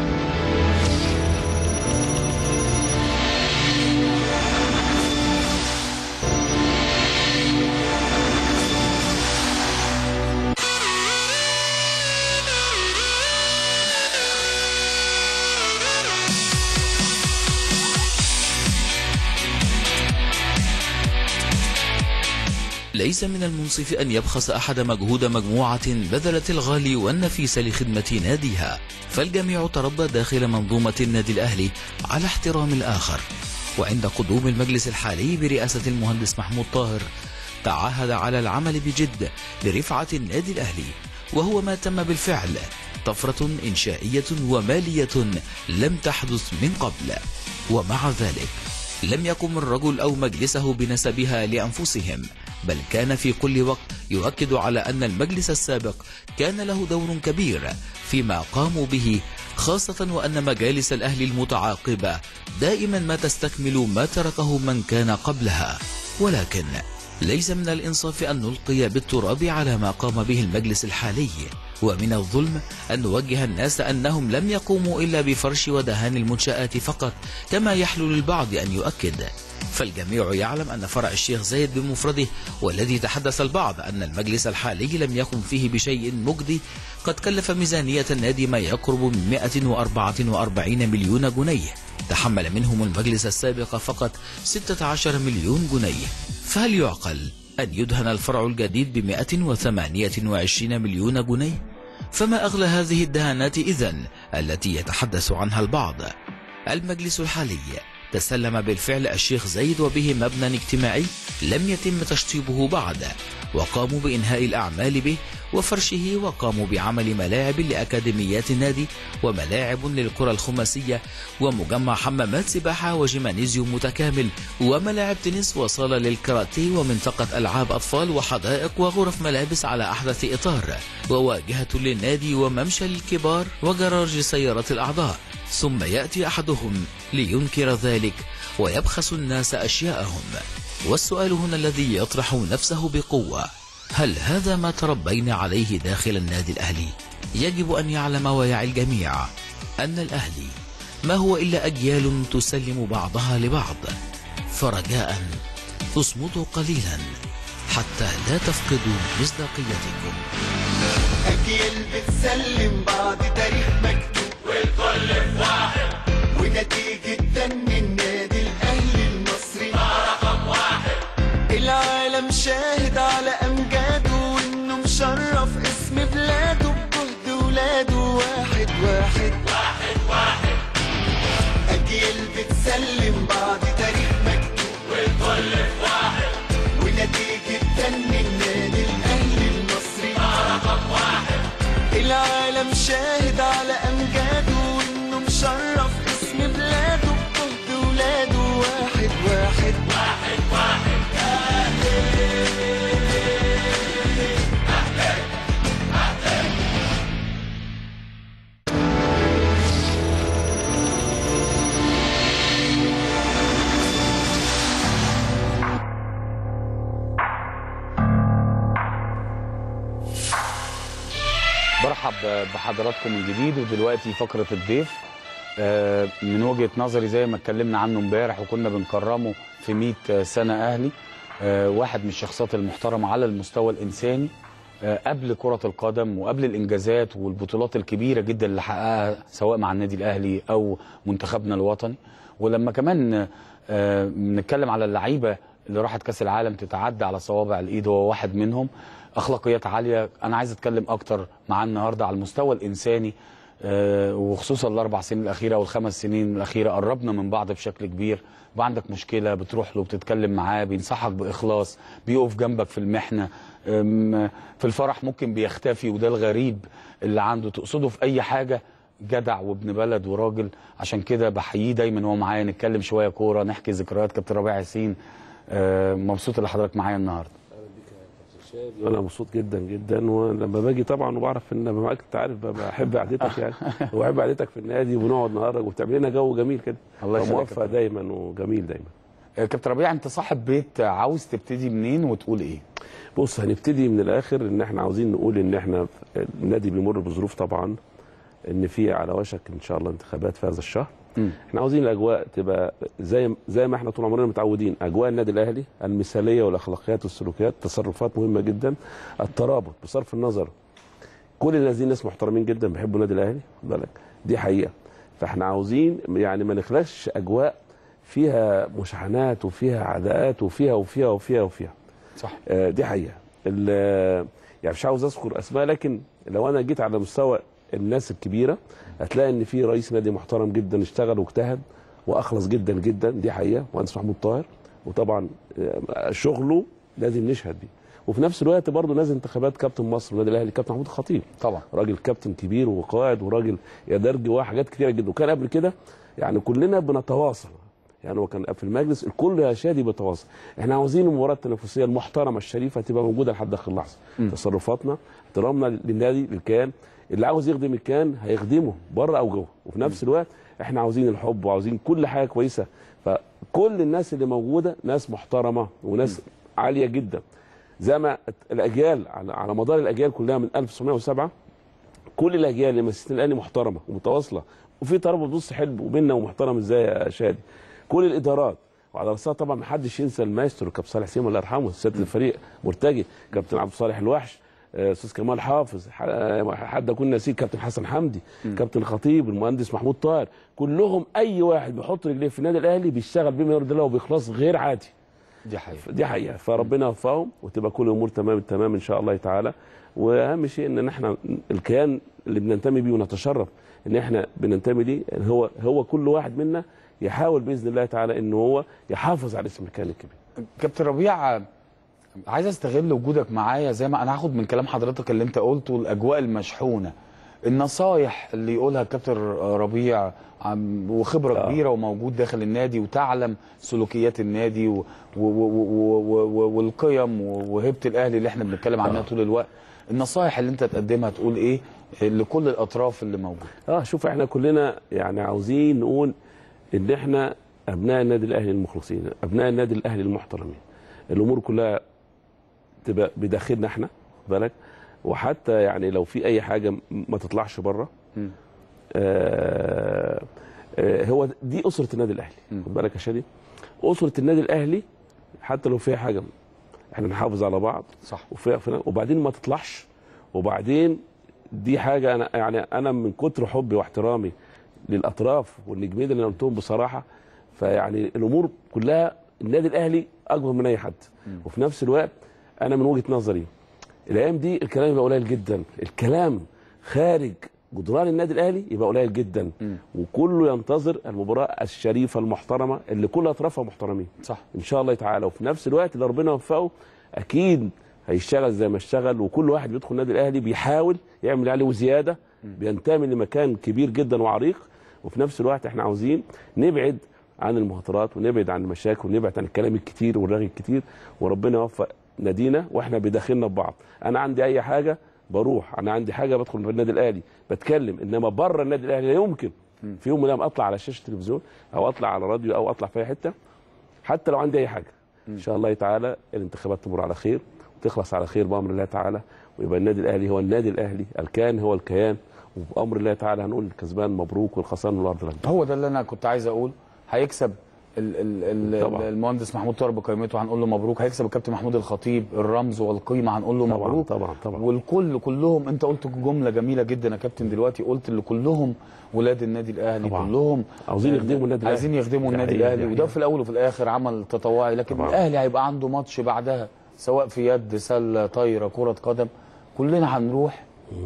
ليس من المنصف أن يبخس أحد مجهود مجموعة بذلت الغالي والنفيس لخدمة ناديها فالجميع تربى داخل منظومة النادي الأهلي على احترام الآخر وعند قدوم المجلس الحالي برئاسة المهندس محمود طاهر تعهد على العمل بجد لرفعة النادي الأهلي وهو ما تم بالفعل طفرة إنشائية ومالية لم تحدث من قبل ومع ذلك لم يقم الرجل أو مجلسه بنسبها لأنفسهم بل كان في كل وقت يؤكد على أن المجلس السابق كان له دور كبير فيما قاموا به خاصة وأن مجالس الأهل المتعاقبة دائما ما تستكمل ما تركه من كان قبلها ولكن ليس من الإنصاف أن نلقي بالتراب على ما قام به المجلس الحالي ومن الظلم أن نوجه الناس أنهم لم يقوموا إلا بفرش ودهان المنشآت فقط كما يحلو للبعض أن يؤكد فالجميع يعلم أن فرع الشيخ زايد بمفرده والذي تحدث البعض أن المجلس الحالي لم يقم فيه بشيء مجدي قد كلف ميزانية النادي ما يقرب من 144 مليون جنيه تحمل منهم المجلس السابق فقط 16 مليون جنيه فهل يعقل أن يدهن الفرع الجديد ب 128 مليون جنيه؟ فما أغلى هذه الدهانات إذن التي يتحدث عنها البعض؟ المجلس الحالي تسلم بالفعل الشيخ زايد وبه مبنى اجتماعي لم يتم تشطيبه بعد وقاموا بإنهاء الأعمال به وفرشه وقاموا بعمل ملاعب لأكاديميات النادي وملاعب للكرة الخماسية ومجمع حمامات سباحة وجيمانيزيوم متكامل وملاعب تنس وصالة للكاراتيه ومنطقة ألعاب أطفال وحدائق وغرف ملابس على أحدث إطار وواجهة للنادي وممشى للكبار وجراج سيارة الأعضاء ثم يأتي أحدهم لينكر ذلك ويبخس الناس أشياءهم والسؤال هنا الذي يطرح نفسه بقوة هل هذا ما تربينا عليه داخل النادي الأهلي؟ يجب أن يعلم ويعي الجميع أن الأهلي ما هو إلا أجيال تسلم بعضها لبعض فرجاء تصمتوا قليلا حتى لا تفقدوا مصداقيتكم
أجيال بتسلم بعض تاريخ مكتوب والكل في واحد ونتيجة دم النادي الأهلي المصري رقم واحد العالم شاهد على أمجاده وإنه مشرف اسم بلاده بجهد ولاده واحد واحد واحد واحد أجيال بتسلم بعض تاريخ مكتوب والكل في واحد ونتيجة دم النادي الأهلي المصري رقم واحد العالم شاهد على أمجاده وإنه مشرف اسم بلاده بجهد ولاده واحد واحد واحد واحد
برحب بحضراتكم من جديد ودلوقتي فقرة الضيف آه، من وجهة نظري زي ما اتكلمنا عنه امبارح وكنا بنكرمه في 100 سنة أهلي آه، واحد من الشخصيات المحترمة على المستوى الإنساني آه، قبل كرة القدم وقبل الإنجازات والبطولات الكبيرة جدا اللي حققها سواء مع النادي الأهلي أو منتخبنا الوطني ولما كمان آه، بنتكلم على اللعيبة اللي راحت كأس العالم تتعدى على صوابع الإيد وهو واحد منهم أخلاقيات عالية أنا عايز أتكلم أكتر معاه النهاردة على المستوى الإنساني آه، وخصوصا الاربع سنين الاخيره او الخمس سنين الاخيره قربنا من بعض بشكل كبير يبقى عندك مشكله بتروح له بتتكلم معاه بينصحك باخلاص بيقف جنبك في المحنه أم، في الفرح ممكن بيختفي وده الغريب اللي عنده تقصده في اي حاجه جدع وابن بلد وراجل عشان كده بحييه دايما وهو معايا نتكلم شويه كوره نحكي ذكريات كابتن ربيع ياسين آه، مبسوط ان حضرتك معايا النهارده
انا مبسوط جدا جدا ولما باجي طبعا وبعرف ان لما معاك انت عارف بقى بحب قعدتك يعني وبحب قعدتك في النادي ونقعد نهرج وبتعمل لنا جو جميل كده
الله يخليك يا
موفق
كابتن.
دايما وجميل دايما
آه، كابتن ربيع انت صاحب بيت عاوز تبتدي منين وتقول ايه
بص هنبتدي من الاخر ان احنا عاوزين نقول ان احنا النادي بيمر بظروف طبعا ان في على وشك ان شاء الله انتخابات في هذا الشهر
مم.
احنا عاوزين الاجواء تبقى زي زي ما احنا طول عمرنا متعودين اجواء النادي الاهلي المثاليه والاخلاقيات والسلوكيات تصرفات مهمه جدا الترابط بصرف النظر كل الذين ناس محترمين جدا بيحبوا النادي الاهلي خد بالك دي حقيقه فاحنا عاوزين يعني ما نخلقش اجواء فيها مشاحنات وفيها عداءات وفيها وفيها وفيها وفيها
صح
آه، دي حقيقه ال- يعني مش عاوز اذكر اسماء لكن لو انا جيت على مستوى الناس الكبيره هتلاقي ان في رئيس نادي محترم جدا اشتغل واجتهد واخلص جدا جدا دي حقيقه مهندس محمود طاهر وطبعا آه، شغله لازم نشهد بيه وفي نفس الوقت برضه نازل انتخابات كابتن مصر والنادي الاهلي كابتن محمود الخطيب
طبعا
راجل كابتن كبير وقائد وراجل يدرج وحاجات كتيره جدا وكان قبل كده يعني كلنا بنتواصل يعني هو كان في المجلس الكل يا شادي بيتواصل احنا عاوزين المباراه التنافسيه المحترمه الشريفه تبقى موجوده لحد اخر لحظه
م.
تصرفاتنا احترامنا للنادي للكيان اللي عاوز يخدم الكيان هيخدمه بره او جوه وفي نفس الوقت احنا عاوزين الحب وعاوزين كل حاجه كويسه فكل الناس اللي موجوده ناس محترمه وناس عاليه جدا زي ما الاجيال على على مدار الاجيال كلها من 1907 كل الاجيال اللي مسكت الاهلي محترمه ومتواصله وفي ترابط بص حلو وبيننا ومحترم ازاي يا شادي كل الادارات وعلى راسها طبعا ما حدش ينسى المايسترو كابتن صالح سيما الله يرحمه سياده الفريق مرتجي كابتن عبد الصالح الوحش آه، استاذ كمال حافظ ح- آه، حد اكون نسيه كابتن حسن حمدي كابتن خطيب المهندس محمود طاهر كلهم اي واحد بيحط رجليه في النادي الاهلي بيشتغل بما يرضي الله وباخلاص غير عادي
دي حقيقه
دي حقيقه فربنا يوفقهم وتبقى كل الامور تمام التمام ان شاء الله تعالى واهم شيء ان احنا الكيان اللي بننتمي بيه ونتشرف ان احنا بننتمي ليه هو هو كل واحد منا يحاول باذن الله تعالى ان هو يحافظ على اسم الكيان الكبير
كابتن ربيع عايز استغل وجودك معايا زي ما انا هاخد من كلام حضرتك اللي انت قلته الاجواء المشحونه النصايح اللي يقولها الكابتن ربيع عم- وخبره
آه.
كبيره وموجود داخل النادي وتعلم سلوكيات النادي و و و و و و والقيم وهيبه الاهلي اللي احنا بنتكلم عنها طول الوقت النصايح اللي انت تقدمها تقول ايه لكل الاطراف اللي موجوده
اه شوف احنا كلنا يعني عاوزين نقول ان احنا ابناء النادي الاهلي المخلصين ابناء النادي الاهلي المحترمين الامور كلها تبقى بداخلنا احنا خد بالك وحتى يعني لو في اي حاجه م- ما تطلعش بره
مم.
آه آه هو دي اسره النادي الاهلي
مم.
خد بالك يا شادي اسره النادي الاهلي حتى لو فيها حاجه احنا نحافظ على بعض
صح
وفي في- وبعدين ما تطلعش وبعدين دي حاجه انا يعني انا من كتر حبي واحترامي للاطراف والنجمين اللي انا قلتهم بصراحه فيعني الامور كلها النادي الاهلي اكبر من اي حد وفي نفس الوقت انا من وجهه نظري الايام دي الكلام يبقى قليل جدا الكلام خارج جدران النادي الاهلي يبقى قليل جدا وكله ينتظر المباراه الشريفه المحترمه اللي كل اطرافها محترمين
صح
ان شاء الله تعالى وفي نفس الوقت اللي ربنا يوفقه اكيد هيشتغل زي ما اشتغل وكل واحد بيدخل النادي الاهلي بيحاول يعمل عليه وزياده بينتمي لمكان كبير جدا وعريق وفي نفس الوقت احنا عاوزين نبعد عن المهاترات ونبعد عن المشاكل ونبعد عن الكلام الكتير والرغي الكتير وربنا يوفق نادينا واحنا بداخلنا ببعض انا عندي اي حاجه بروح انا عندي حاجه بدخل في النادي الاهلي بتكلم انما بره النادي الاهلي لا يمكن في يوم من الايام اطلع على شاشه التلفزيون او اطلع على راديو او اطلع في اي حته حتى لو عندي اي حاجه ان شاء الله تعالى الانتخابات تمر على خير وتخلص على خير بامر الله تعالى ويبقى النادي الاهلي هو النادي الاهلي الكيان هو الكيان وبامر الله تعالى هنقول الكسبان مبروك والخسران من الارض لله
هو ده اللي انا كنت عايز اقول هيكسب ال ال ال
طبعا.
المهندس محمود طاهر بقيمته هنقول له مبروك هيكسب الكابتن محمود الخطيب الرمز والقيمه هنقول له
طبعا
مبروك
طبعا طبعا
والكل كلهم انت قلت جمله جميله جدا يا كابتن دلوقتي قلت اللي كلهم ولاد النادي الاهلي
طبعا.
كلهم
عاوزين يخدموا النادي الاهلي
عايزين يخدموا
دي
النادي
حقيقة،
الاهلي
دي
وده
حقيقة.
في الاول وفي الاخر عمل تطوعي لكن
طبعا.
الاهلي هيبقى عنده ماتش بعدها سواء في يد سله طايره كره قدم كلنا هنروح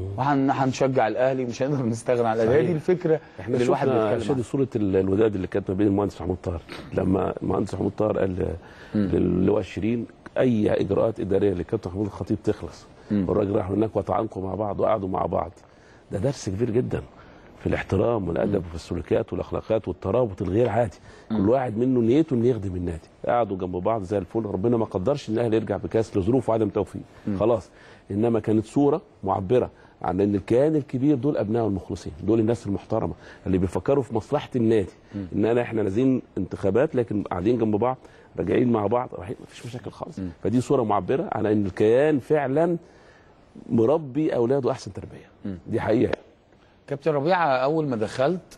وهنشجع الاهلي مش هنقدر نستغنى عن الاهلي هي دي الفكره
احنا
اللي الواحد
شفنا
بيتكلم
شادي
عنها.
صوره ال- الوداد اللي كانت ما بين المهندس محمود طاهر لما المهندس محمود طاهر قال للواء شيرين اي اجراءات اداريه للكابتن محمود الخطيب تخلص والراجل راحوا هناك وتعانقوا مع بعض وقعدوا مع بعض ده درس كبير جدا في الاحترام والادب وفي السلوكيات والاخلاقيات والترابط الغير عادي كل واحد منه نيته انه يخدم النادي قعدوا جنب بعض زي الفل ربنا ما قدرش ان الاهلي يرجع بكاس لظروف وعدم توفيق خلاص انما كانت صوره معبره عن ان الكيان الكبير دول ابنائه المخلصين دول الناس المحترمه اللي بيفكروا في مصلحه النادي ان انا احنا نازلين انتخابات لكن قاعدين جنب بعض راجعين مع بعض رايحين مفيش مشاكل خالص فدي صوره معبره على ان الكيان فعلا مربي اولاده احسن تربيه دي حقيقه
كابتن ربيعه اول ما دخلت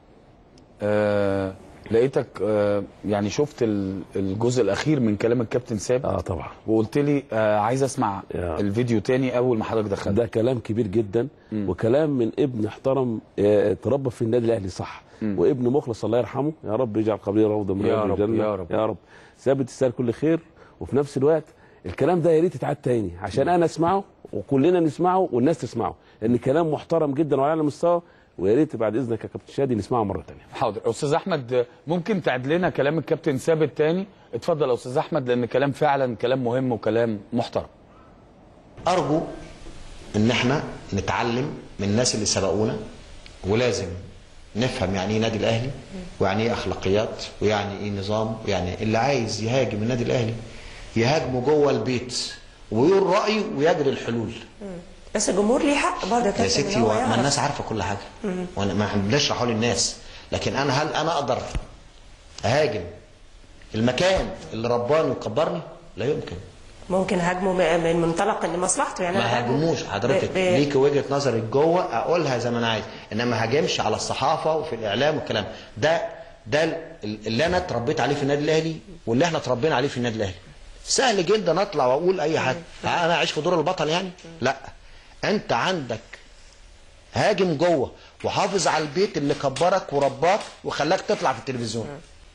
آه لقيتك آه يعني شفت ال- الجزء الاخير من كلام الكابتن ثابت
اه طبعا
وقلت لي آه عايز اسمع
يا.
الفيديو تاني اول ما حضرتك دخلت
ده كلام كبير جدا وكلام من ابن احترم آه، تربى في النادي الاهلي صح وابن مخلص الله يرحمه يا رب يجعل قبره روضه من
يا
رياض
رب،
الجنه
يا رب.
يا رب ثابت يستاهل كل خير وفي نفس الوقت الكلام ده يا ريت يتعاد تاني عشان انا اسمعه وكلنا نسمعه والناس تسمعه لان كلام محترم جدا وعلى اعلى مستوى ويا ريت بعد اذنك يا كابتن شادي نسمعه مره تانيه
حاضر استاذ احمد ممكن تعد لنا كلام الكابتن ثابت تاني اتفضل يا استاذ احمد لان كلام فعلا كلام مهم وكلام محترم
ارجو ان احنا نتعلم من الناس اللي سبقونا ولازم نفهم يعني ايه نادي الاهلي ويعني ايه اخلاقيات ويعني ايه نظام ويعني اللي عايز يهاجم النادي الاهلي يهاجمه جوه البيت ويقول رايه ويجري الحلول
بس الجمهور ليه حق برضه
يا
كابتن
ستي
إن هو
هو- ما
يعرف.
الناس عارفه كل حاجه وانا ما احنا بنشرحه للناس لكن انا هل انا اقدر اهاجم المكان اللي رباني وكبرني لا يمكن
ممكن هاجمه م- من منطلق ان مصلحته يعني
ما
أنا هاجمه
هاجموش حضرتك
ب- ب-
ليك وجهه نظرك جوه اقولها زي ما انا عايز انما ما هاجمش على الصحافه وفي الاعلام والكلام ده ده ال- اللي انا اتربيت عليه في النادي الاهلي واللي احنا اتربينا عليه في النادي الاهلي سهل جدا اطلع واقول اي حاجه انا اعيش في دور البطل يعني لا انت عندك هاجم جوه وحافظ على البيت اللي كبرك ورباك وخلاك تطلع في التلفزيون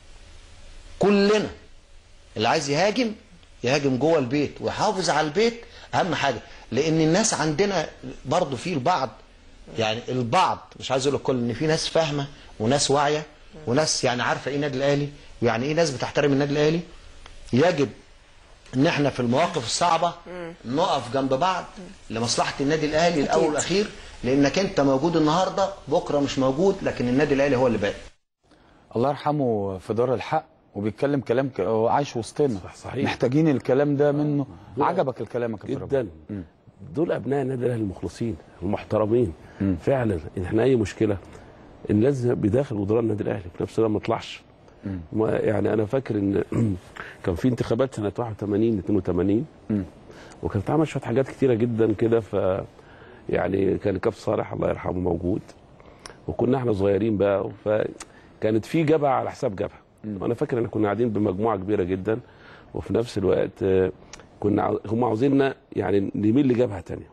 كلنا اللي عايز يهاجم يهاجم جوه البيت ويحافظ على البيت اهم حاجه لان الناس عندنا برضو في البعض يعني البعض مش عايز اقول الكل ان في ناس فاهمه وناس واعيه وناس يعني عارفه ايه النادي الاهلي ويعني ايه ناس بتحترم النادي الاهلي يجب ان احنا في المواقف الصعبه نقف جنب بعض لمصلحه النادي الاهلي الاول والاخير لانك انت موجود النهارده بكره مش موجود لكن النادي الاهلي هو اللي باقي
الله يرحمه في دار الحق وبيتكلم كلام ك... هو عايش وسطنا
صحيح.
محتاجين الكلام ده منه عجبك الكلام يا كابتن ربيع.
جدا دول ابناء النادي الاهلي المخلصين المحترمين فعلا ان احنا اي مشكله ان لازم بداخل جدران النادي الاهلي في نفس الوقت ما يطلعش ما- يعني انا فاكر ان كان في انتخابات سنه 81 82 وكانت عمل شويه حاجات كتيره جدا كده ف يعني كان كاب صالح الله يرحمه موجود وكنا احنا صغيرين بقى فكانت في جبهه على حساب جبهه وانا فاكر ان كنا قاعدين بمجموعه كبيره جدا وفي نفس الوقت آه، كنا عاو- هم عاوزيننا يعني نميل لجبهه تانية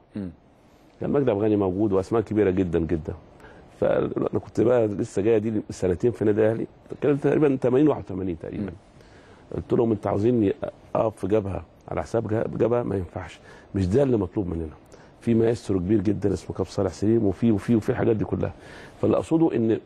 كان مجدي افغاني موجود واسماء كبيره جدا جدا فانا كنت بقى لسه جايه دي سنتين في النادي الاهلي كان تقريبا 80 81 تقريبا قلت لهم انتوا عاوزيني اقف في جبهه على حساب جه- جبهه ما ينفعش مش ده اللي مطلوب مننا في مايسترو كبير جدا اسمه كاب صالح سليم وفي وفي وفي الحاجات دي كلها فاللي اقصده ان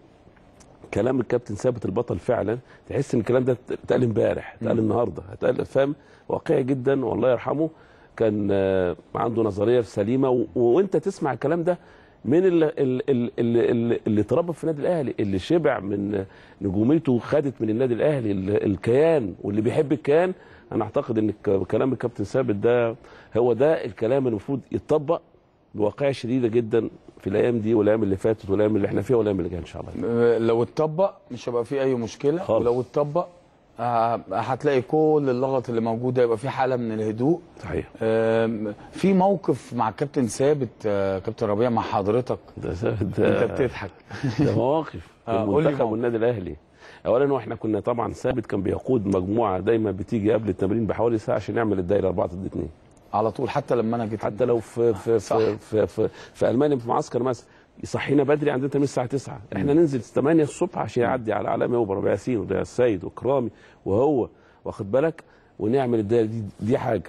كلام الكابتن ثابت البطل فعلا تحس ان الكلام ده اتقال امبارح اتقال النهارده اتقال فاهم واقعي جدا والله يرحمه كان آه، عنده نظريه سليمه و... وانت تسمع الكلام ده من اللي, اللي, اللي, اللي اتربى في النادي الاهلي اللي شبع من نجوميته خدت من النادي الاهلي ال- الكيان واللي بيحب الكيان انا اعتقد ان الك- كلام الكابتن ثابت ده هو ده الكلام المفروض يتطبق بواقعيه شديده جدا في الايام دي والايام اللي فاتت والايام اللي احنا فيها والايام اللي جايه ان شاء الله
آه، لو اتطبق مش هيبقى فيه اي مشكله
خالص.
ولو اتطبق آه، هتلاقي كل اللغط اللي موجوده يبقى في حاله من الهدوء
صحيح
آم، في موقف مع الكابتن ثابت آه، كابتن ربيع مع حضرتك
ده ثابت ده
انت بتضحك
ده مواقف
آه، قول لي
المنتخب
موقف.
والنادي الاهلي اولا واحنا كنا طبعا ثابت كان بيقود مجموعه دايما بتيجي قبل التمرين بحوالي ساعه عشان نعمل الدايره 4 ضد 2
على طول حتى لما انا جيت
حتى لو في في
صح.
في, في, في, في المانيا في معسكر مثلا يصحينا بدري عندنا تمرين الساعه 9 احنا ننزل 8 الصبح عشان يعدي على علاء ميوبر وربيع ياسين وده السيد وكرامي وهو واخد بالك ونعمل الدايره دي دي حاجه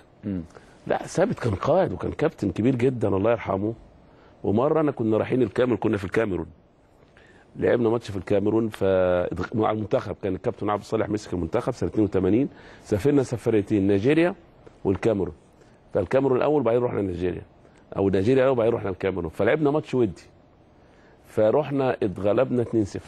لا ثابت كان قائد وكان كابتن كبير جدا الله يرحمه ومره انا كنا رايحين الكاميرون كنا في الكاميرون لعبنا ماتش في الكاميرون ف مع المنتخب كان الكابتن عبد الصالح مسك المنتخب سنه 82 سافرنا سفريتين نيجيريا والكاميرون فالكاميرون الاول وبعدين رحنا نيجيريا او نيجيريا الاول وبعدين رحنا الكاميرون فلعبنا ماتش ودي فرحنا اتغلبنا 2-0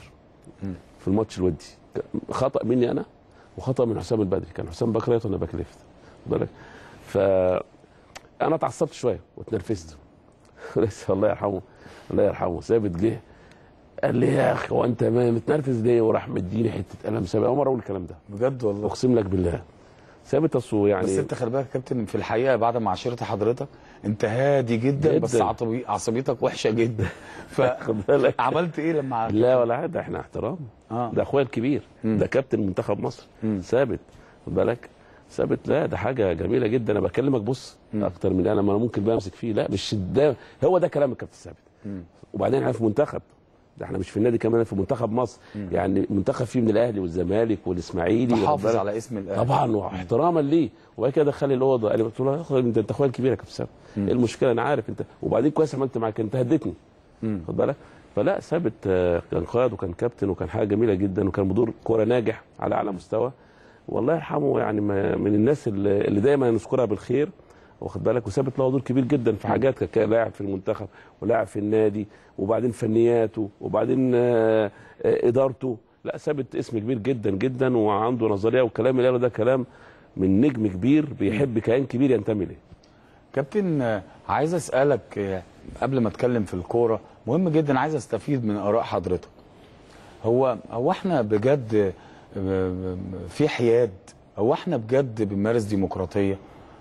في الماتش الودي خطا مني انا وخطا من حسام البدري كان حسام باك رايت وانا باك ليفت خد بالك ف انا اتعصبت شويه واتنرفزت لسه الله يرحمه الله يرحمه ثابت جه قال لي يا اخي هو انت ما متنرفز ليه وراح مديني حته قلم سابق اول مره اقول الكلام ده
بجد والله
اقسم لك بالله ثابت اصله يعني
بس انت خلي بالك يا كابتن في الحقيقه بعد ما عاشرت حضرتك انت هادي جدا,
جداً.
بس عصبي عصبيتك وحشه جدا
خد بالك
فعملت ايه لما
لا ولا حاجه ده احنا احترام
آه.
ده اخويا الكبير ده كابتن منتخب مصر ثابت خد بالك ثابت لا ده حاجه جميله جدا انا بكلمك بص اكتر من انا ما انا ممكن بمسك فيه لا مش ده هو ده كلام الكابتن ثابت وبعدين احنا في منتخب ده احنا مش في النادي كمان في منتخب مصر يعني منتخب فيه من الاهلي والزمالك والاسماعيلي واخد
محافظ
بالك؟
على اسم الاهلي
طبعا واحتراما ليه وبعد كده دخلني الاوضه قال لي قلت له يا أخي انت انت اخويا الكبير يا كابتن ثابت ايه المشكله انا عارف انت وبعدين كويس عملت معاك انت هديتني خد بالك فلا ثابت آه، كان قائد وكان كابتن وكان حاجه جميله جدا وكان مدير كوره ناجح على اعلى مستوى والله يرحمه يعني ما- من الناس اللي اللي دايما نذكرها بالخير واخد بالك وثابت له دور كبير جدا في حاجات ك- كلاعب في المنتخب ولاعب في النادي وبعدين فنياته وبعدين آه، آه، ادارته لا ثابت اسم كبير جدا جدا وعنده نظريه والكلام اللي قاله ده كلام من نجم كبير بيحب كيان كبير ينتمي ليه
كابتن آه، عايز اسالك آه، قبل ما اتكلم في الكوره مهم جدا عايز استفيد من اراء حضرتك هو هو احنا بجد آه، في حياد هو احنا بجد بنمارس ديمقراطيه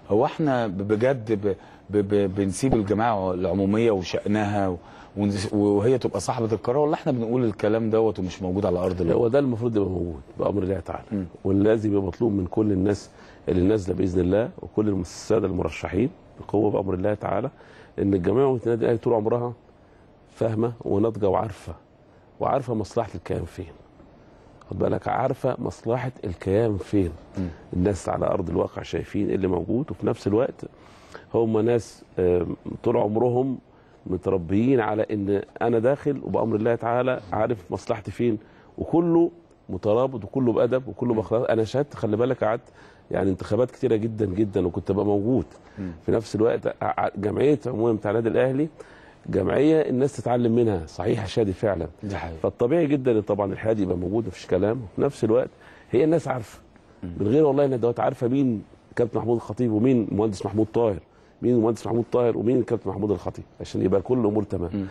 هو احنا ب- بجد ب... ب... ب... بنسيب الجماعه العموميه وشانها و... ونس- وهي تبقى صاحبه القرار ولا احنا بنقول الكلام دوت ومش موجود على ارض الواقع
هو ده المفروض يبقى موجود بامر الله تعالى واللازم يبقى مطلوب من كل الناس اللي نازله باذن الله وكل الساده المرشحين بقوه بامر الله تعالى ان الجماعه النادي الاهلي طول عمرها فاهمه وناضجه وعارفه وعارفه مصلحه الكيان فين خد بالك عارفه مصلحه الكيان فين الناس على ارض الواقع شايفين اللي موجود وفي نفس الوقت هم ناس آم، طول عمرهم متربيين على ان انا داخل وبامر الله تعالى عارف مصلحتي فين وكله مترابط وكله بادب وكله باخلاق انا شهدت خلي بالك قعدت يعني انتخابات كتيره جدا جدا وكنت ابقى موجود في نفس الوقت ع- جمعيه عموما بتاع النادي الاهلي جمعيه الناس تتعلم منها صحيح شادي فعلا
دي حقيقة.
فالطبيعي جدا ان طبعا الحياد يبقى موجود مفيش كلام وفي نفس الوقت هي الناس عارفه من غير والله ندوات عارفه مين كابتن محمود الخطيب ومين المهندس محمود طاهر مين المهندس محمود طاهر ومين الكابتن محمود الخطيب عشان يبقى كل الامور تمام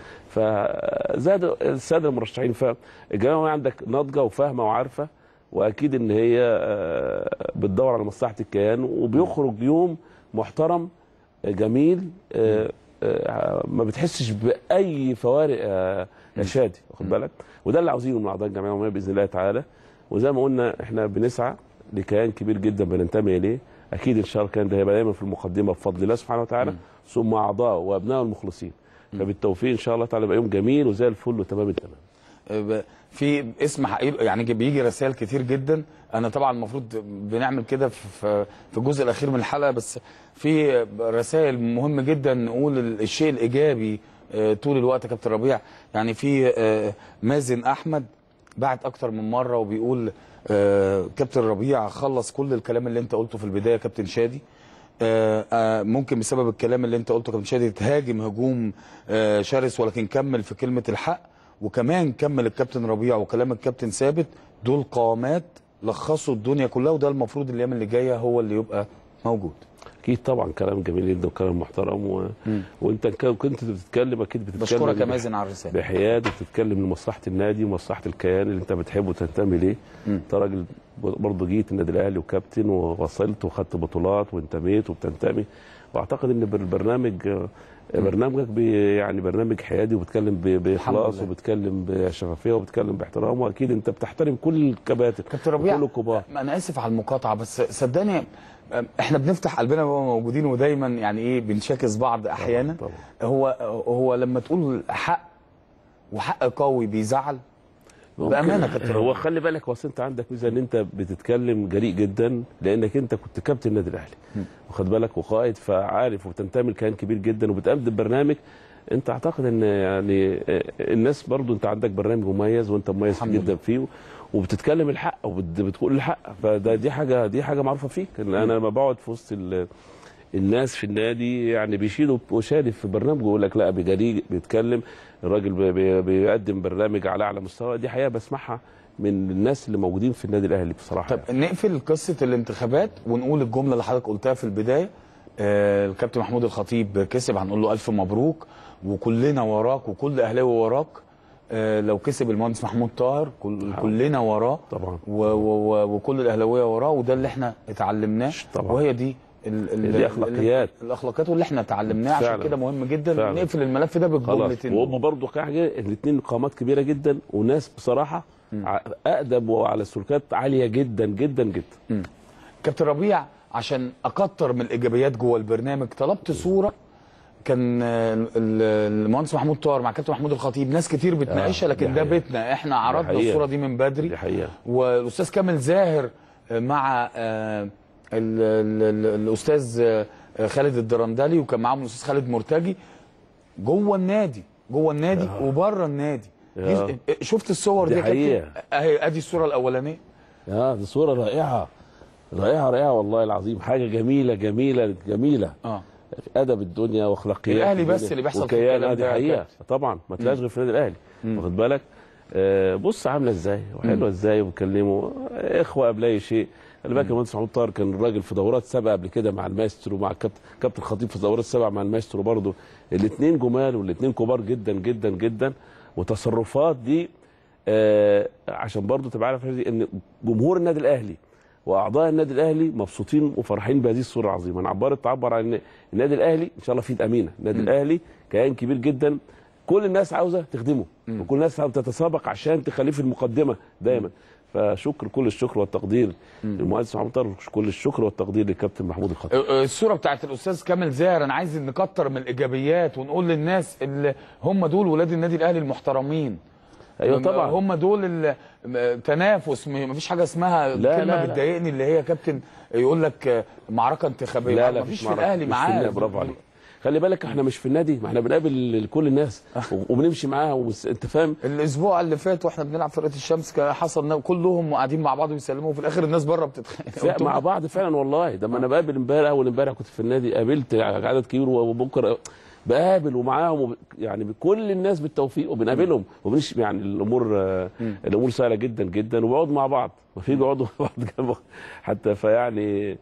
فزاد الساده المرشحين فالجماعه عندك ناضجه وفاهمه وعارفه واكيد ان هي آه، بتدور على مصلحه الكيان وبيخرج يوم محترم آه، جميل آه، آه، ما بتحسش باي فوارق آه، يا شادي واخد بالك وده اللي عاوزينه من اعضاء الجمعيه العموميه باذن الله تعالى وزي ما قلنا احنا بنسعى لكيان كبير جدا بننتمي اليه اكيد ان شاء الله الكيان ده هيبقى دايما في المقدمه بفضل الله سبحانه وتعالى ثم اعضاء وابناء المخلصين فبالتوفيق ان شاء الله تعالى يبقى يوم جميل وزي الفل وتمام التمام
ب- في اسم حقيقي يعني بيجي رسائل كتير جدا انا طبعا المفروض بنعمل كده في في- في الجزء الاخير من الحلقه بس في رسائل مهم جدا نقول ال- الشيء الايجابي آه، طول الوقت يا كابتن ربيع يعني في آه، مازن احمد بعت اكتر من مره وبيقول آه، كابتن ربيع خلص كل الكلام اللي انت قلته في البدايه يا كابتن شادي آه، آه، ممكن بسبب الكلام اللي انت قلته كابتن شادي تهاجم هجوم آه، شرس ولكن كمل في كلمه الحق وكمان كمل الكابتن ربيع وكلام الكابتن ثابت دول قامات لخصوا الدنيا كلها وده المفروض الايام اللي جايه هو اللي يبقى موجود
اكيد طبعا كلام جميل جدا وكلام محترم و... وانت ك- كنت بتتكلم اكيد بتتكلم
بشكرك يا
بح-
مازن على الرساله
بحياد وبتتكلم لمصلحه النادي ومصلحه الكيان اللي انت بتحبه وتنتمي ليه انت راجل برضه جيت النادي الاهلي وكابتن ووصلت وخدت بطولات وانتميت وبتنتمي واعتقد ان البرنامج برنامجك بي يعني برنامج حيادي وبتكلم ب- باخلاص
لله.
وبتكلم بشفافيه وبتكلم باحترام واكيد انت بتحترم كل الكباتن
كابتن ربيع
كل الكبار
انا اسف على المقاطعه بس صدقني احنا بنفتح قلبنا وهو موجودين ودايما يعني ايه بنشاكس بعض احيانا
طبعا.
هو هو لما تقول حق وحق قوي بيزعل بامانه كابتن
هو
ربيع
خلي بالك اصل انت عندك ميزه ان انت بتتكلم جريء جدا لانك انت كنت كابتن النادي الاهلي واخد بالك وقائد فعارف وبتنتمي لكيان كبير جدا وبتقدم برنامج انت اعتقد ان يعني آه، الناس برضو انت عندك برنامج مميز وانت مميز
الحمد
جدا فيه وبتتكلم الحق وبتقول الحق فده دي حاجه دي حاجه معروفه فيك ان انا لما بقعد في وسط ال- الناس في النادي يعني بيشيلوا وشادي في برنامجه يقول لك لا بجريء بيتكلم الراجل بي- بي- بيقدم برنامج على اعلى مستوى دي حقيقه بسمعها من الناس اللي موجودين في النادي الاهلي بصراحه
طب نقفل قصه الانتخابات ونقول الجمله اللي حضرتك قلتها في البدايه آه الكابتن محمود الخطيب كسب هنقول له الف مبروك وكلنا وراك وكل اهلاوي وراك آه لو كسب المهندس محمود طاهر كل كلنا وراه
طبعا
و و و وكل الاهلاويه وراه وده اللي احنا اتعلمناه
طبعا.
وهي دي ال ال
دي أخلاقيات.
ال- الاخلاقيات واللي احنا اتعلمناه عشان
فعلا.
كده مهم جدا
فعلا.
نقفل الملف ده
خلاص
بالجملتين
وهم برضه حاجه الاثنين قامات كبيره جدا وناس بصراحه ع- اقدم وعلى سلوكات عاليه جدا جدا جدا
كابتن ربيع عشان اكتر من الايجابيات جوه البرنامج طلبت صوره كان آه، ال- ال- المهندس محمود طاهر مع كابتن محمود الخطيب ناس كتير بتناقشها
آه،
لكن
دي
ده
حقيقة.
بيتنا احنا عرضنا
حقيقة.
الصوره دي من بدري
دي حقيقه
والاستاذ كامل زاهر آه، مع آه، ال- ال- ال- الاستاذ آه، خالد الدرندلي وكان معاهم الاستاذ خالد مرتجي جوه النادي جوه النادي وبره النادي
يا.
دي- شفت الصور
دي
دي يا كابتن؟
حقيقة.
اهي ادي الصوره الاولانيه
اه دي صوره رائعه رائعه رائعه والله العظيم حاجه جميله جميله جميله
اه
ادب الدنيا واخلاقيات
الأهلي بس
الدنيا.
اللي بيحصل في
وكيان،
الكلام
آه، دي
ده يا
حقيقه
كابتن.
طبعا ما تلاقيش غير في النادي الاهلي واخد بالك آه بص عامله ازاي وحلوه ازاي وبيكلموا اخوه قبل اي شيء خلي بالك المهندس محمود طاهر كان راجل في دورات سابقه قبل كده مع المايسترو مع الكابتن كابتن خطيب في دورات سابقه مع المايسترو برضه الاثنين جمال والاثنين كبار جدا جدا جدا وتصرفات دي آه عشان برضه تبقى عارف ان جمهور النادي الاهلي واعضاء النادي الاهلي مبسوطين وفرحين بهذه الصوره العظيمه انا عبرت تعبر عن إن النادي الاهلي ان شاء الله في ايد امينه النادي الاهلي كيان كبير جدا كل الناس عاوزه تخدمه وكل الناس عاوزه تتسابق عشان تخليه في المقدمه دايما فشكر كل الشكر والتقدير للمهندس محمود طاهر كل الشكر والتقدير للكابتن محمود الخطيب
الصوره بتاعت الاستاذ كامل زاهر انا عايز نكتر من الايجابيات ونقول للناس اللي هم دول ولاد النادي الاهلي المحترمين
ايوه طبعا
هم دول ال- م- تنافس م- مفيش حاجه اسمها
لا،
كلمه
لا، لا.
بتضايقني اللي هي كابتن يقول لك آه، معركه انتخابيه
لا لا
مفيش في
معركة.
الاهلي
مش
معاه
النادي، برافو عليك خلي بالك احنا مش في النادي ما احنا بنقابل كل الناس وبنمشي معاها ومس... انت فاهم
الاسبوع اللي فات واحنا بنلعب فرقه الشمس كان حصل نا- كلهم قاعدين مع بعض ويسلموا وفي الاخر الناس بره بتتخانق
فع- مع بعض فعلا والله ده ما انا بقابل امبارح اول امبارح كنت في النادي قابلت عدد كبير وبكره بقابل ومعاهم وب... يعني بكل الناس بالتوفيق وبنقابلهم وبنش يعني الامور آه، الامور سهله جدا جدا وبقعد مع بعض ما في بيقعدوا مع بعض جنب حتى فيعني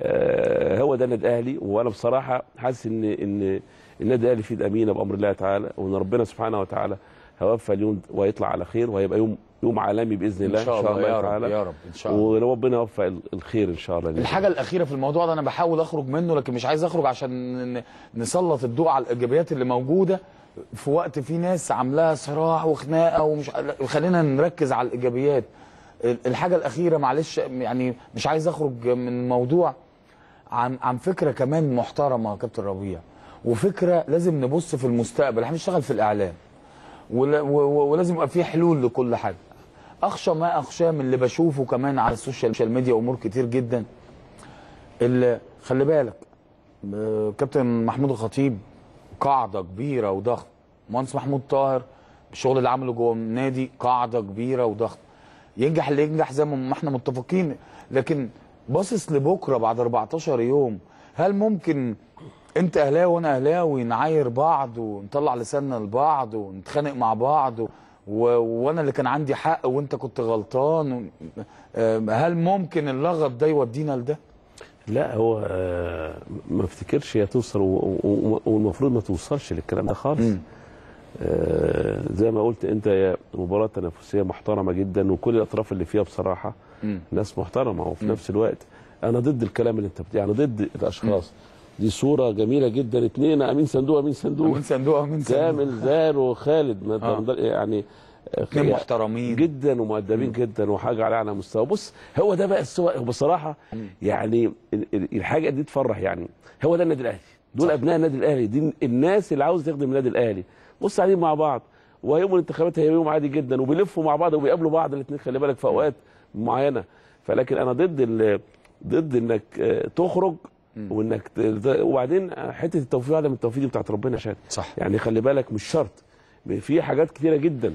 آه، هو ده النادي الاهلي وانا بصراحه حاسس ان ان النادي الاهلي في ايد امينه بامر الله تعالى وان ربنا سبحانه وتعالى هيوفى اليوم ويطلع على خير وهيبقى يوم يوم عالمي باذن الله
ان شاء الله يا رب
تعالى
يا رب ان شاء الله
وربنا يوفق ال- الخير ان شاء الله
الحاجه الاخيره في الموضوع ده انا بحاول اخرج منه لكن مش عايز اخرج عشان ن- نسلط الضوء على الايجابيات اللي موجوده في وقت في ناس عاملاها صراع وخناقه ومش لا، خلينا نركز على الايجابيات ال- الحاجه الاخيره معلش يعني مش عايز اخرج من الموضوع عن عن فكره كمان محترمه يا كابتن ربيع وفكره لازم نبص في المستقبل احنا بنشتغل في الاعلام ولا- و- و- ولازم يبقى في حلول لكل حاجه اخشى ما اخشاه من اللي بشوفه كمان على السوشيال ميديا امور كتير جدا اللي خلي بالك آه، كابتن محمود الخطيب قاعده كبيره وضخم مهندس محمود طاهر الشغل اللي عمله جوه النادي قاعده كبيره وضخم ينجح اللي ينجح زي ما احنا متفقين لكن باصص لبكره بعد 14 يوم هل ممكن انت اهلاوي وانا اهلاوي نعاير بعض ونطلع لساننا لبعض ونتخانق مع بعض و... و... وانا اللي كان عندي حق وانت كنت غلطان و... آه، هل ممكن اللغط ده يودينا لده؟
لا هو آه، ما افتكرش هي توصل و- و- والمفروض ما توصلش للكلام ده خالص آه، زي ما قلت انت هي مباراه تنافسيه محترمه جدا وكل الاطراف اللي فيها بصراحه
مم.
ناس محترمه وفي نفس الوقت انا ضد الكلام اللي انت بت... يعني ضد الاشخاص دي صوره جميله جدا اثنين امين صندوق امين صندوق
امين صندوق امين صندوق
كامل زار وخالد ما
آه.
آه. يعني
اتنين محترمين
جدا ومؤدبين جدا وحاجه على اعلى مستوى بص هو ده بقى السوق بصراحه يعني ال- ال- الحاجه دي تفرح يعني هو ده النادي الاهلي دول ابناء النادي الاهلي دي الناس اللي عاوزه تخدم النادي الاهلي بص قاعدين مع بعض ويوم الانتخابات هي يوم عادي جدا وبيلفوا مع بعض وبيقابلوا بعض الاثنين خلي بالك في اوقات معينه فلكن انا ضد ال- ضد انك آه، تخرج وانك ت- وبعدين حته التوفيق عدم التوفيق دي بتاعت ربنا يا شادي
صح
يعني خلي بالك مش شرط في حاجات كتيره جدا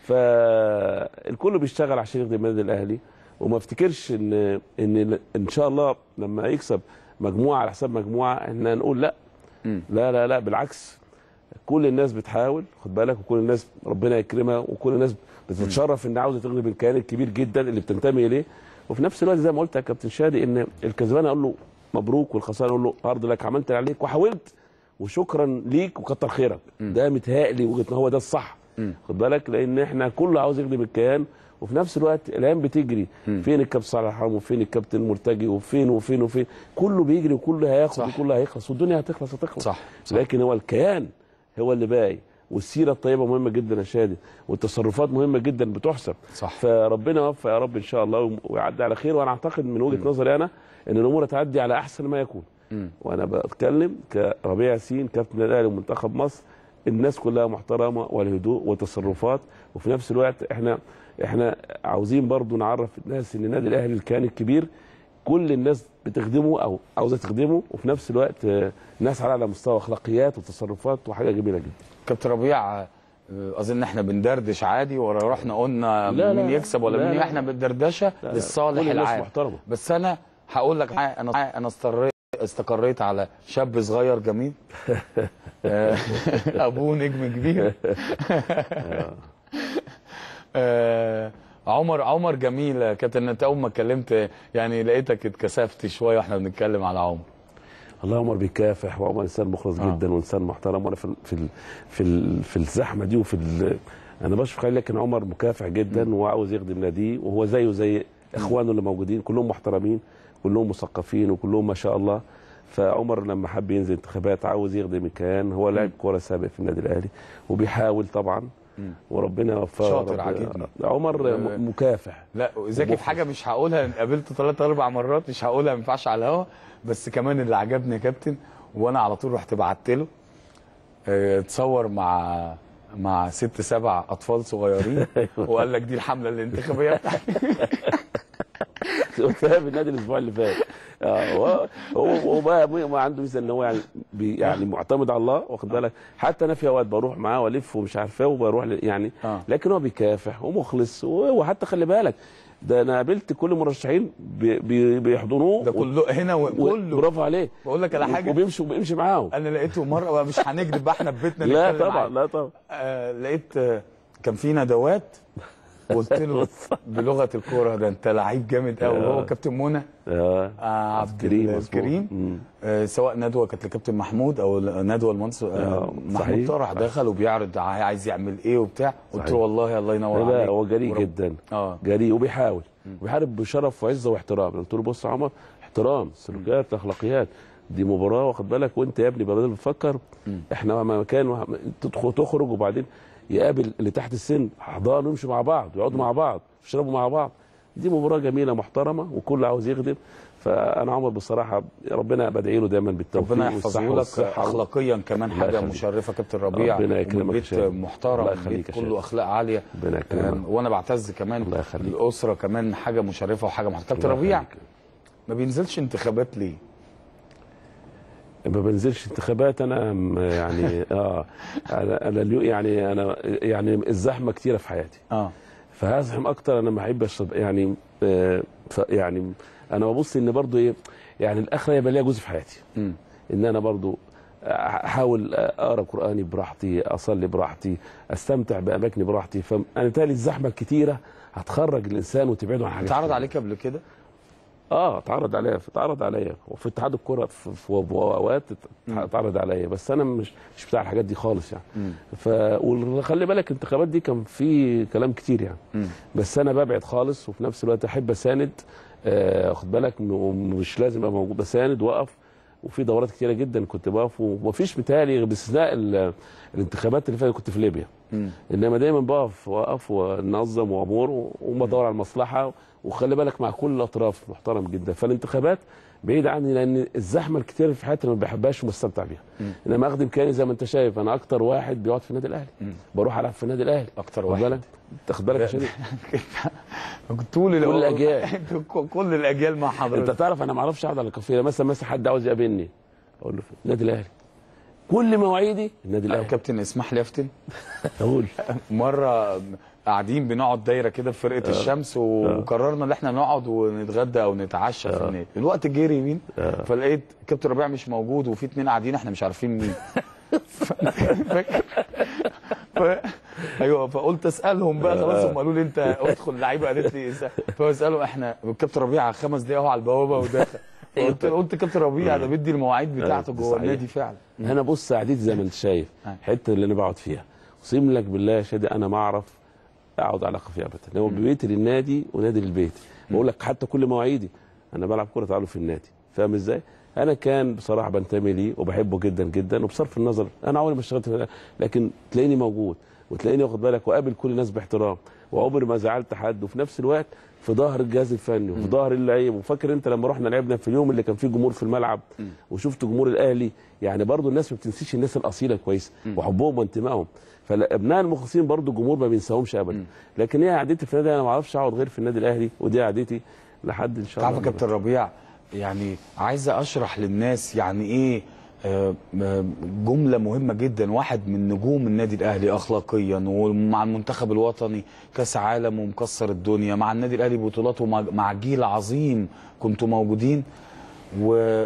فالكل بيشتغل عشان يخدم النادي الاهلي وما افتكرش ان ان ان شاء الله لما يكسب مجموعه على حساب مجموعه ان نقول لا
مم.
لا لا لا بالعكس كل الناس بتحاول خد بالك وكل الناس ربنا يكرمها وكل الناس بتتشرف ان عاوزه تخدم الكيان الكبير جدا اللي بتنتمي اليه وفي نفس الوقت زي ما قلت يا كابتن شادي ان الكسبان اقول له مبروك والخسران اقول له ارض لك عملت اللي عليك وحاولت وشكرا ليك وكتر خيرك ده متهيألي وجهه هو ده الصح
مم.
خد بالك لان احنا كله عاوز يخدم الكيان وفي نفس الوقت الايام بتجري فين الكابتن صالح حرام وفين الكابتن مرتجي وفين وفين وفين كله بيجري وكله هياخد
صح.
وكله هيخلص والدنيا هتخلص هتخلص
صح، صح.
لكن هو الكيان هو اللي باقي والسيره الطيبه مهمه جدا يا شادي والتصرفات مهمه جدا بتحسب
صح.
فربنا يوفق يا رب ان شاء الله ويعدي على خير وانا اعتقد من وجهه نظري انا ان الامور تعدي على احسن ما يكون
مم.
وانا بتكلم كربيع ياسين كابتن الاهلي ومنتخب مصر الناس كلها محترمه والهدوء وتصرفات وفي نفس الوقت احنا احنا عاوزين برضو نعرف الناس ان النادي الاهلي الكيان الكبير كل الناس بتخدمه او عاوزه تخدمه وفي نفس الوقت آه، ناس على مستوى اخلاقيات وتصرفات وحاجه جميله جدا
كابتن ربيع آه، اظن احنا بندردش عادي ولا رحنا قلنا
لا،
مين
لا،
يكسب ولا
لا،
مين
لا.
احنا بالدردشه
لا، لا.
للصالح
كل الناس
العام
محترمه
بس انا هقول لك حاجة، انا انا استقريت استقريت على شاب صغير جميل آه، ابوه نجم كبير آه، عمر عمر جميل يا كابتن انت اول ما اتكلمت يعني لقيتك اتكسفت شويه واحنا بنتكلم على عمر
الله عمر بيكافح وعمر انسان مخلص
آه.
جدا وانسان محترم وانا في ال- في ال- في ال- في الزحمه دي وفي ال- انا بشوف خلي لك ان عمر مكافح جدا وعاوز يخدم ناديه وهو زيه زي اخوانه اللي موجودين كلهم محترمين كلهم مثقفين وكلهم ما شاء الله فعمر لما حب ينزل انتخابات عاوز يخدم الكيان هو لاعب كوره سابق في النادي الاهلي وبيحاول طبعا وربنا وفقه
شاطر،
رب-
عاجبني.
عمر م- مكافح
لا ذكي في حاجه مش هقولها قابلته ثلاث اربع مرات مش هقولها ما ينفعش على الهوا بس كمان اللي عجبني يا كابتن وانا على طول رحت بعت له آه، اتصور مع مع ست سبع اطفال صغيرين وقال لك دي الحمله الانتخابيه بتاعتي
قلتها في النادي الاسبوع اللي فات اه هو هو هو بقى ما عنده ميزه ان هو يعني بي يعني معتمد على الله واخد بالك حتى انا في اوقات بروح معاه والف ومش عارف ايه وبروح ل- يعني
آه.
لكن هو بيكافح ومخلص و- وحتى خلي بالك ده انا قابلت كل المرشحين بي- بي- بيحضنوه
ده كله هنا وكله
برافو عليه
بقول لك على حاجه
وبيمشي وبيمشي معاهم
انا لقيته مره مش هنكذب بقى احنا في بيتنا
لا
نتكلم
طبعا
عادي.
لا طبعا
آه لقيت آه كان في ندوات قلت له بلغه الكوره ده انت لعيب جامد قوي
آه.
هو كابتن منى
اه
آه عبد
كريم
الكريم
مظبوط.
آه سواء ندوه كانت لكابتن محمود او ندوه المنصور آه
آه،
محمود
صحيح.
طرح دخل وبيعرض ع- عايز يعمل ايه وبتاع قلت له
صحيح.
والله الله ينور
لا
عليك
هو جريء
ورب-
جدا
اه
جريء وبيحاول وبيحارب بشرف وعزه واحترام قلت له بص يا عمر احترام سلوكيات اخلاقيات دي مباراه واخد بالك وانت يا ابني بدل بتفكر احنا مكان وه- تدخل تخرج وبعدين يقابل اللي تحت السن احضان ويمشوا مع بعض ويقعدوا مع بعض يشربوا مع بعض دي مباراه جميله محترمه وكل عاوز يخدم فانا عمر بصراحه ربنا بدعي له دايما بالتوفيق
ربنا يحفظه
والصحة
لك
والصحة.
اخلاقيا كمان
الله
حاجه
يخليك.
مشرفه كابتن ربيع
ربنا يكرمك
ومن
يا
بيت
شادي.
محترم
الله
بيت
يخليك يا
كله
شادي.
اخلاق عاليه
ربنا يكرمك.
آم، وانا بعتز كمان
الله يخليك.
الاسره كمان حاجه مشرفه وحاجه محترمه كابتن
الله
ربيع
يخليك.
ما بينزلش انتخابات ليه؟
ما بنزلش انتخابات انا م- يعني اه انا انا اليو- يعني انا يعني الزحمه كتيره في حياتي
اه
فهزحم اكتر انا ما احبش أبقى يعني آه ف- يعني انا ببص ان برضو ايه يعني الاخره يبقى ليها جزء في حياتي
مم.
ان انا برضو احاول اقرا قراني براحتي اصلي براحتي استمتع باماكني براحتي فانا تالي الزحمه الكتيره هتخرج الانسان وتبعده عن حاجات
اتعرض
كتير.
عليك قبل كده؟
اه اتعرض عليا اتعرض عليا وفي اتحاد الكره في, في اوقات اتعرض عليا بس انا مش مش بتاع الحاجات دي خالص يعني ف وخلي بالك الانتخابات دي كان في كلام كتير يعني
مم.
بس انا ببعد خالص وفي نفس الوقت احب اساند آه، خد بالك م- مش لازم ابقى موجود بساند واقف وفي دورات كتيره جدا كنت بقف ومفيش بتهيألي باستثناء ال- الانتخابات اللي فاتت كنت في ليبيا
مم.
انما دايما بقف واقف وننظم وامور وبدور على المصلحه وخلي بالك مع كل الاطراف محترم جدا فالانتخابات بعيد عني لان الزحمه الكتير في حياتي ما بحبهاش وبستمتع بيها انما اخدم كاني زي ما انت شايف انا اكتر واحد بيقعد في النادي الاهلي بروح العب في النادي الاهلي
اكتر
خد
واحد.
بالك تاخد بالك عشان
طول
كل الأجيال.
كل الاجيال مع حضرتك
انت تعرف انا ما اعرفش اقعد على كافيه مثلا مثلا حد عاوز يقابلني اقول له النادي الاهلي كل مواعيدي النادي
آه،
الاهلي
كابتن اسمح لي افتن
اقول
مره قاعدين بنقعد دايره كده في فرقه الشمس وقررنا ان احنا نقعد ونتغدى او نتعشى في النادي الوقت جري يمين فلقيت كابتن ربيع مش موجود وفي اتنين قاعدين احنا مش عارفين مين فاكر؟ ف... ايوه فقلت اسالهم بقى خلاص هم قالوا لي انت ادخل اللعيبه قالت لي اسال فبسالهم احنا كابتن ربيع خمس دقايق اهو على البوابه وداخل قلت قلت كابتن ربيع ده بيدي المواعيد بتاعته جوه
صحيح.
النادي فعلا
انا بص قعدتي زي ما انت شايف
آه.
الحته اللي انا بقعد فيها اقسم لك بالله يا شادي انا ما اعرف اقعد على كافيه ابدا هو بيتي للنادي ونادي للبيت بقول لك حتى كل مواعيدي انا بلعب كره تعالوا في النادي فاهم ازاي؟ انا كان بصراحه بنتمي ليه وبحبه جدا جدا وبصرف النظر انا عمري ما اشتغلت في لكن تلاقيني موجود وتلاقيني واخد بالك وقابل كل الناس باحترام وعمري ما زعلت حد وفي نفس الوقت في ظهر الجهاز الفني وفي ظهر اللعيب وفاكر انت لما رحنا لعبنا في اليوم اللي كان فيه جمهور في الملعب وشفت جمهور الاهلي يعني برضو الناس ما بتنسيش الناس الاصيله كويس وحبهم وانتمائهم فابناء المخلصين برضو الجمهور ما بينساهمش ابدا لكن هي قعدتي في النادي انا ما اعرفش اقعد غير في النادي الاهلي ودي قعدتي لحد ان شاء الله
تعرف يا كابتن ربيع يعني عايز اشرح للناس يعني ايه آه، آه، جملة مهمة جدا واحد من نجوم النادي الأهلي أخلاقيا ومع المنتخب الوطني كأس عالم ومكسر الدنيا مع النادي الأهلي بطولاته مع- مع جيل عظيم كنتوا موجودين و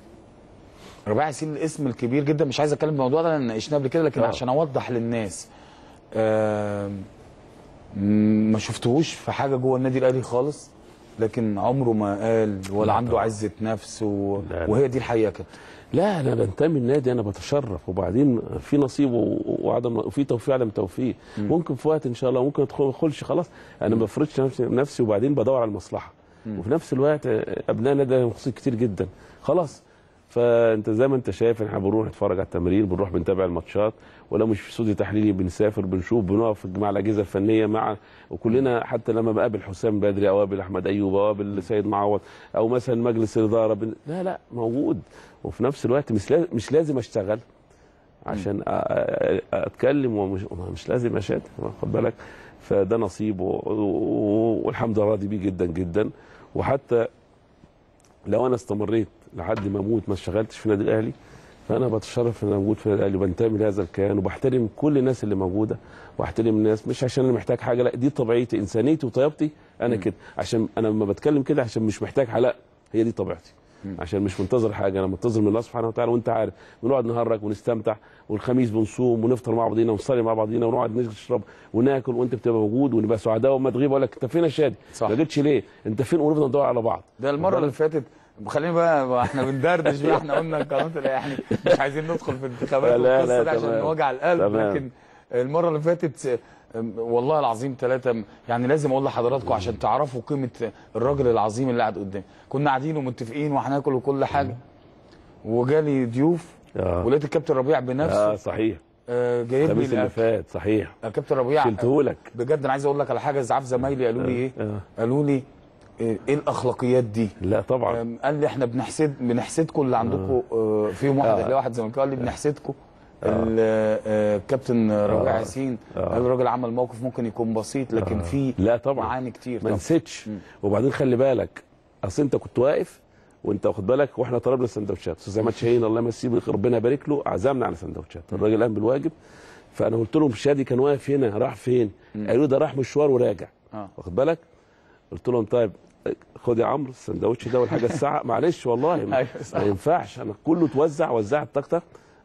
ربيع ياسين الاسم الكبير جدا مش عايز اتكلم في الموضوع ده لان ناقشناه قبل كده لكن
آه.
عشان اوضح للناس آم، م- ما شفتهوش في حاجه جوه النادي الاهلي خالص لكن عمره ما قال ولا
لا
عنده
طبعا.
عزه نفس و...
لا لا.
وهي دي الحقيقه يا كابتن
لا انا بنتمي النادي انا بتشرف وبعدين في نصيب و- وعدم وفي توفيق عدم توفيق ممكن في وقت ان شاء الله ممكن ادخل ما ادخلش خلاص انا ما بفرضش نفسي, نفسي وبعدين بدور على المصلحه وفي نفس الوقت آه، ابناء النادي لهم خصوصي كتير جدا خلاص فانت زي ما انت شايف احنا بنروح نتفرج على التمرين بنروح بنتابع الماتشات ولو مش في استوديو تحليلي بنسافر بنشوف بنقف مع الاجهزه الفنيه مع وكلنا حتى لما بقابل حسام بدري او اقابل احمد ايوب او اقابل سيد معوض او مثلا مجلس الاداره بن... لا لا موجود وفي نفس الوقت مش لازم مش لازم اشتغل عشان أ- أ- اتكلم ومش مش لازم اشهد واخد بالك فده نصيب و... و... والحمد لله راضي بيه جدا جدا وحتى لو انا استمريت لحد ما اموت ما اشتغلتش في النادي الاهلي فانا بتشرف ان انا موجود في النادي الاهلي وبنتمي لهذا الكيان وبحترم كل الناس اللي موجوده واحترم الناس مش عشان انا محتاج حاجه لا دي طبيعتي انسانيتي وطيبتي انا كده عشان انا لما بتكلم كده عشان مش محتاج حاجه لا هي دي طبيعتي عشان مش منتظر حاجه انا منتظر من الله سبحانه وتعالى وانت عارف بنقعد نهرج ونستمتع والخميس بنصوم ونفطر مع بعضينا ونصلي مع بعضينا ونقعد نشرب وناكل وانت بتبقى موجود ونبقى سعداء وما تغيب اقول لك انت فين يا شادي؟
صح.
ما جيتش ليه؟ انت فين ونفضل ندور على بعض
ده المره اللي فاتت خلينا بقى بقى احنا بندردش بقى احنا قلنا القناه يعني مش عايزين ندخل في انتخابات
لا، لا،
والقصه
لا،
دي عشان
تمام.
وجع القلب
تمام.
لكن المره اللي فاتت ام، والله العظيم ثلاثة يعني لازم اقول لحضراتكم عشان تعرفوا قيمة الراجل العظيم اللي قاعد قدامي كنا قاعدين ومتفقين وهناكل وكل حاجة وجالي ضيوف
آه.
ولقيت الكابتن ربيع بنفسه
اه صحيح
آه جايب لي
الخميس اللي
الاكل
فات صحيح
يا كابتن ربيع
شلتهولك
بجد انا عايز اقول لك على حاجه زعاف زمايلي قالوا لي ايه
آه.
قالوا لي ايه إيه الاخلاقيات دي
لا طبعا
أم، قال لي احنا بنحسد بنحسدكم اللي عندكم آه. فيهم واحد
آه.
اللي واحد زملكاوي قال لي بنحسدكم ال- آه، الكابتن ربيع
آه.
ياسين
آه.
قال الراجل عمل موقف ممكن يكون بسيط لكن في
لا طبعا
معاني كتير
ما
طبعا
نسيتش وبعدين خلي بالك اصل انت كنت واقف وانت واخد بالك واحنا طلبنا السندوتشات استاذ عماد شاهين الله يمسيه بالخير، ربنا يبارك له عزمنا على سندوتشات الراجل قام بالواجب فانا قلت لهم شادي كان واقف هنا راح فين؟ قالوا ده راح مشوار وراجع
آه.
واخد بالك؟ قلت لهم طيب خد يا عمرو السندوتش ده والحاجه الساعه معلش والله ما,
أيوة صح.
ما ينفعش انا كله اتوزع وزعت طقطق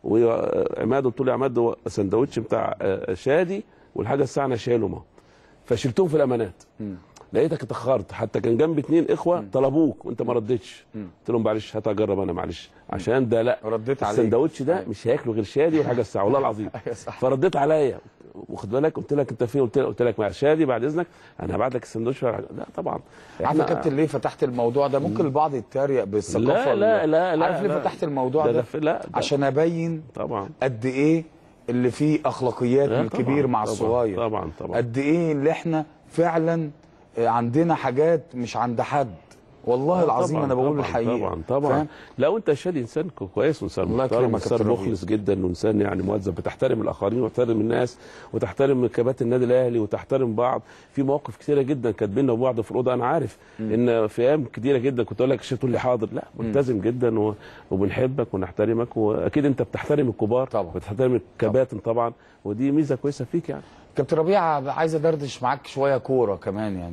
وعماد قلت له يا عماد ده السندوتش بتاع آه، شادي والحاجه الساعه انا شايله ما فشلتهم في الامانات لقيتك اتاخرت حتى كان جنبي اتنين اخوه طلبوك وانت ما ردتش قلت لهم معلش هات اجرب انا معلش عشان ده لا
رديت عليه.
السندوتش ده
أيوة.
مش هياكله غير شادي والحاجه الساعه والله العظيم
أيوة صح.
فرديت عليا واخد بالك قلت لك انت فين قلت لك قلت لك مع شادي بعد اذنك انا هبعت لك السندوتش لا طبعا
عارف يا كابتن ليه فتحت الموضوع ده ممكن البعض يتريق بالثقافه
لا لا
ال-
لا لا
عارف ليه
لا.
فتحت الموضوع
ده-
ده,
ده في- لا، ده-
عشان ابين
طبعا
قد ايه اللي فيه اخلاقيات
لا
من
طبعاً،
الكبير مع
طبعاً،
الصغير
طبعا طبعا
قد ايه اللي احنا فعلا آه، عندنا حاجات مش عند حد والله
آه،
العظيم
طبعاً،
انا بقول
طبعاً،
الحقيقه
طبعا طبعا
فاهم؟
لا وانت شادي انسان كويس وانسان
الله
محترم
يكرمك يا
وانسان
كابتن ربيع.
مخلص جدا وانسان يعني مؤدب بتحترم الاخرين وتحترم الناس وتحترم كباتن النادي الاهلي وتحترم بعض في مواقف كثيره جدا كانت بيننا وبعض في الاوضه انا عارف ان في ايام كثيره جدا كنت اقول لك شيء تقول لي حاضر لا ملتزم جدا و- وبنحبك ونحترمك واكيد انت بتحترم الكبار
طبعاً.
بتحترم الكباتن طبعا ودي ميزه كويسه فيك يعني
كابتن ربيع عايز ادردش معاك شويه كوره كمان يعني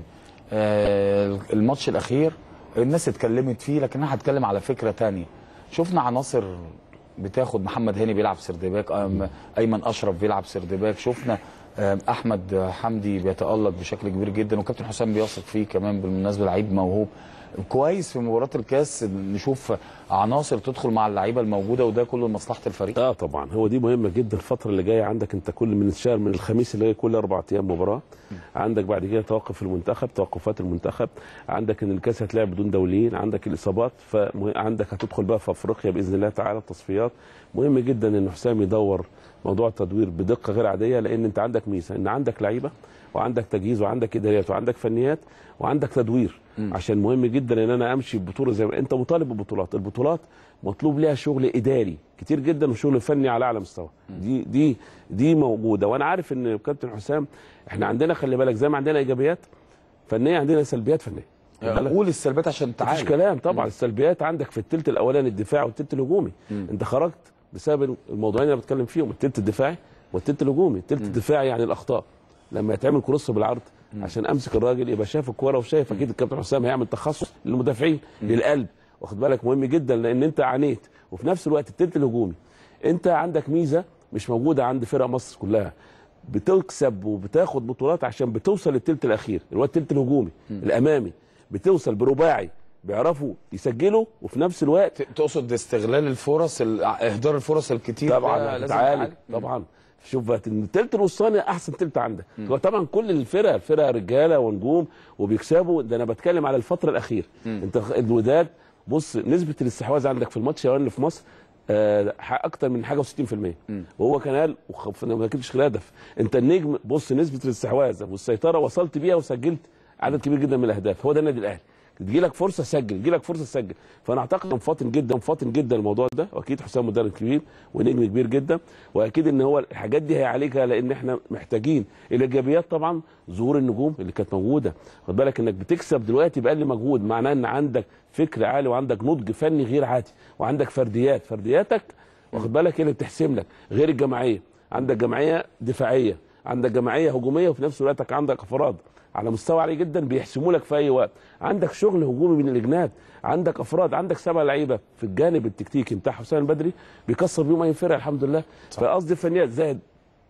آه الماتش الاخير الناس اتكلمت فيه لكن انا هتكلم على فكره تانية شفنا عناصر بتاخد محمد هاني بيلعب سردباك أم- ايمن اشرف بيلعب سردباك شفنا آم، احمد حمدي بيتالق بشكل كبير جدا وكابتن حسام بيثق فيه كمان بالمناسبه لعيب موهوب كويس في مباراه الكاس نشوف عناصر تدخل مع اللعيبه الموجوده وده كله لمصلحه الفريق
اه طبعا هو دي مهمه جدا الفتره اللي جايه عندك انت كل من الشهر من الخميس اللي جاي كل اربع ايام مباراه عندك بعد كده توقف المنتخب توقفات المنتخب عندك ان الكاس هتلعب بدون دوليين عندك الاصابات فعندك هتدخل بقى في افريقيا باذن الله تعالى التصفيات مهم جدا ان حسام يدور موضوع التدوير بدقه غير عاديه لان انت عندك ميزه ان عندك لعيبه وعندك تجهيز وعندك اداريات وعندك فنيات وعندك تدوير عشان مهم جدا ان انا امشي ببطوله زي ما انت مطالب ببطولات البطولات مطلوب ليها شغل اداري كتير جدا وشغل فني على اعلى مستوى دي دي دي موجوده وانا عارف ان كابتن حسام احنا عندنا خلي بالك زي ما عندنا ايجابيات فنيه عندنا سلبيات فنيه خد بالك؟
قول السلبيات عشان
مفيش
تعالج
كلام طبعا السلبيات عندك في الثلث الاولاني الدفاع والثلث الهجومي انت خرجت بسبب الموضوعين اللي بتكلم فيهم الثلث الدفاعي والثلث الهجومي الثلث الدفاعي يعني الاخطاء لما يتعمل كروس بالعرض عشان امسك الراجل يبقى شايف الكوره وشايف اكيد الكابتن حسام هيعمل تخصص للمدافعين للقلب واخد بالك مهم جدا لان انت عانيت وفي نفس الوقت الثلث الهجومي انت عندك ميزه مش موجوده عند فرق مصر كلها بتكسب وبتاخد بطولات عشان بتوصل للثلث الاخير اللي هو الثلث الهجومي الامامي بتوصل برباعي بيعرفوا يسجلوا وفي نفس الوقت
تقصد استغلال الفرص ال- اهدار الفرص الكتير ده
طبعا
لازم
تعالي
يتعالج.
طبعا شوف بقى إن التلت الوسطاني احسن تلت عندك هو طبعا كل الفرق الفرق رجاله ونجوم وبيكسبوا ده انا بتكلم على الفتره الاخيره انت خ- الوداد بص نسبه الاستحواذ عندك في الماتش الاولاني في مصر آه ح- اكتر من حاجه و60% وهو كان قال وخ- ما كنتش غير هدف انت النجم بص نسبه الاستحواذ والسيطره وصلت بيها وسجلت عدد كبير جدا من الاهداف هو ده النادي الاهلي تجي لك فرصه سجل تجي لك فرصه سجل فانا اعتقد انه فاطن جدا فاطن جدا الموضوع ده واكيد حسام مدرب كبير ونجم كبير جدا واكيد ان هو الحاجات دي هيعالجها لان احنا محتاجين الايجابيات طبعا ظهور النجوم اللي كانت موجوده خد بالك انك بتكسب دلوقتي باقل مجهود معناه ان عندك فكر عالي وعندك نضج فني غير عادي وعندك فرديات فردياتك واخد بالك هي اللي بتحسم لك غير الجماعيه عندك جماعيه دفاعيه عندك جماعيه هجوميه وفي نفس الوقت عندك افراد على مستوى عالي جدا بيحسموا لك في اي وقت عندك شغل هجومي من الاجناد عندك افراد عندك سبع لعيبه في الجانب التكتيكي بتاع حسام البدري بيكسر بيهم اي فرقه الحمد لله فقصدي الفنيات زائد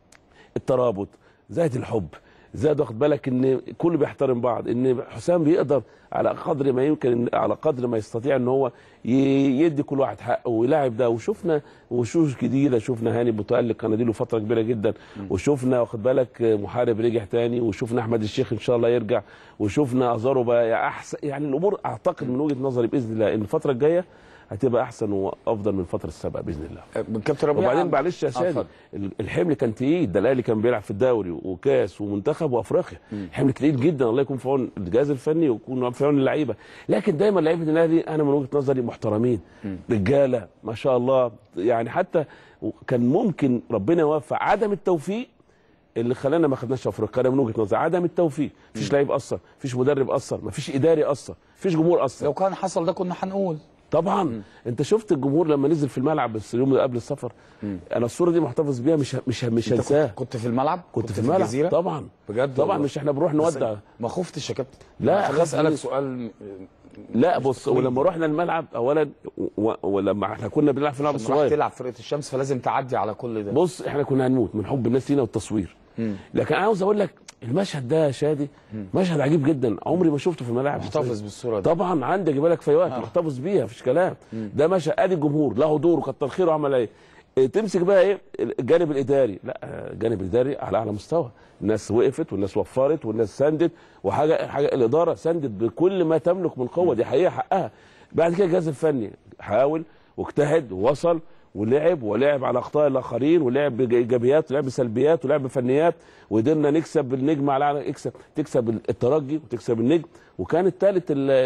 الترابط زائد الحب زائد واخد بالك ان كله بيحترم بعض ان حسام بيقدر على قدر ما يمكن على قدر ما يستطيع ان هو ي- يدي كل واحد حقه ويلاعب ده وشفنا وشوش جديده شفنا هاني بوتقال كان له فتره كبيره جدا وشفنا واخد بالك محارب رجع تاني وشفنا احمد الشيخ ان شاء الله يرجع وشفنا ازارو بقى احسن يعني الامور اعتقد من وجهه نظري باذن الله ان الفتره الجايه هتبقى احسن وافضل من الفتره السابقه باذن الله
كابتن ربيع
وبعدين معلش يا
آه،
سيدي
اتفضل.
ال- الحمل كان تقيل ده الاهلي كان بيلعب في الدوري وكاس ومنتخب وافريقيا حمل تقيل جدا الله يكون في عون الجهاز الفني ويكون في عون اللعيبه لكن دايما لعيبه الاهلي انا من وجهه نظري محترمين رجاله ما شاء الله يعني حتى كان ممكن ربنا يوفق عدم التوفيق اللي خلانا ما خدناش افريقيا انا من وجهه نظري عدم التوفيق مفيش لعيب اثر مفيش مدرب اثر مفيش اداري اثر مفيش جمهور اثر
لو كان حصل ده كنا هنقول
طبعا انت شفت الجمهور لما نزل في الملعب بس اليوم اللي قبل السفر انا الصوره دي محتفظ بيها مش مش مش
أنت
هنساها
كنت, كنت في الملعب
كنت في الملعب
الجزيره
طبعا
بجد
طبعا
والله.
مش احنا بنروح
بس
نودع
ما خفتش يا كابتن
لا،
خليني
خاف
اسالك
من-
سؤال
لا بص
تقليدي.
ولما رحنا الملعب اولا و- ولما احنا كنا بنلعب في الملعب
عشان راح
الصغير
تلعب فرقه الشمس فلازم تعدي على كل ده
بص احنا كنا هنموت من حب الناس لينا والتصوير لكن انا عاوز اقول لك المشهد ده يا شادي مشهد عجيب جدا عمري ما شفته في الملاعب
محتفظ بالصوره دي
طبعا عندي اجيبها لك في اي وقت محتفظ بيها مفيش كلام ده مشهد ادي الجمهور له دور وكتر خيره عمل ايه إيه، تمسك بقى ايه الجانب الاداري لا آه، الجانب الاداري على اعلى مستوى الناس وقفت والناس وفرت والناس ساندت وحاجه حاجه الاداره ساندت بكل ما تملك من قوه دي حقيقه حقها بعد كده الجهاز الفني حاول واجتهد ووصل ولعب ولعب على اخطاء الاخرين ولعب بايجابيات ولعب بسلبيات ولعب بفنيات وقدرنا نكسب بالنجم على اكسب تكسب الترجي وتكسب النجم وكان الثالث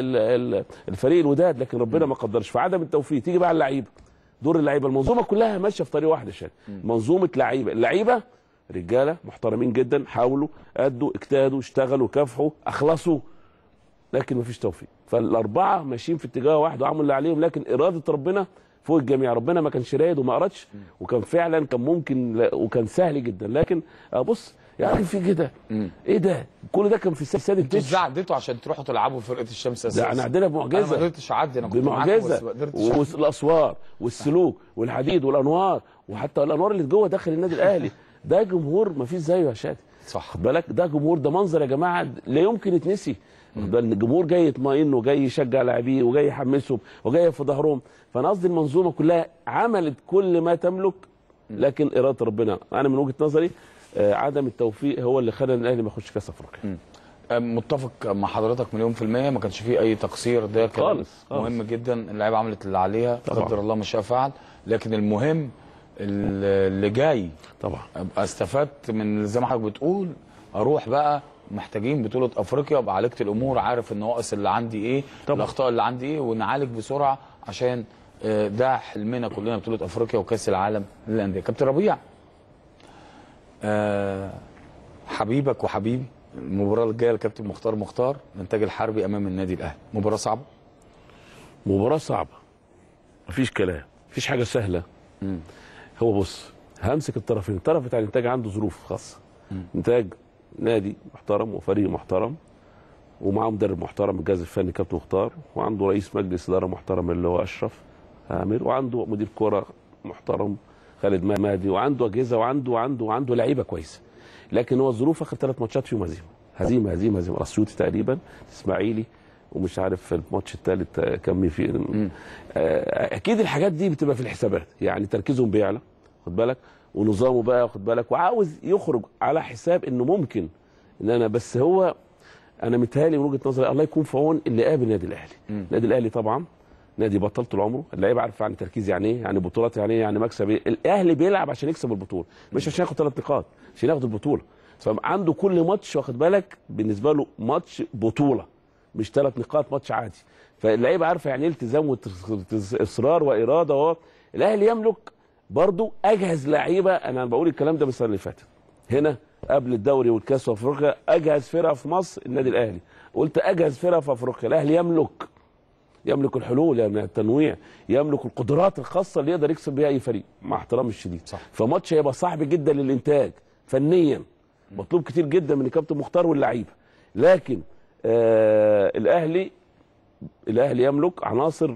الفريق الوداد لكن ربنا ما قدرش فعدم التوفيق تيجي بقى على اللعيبه دور اللعيبه المنظومه كلها ماشيه في طريق واحد يا شادي منظومه لعيبه اللعيبه رجاله محترمين جدا حاولوا ادوا اجتهدوا اشتغلوا كافحوا اخلصوا لكن مفيش توفيق فالاربعه ماشيين في اتجاه واحد وعملوا اللي عليهم لكن اراده ربنا فوق الجميع ربنا ما كانش رايد وما اردش وكان فعلا كان ممكن لا- وكان سهل جدا لكن آه بص يا اخي في كده ايه ده كل ده كان في السادس
انتوا
التتش
ازاي عديتوا عشان تروحوا تلعبوا في فرقه الشمس اساسا
ده احنا عندنا
انا ما
بمعجزه
قدرتش اعدي انا كنت معاكم بس
بمعجزه
ما قدرتش أعدي.
والاسوار والسلوك والحديد والانوار وحتى الانوار اللي جوه داخل النادي الاهلي ده جمهور ما فيش زيه يا شادي
صح
خد بالك ده جمهور ده منظر يا جماعه لا يمكن يتنسي ده الجمهور جاي يطمئن وجاي يشجع لاعبيه وجاي يحمسهم وجاي في ظهرهم فانا قصدي المنظومه كلها عملت كل ما تملك لكن اراده ربنا انا من وجهه نظري آه، عدم التوفيق هو اللي خلى الاهلي ما يخش كاس افريقيا
متفق مع حضرتك مليون في المية ما كانش فيه أي تقصير ده كان
خالص، خالص.
مهم جدا اللعيبة عملت اللي عليها
طبعا.
قدر الله ما شاء فعل لكن المهم اللي جاي
طبعا
ابقى استفدت من زي ما حضرتك بتقول اروح بقى محتاجين بطولة افريقيا ابقى عالجت الامور عارف النواقص اللي عندي ايه
طبعا.
الاخطاء اللي عندي ايه ونعالج بسرعة عشان آه، ده حلمنا كلنا بطولة افريقيا وكاس العالم للاندية كابتن ربيع آه، حبيبك وحبيبي المباراة الجاية الكابتن مختار مختار الانتاج الحربي امام النادي الاهلي مباراة صعبة
مباراة صعبة مفيش كلام مفيش حاجة سهلة هو بص همسك الطرفين الطرف بتاع الانتاج عنده ظروف خاصة انتاج نادي محترم وفريق محترم ومعاه مدرب محترم الجهاز الفني كابتن مختار وعنده رئيس مجلس اداره محترم اللي هو اشرف عامر وعنده مدير كوره محترم خالد مهدي وعنده اجهزه وعنده وعنده وعنده لعيبه كويسه لكن هو الظروف اخر ثلاث ماتشات فيهم هزيمه هزيمه هزيمه هزيمه اسيوطي تقريبا اسماعيلي ومش عارف في الماتش الثالث كان مين في آه، اكيد الحاجات دي بتبقى في الحسابات يعني تركيزهم بيعلى خد بالك ونظامه بقى خد بالك وعاوز يخرج على حساب انه ممكن ان انا بس هو انا متهيألي من وجهه نظري الله يكون في عون اللي قابل النادي الاهلي النادي الاهلي طبعا نادي بطل طول عمره اللعيبه عارف يعني تركيز يعني ايه يعني بطولات يعني ايه يعني مكسب ايه الاهلي بيلعب عشان يكسب البطوله مش عشان ياخد ثلاث نقاط عشان ياخد البطوله فعنده كل ماتش واخد بالك بالنسبه له ماتش بطوله مش ثلاث نقاط ماتش عادي فاللعيبه عارفه يعني ايه التزام واصرار واراده و... الاهلي يملك برضو اجهز لعيبه انا بقول الكلام ده من السنه اللي فاتت هنا قبل الدوري والكاس وافريقيا اجهز فرقه في مصر النادي الاهلي قلت اجهز فرقه في افريقيا الاهلي يملك يملك الحلول يملك التنويع يملك القدرات الخاصه اللي يقدر يكسب بيها اي فريق مع احترامي الشديد صح. فماتش هيبقى صعب جدا للانتاج فنيا مطلوب كتير جدا من الكابتن مختار واللعيبه لكن آه الاهلي الاهلي يملك عناصر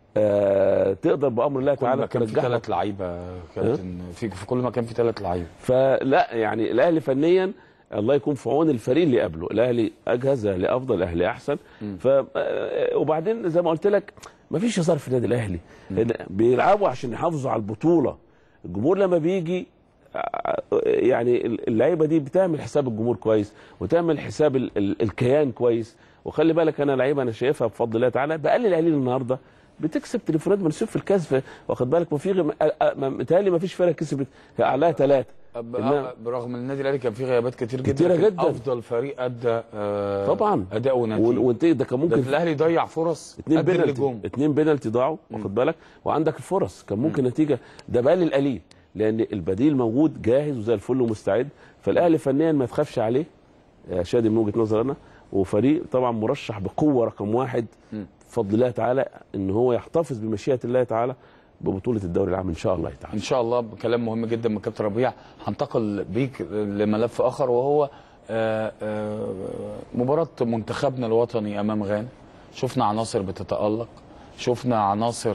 آه تقدر بامر الله
كل ما
تعالى
كان في
ترجعها.
ثلاث لعيبه كابتن في في كل مكان في ثلاث لعيبه
فلا يعني الاهلي فنيا الله يكون في عون الفريق اللي قبله الاهلي اجهز الاهلي افضل الاهلي احسن ف آه، وبعدين زي ما قلت لك ما فيش هزار في النادي الاهلي لأن بيلعبوا عشان يحافظوا على البطوله الجمهور لما بيجي آه، يعني اللعيبه دي بتعمل حساب الجمهور كويس وتعمل حساب ال- ال- الكيان كويس وخلي بالك انا لعيبه انا شايفها بفضل الله تعالى بقلل قليل النهارده بتكسب تليفونات منسوب في الكاس ف- واخد بالك ما في غ- آه، آه، ما- متهيألي ما فيش فرقه كسبت عليها ثلاثه
ب-
إنما-
برغم ان النادي الاهلي كان فيه غيابات كتير جدا
كتيرة
لكن
جدا.
افضل فريق ادى آه
طبعا
اداء ونتيجه
وال- وانت ده كان
ممكن
ممكن
الاهلي ضيع فرص
اتنين
قد اللي
بينالتي
جم
اتنين بينالتي ضاعوا واخد بالك وعندك الفرص كان ممكن نتيجه ده بقى القليل لان البديل موجود جاهز وزي الفل ومستعد فالاهلي فنيا ما تخافش عليه يا شادي من وجهه نظري انا وفريق طبعا مرشح بقوه رقم واحد بفضل الله تعالى ان هو يحتفظ بمشيئه الله تعالى ببطوله الدوري العام ان شاء الله تعالى
ان شاء الله كلام مهم جدا من كابتن ربيع هنتقل بيك لملف اخر وهو آه، آه، مباراه منتخبنا الوطني امام غانا شفنا عناصر بتتالق شفنا عناصر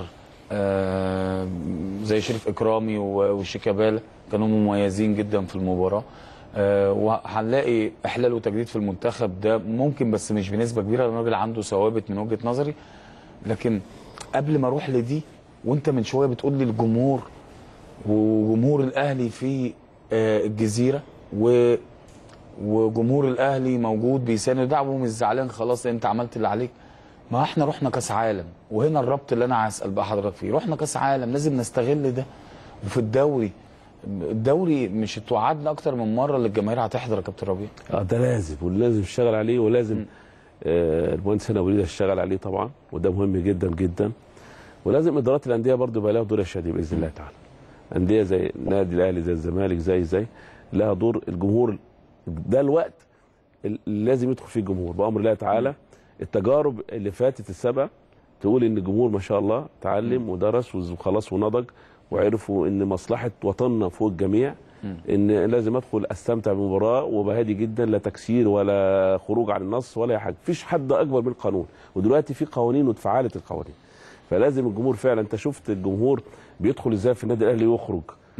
آه، زي شريف اكرامي و- وشيكابالا كانوا مميزين جدا في المباراه آه، وهنلاقي احلال وتجديد في المنتخب ده ممكن بس مش بنسبه كبيره لان الراجل عنده ثوابت من وجهه نظري لكن قبل ما اروح لدي وانت من شويه بتقول لي الجمهور وجمهور الاهلي في آه، الجزيره و وجمهور الاهلي موجود بيساند دعوه مش زعلان خلاص انت عملت اللي عليك ما احنا رحنا كاس عالم وهنا الربط اللي انا هسال بقى حضرتك فيه رحنا كاس عالم لازم نستغل ده وفي الدوري الدوري مش اتوعدنا اكتر من مره اللي الجماهير هتحضر يا كابتن ربيع
اه ده لازم ولازم يشتغل عليه ولازم آه المهندس هنا وليد يشتغل عليه طبعا وده مهم جدا جدا ولازم ادارات الانديه برضو يبقى لها دور يا شادي باذن الله تعالى انديه زي النادي الاهلي زي الزمالك زي زي لها دور الجمهور ده الوقت اللي لازم يدخل فيه الجمهور بامر الله تعالى التجارب اللي فاتت السبع تقول ان الجمهور ما شاء الله تعلم ودرس وخلاص ونضج وعرفوا ان مصلحه وطننا فوق الجميع ان لازم ادخل استمتع بالمباراه وابقى هادي جدا لا تكسير ولا خروج عن النص ولا اي حاجه مفيش حد اكبر من القانون ودلوقتي في قوانين واتفعلت القوانين فلازم الجمهور فعلا انت شفت الجمهور بيدخل ازاي في النادي الاهلي ويخرج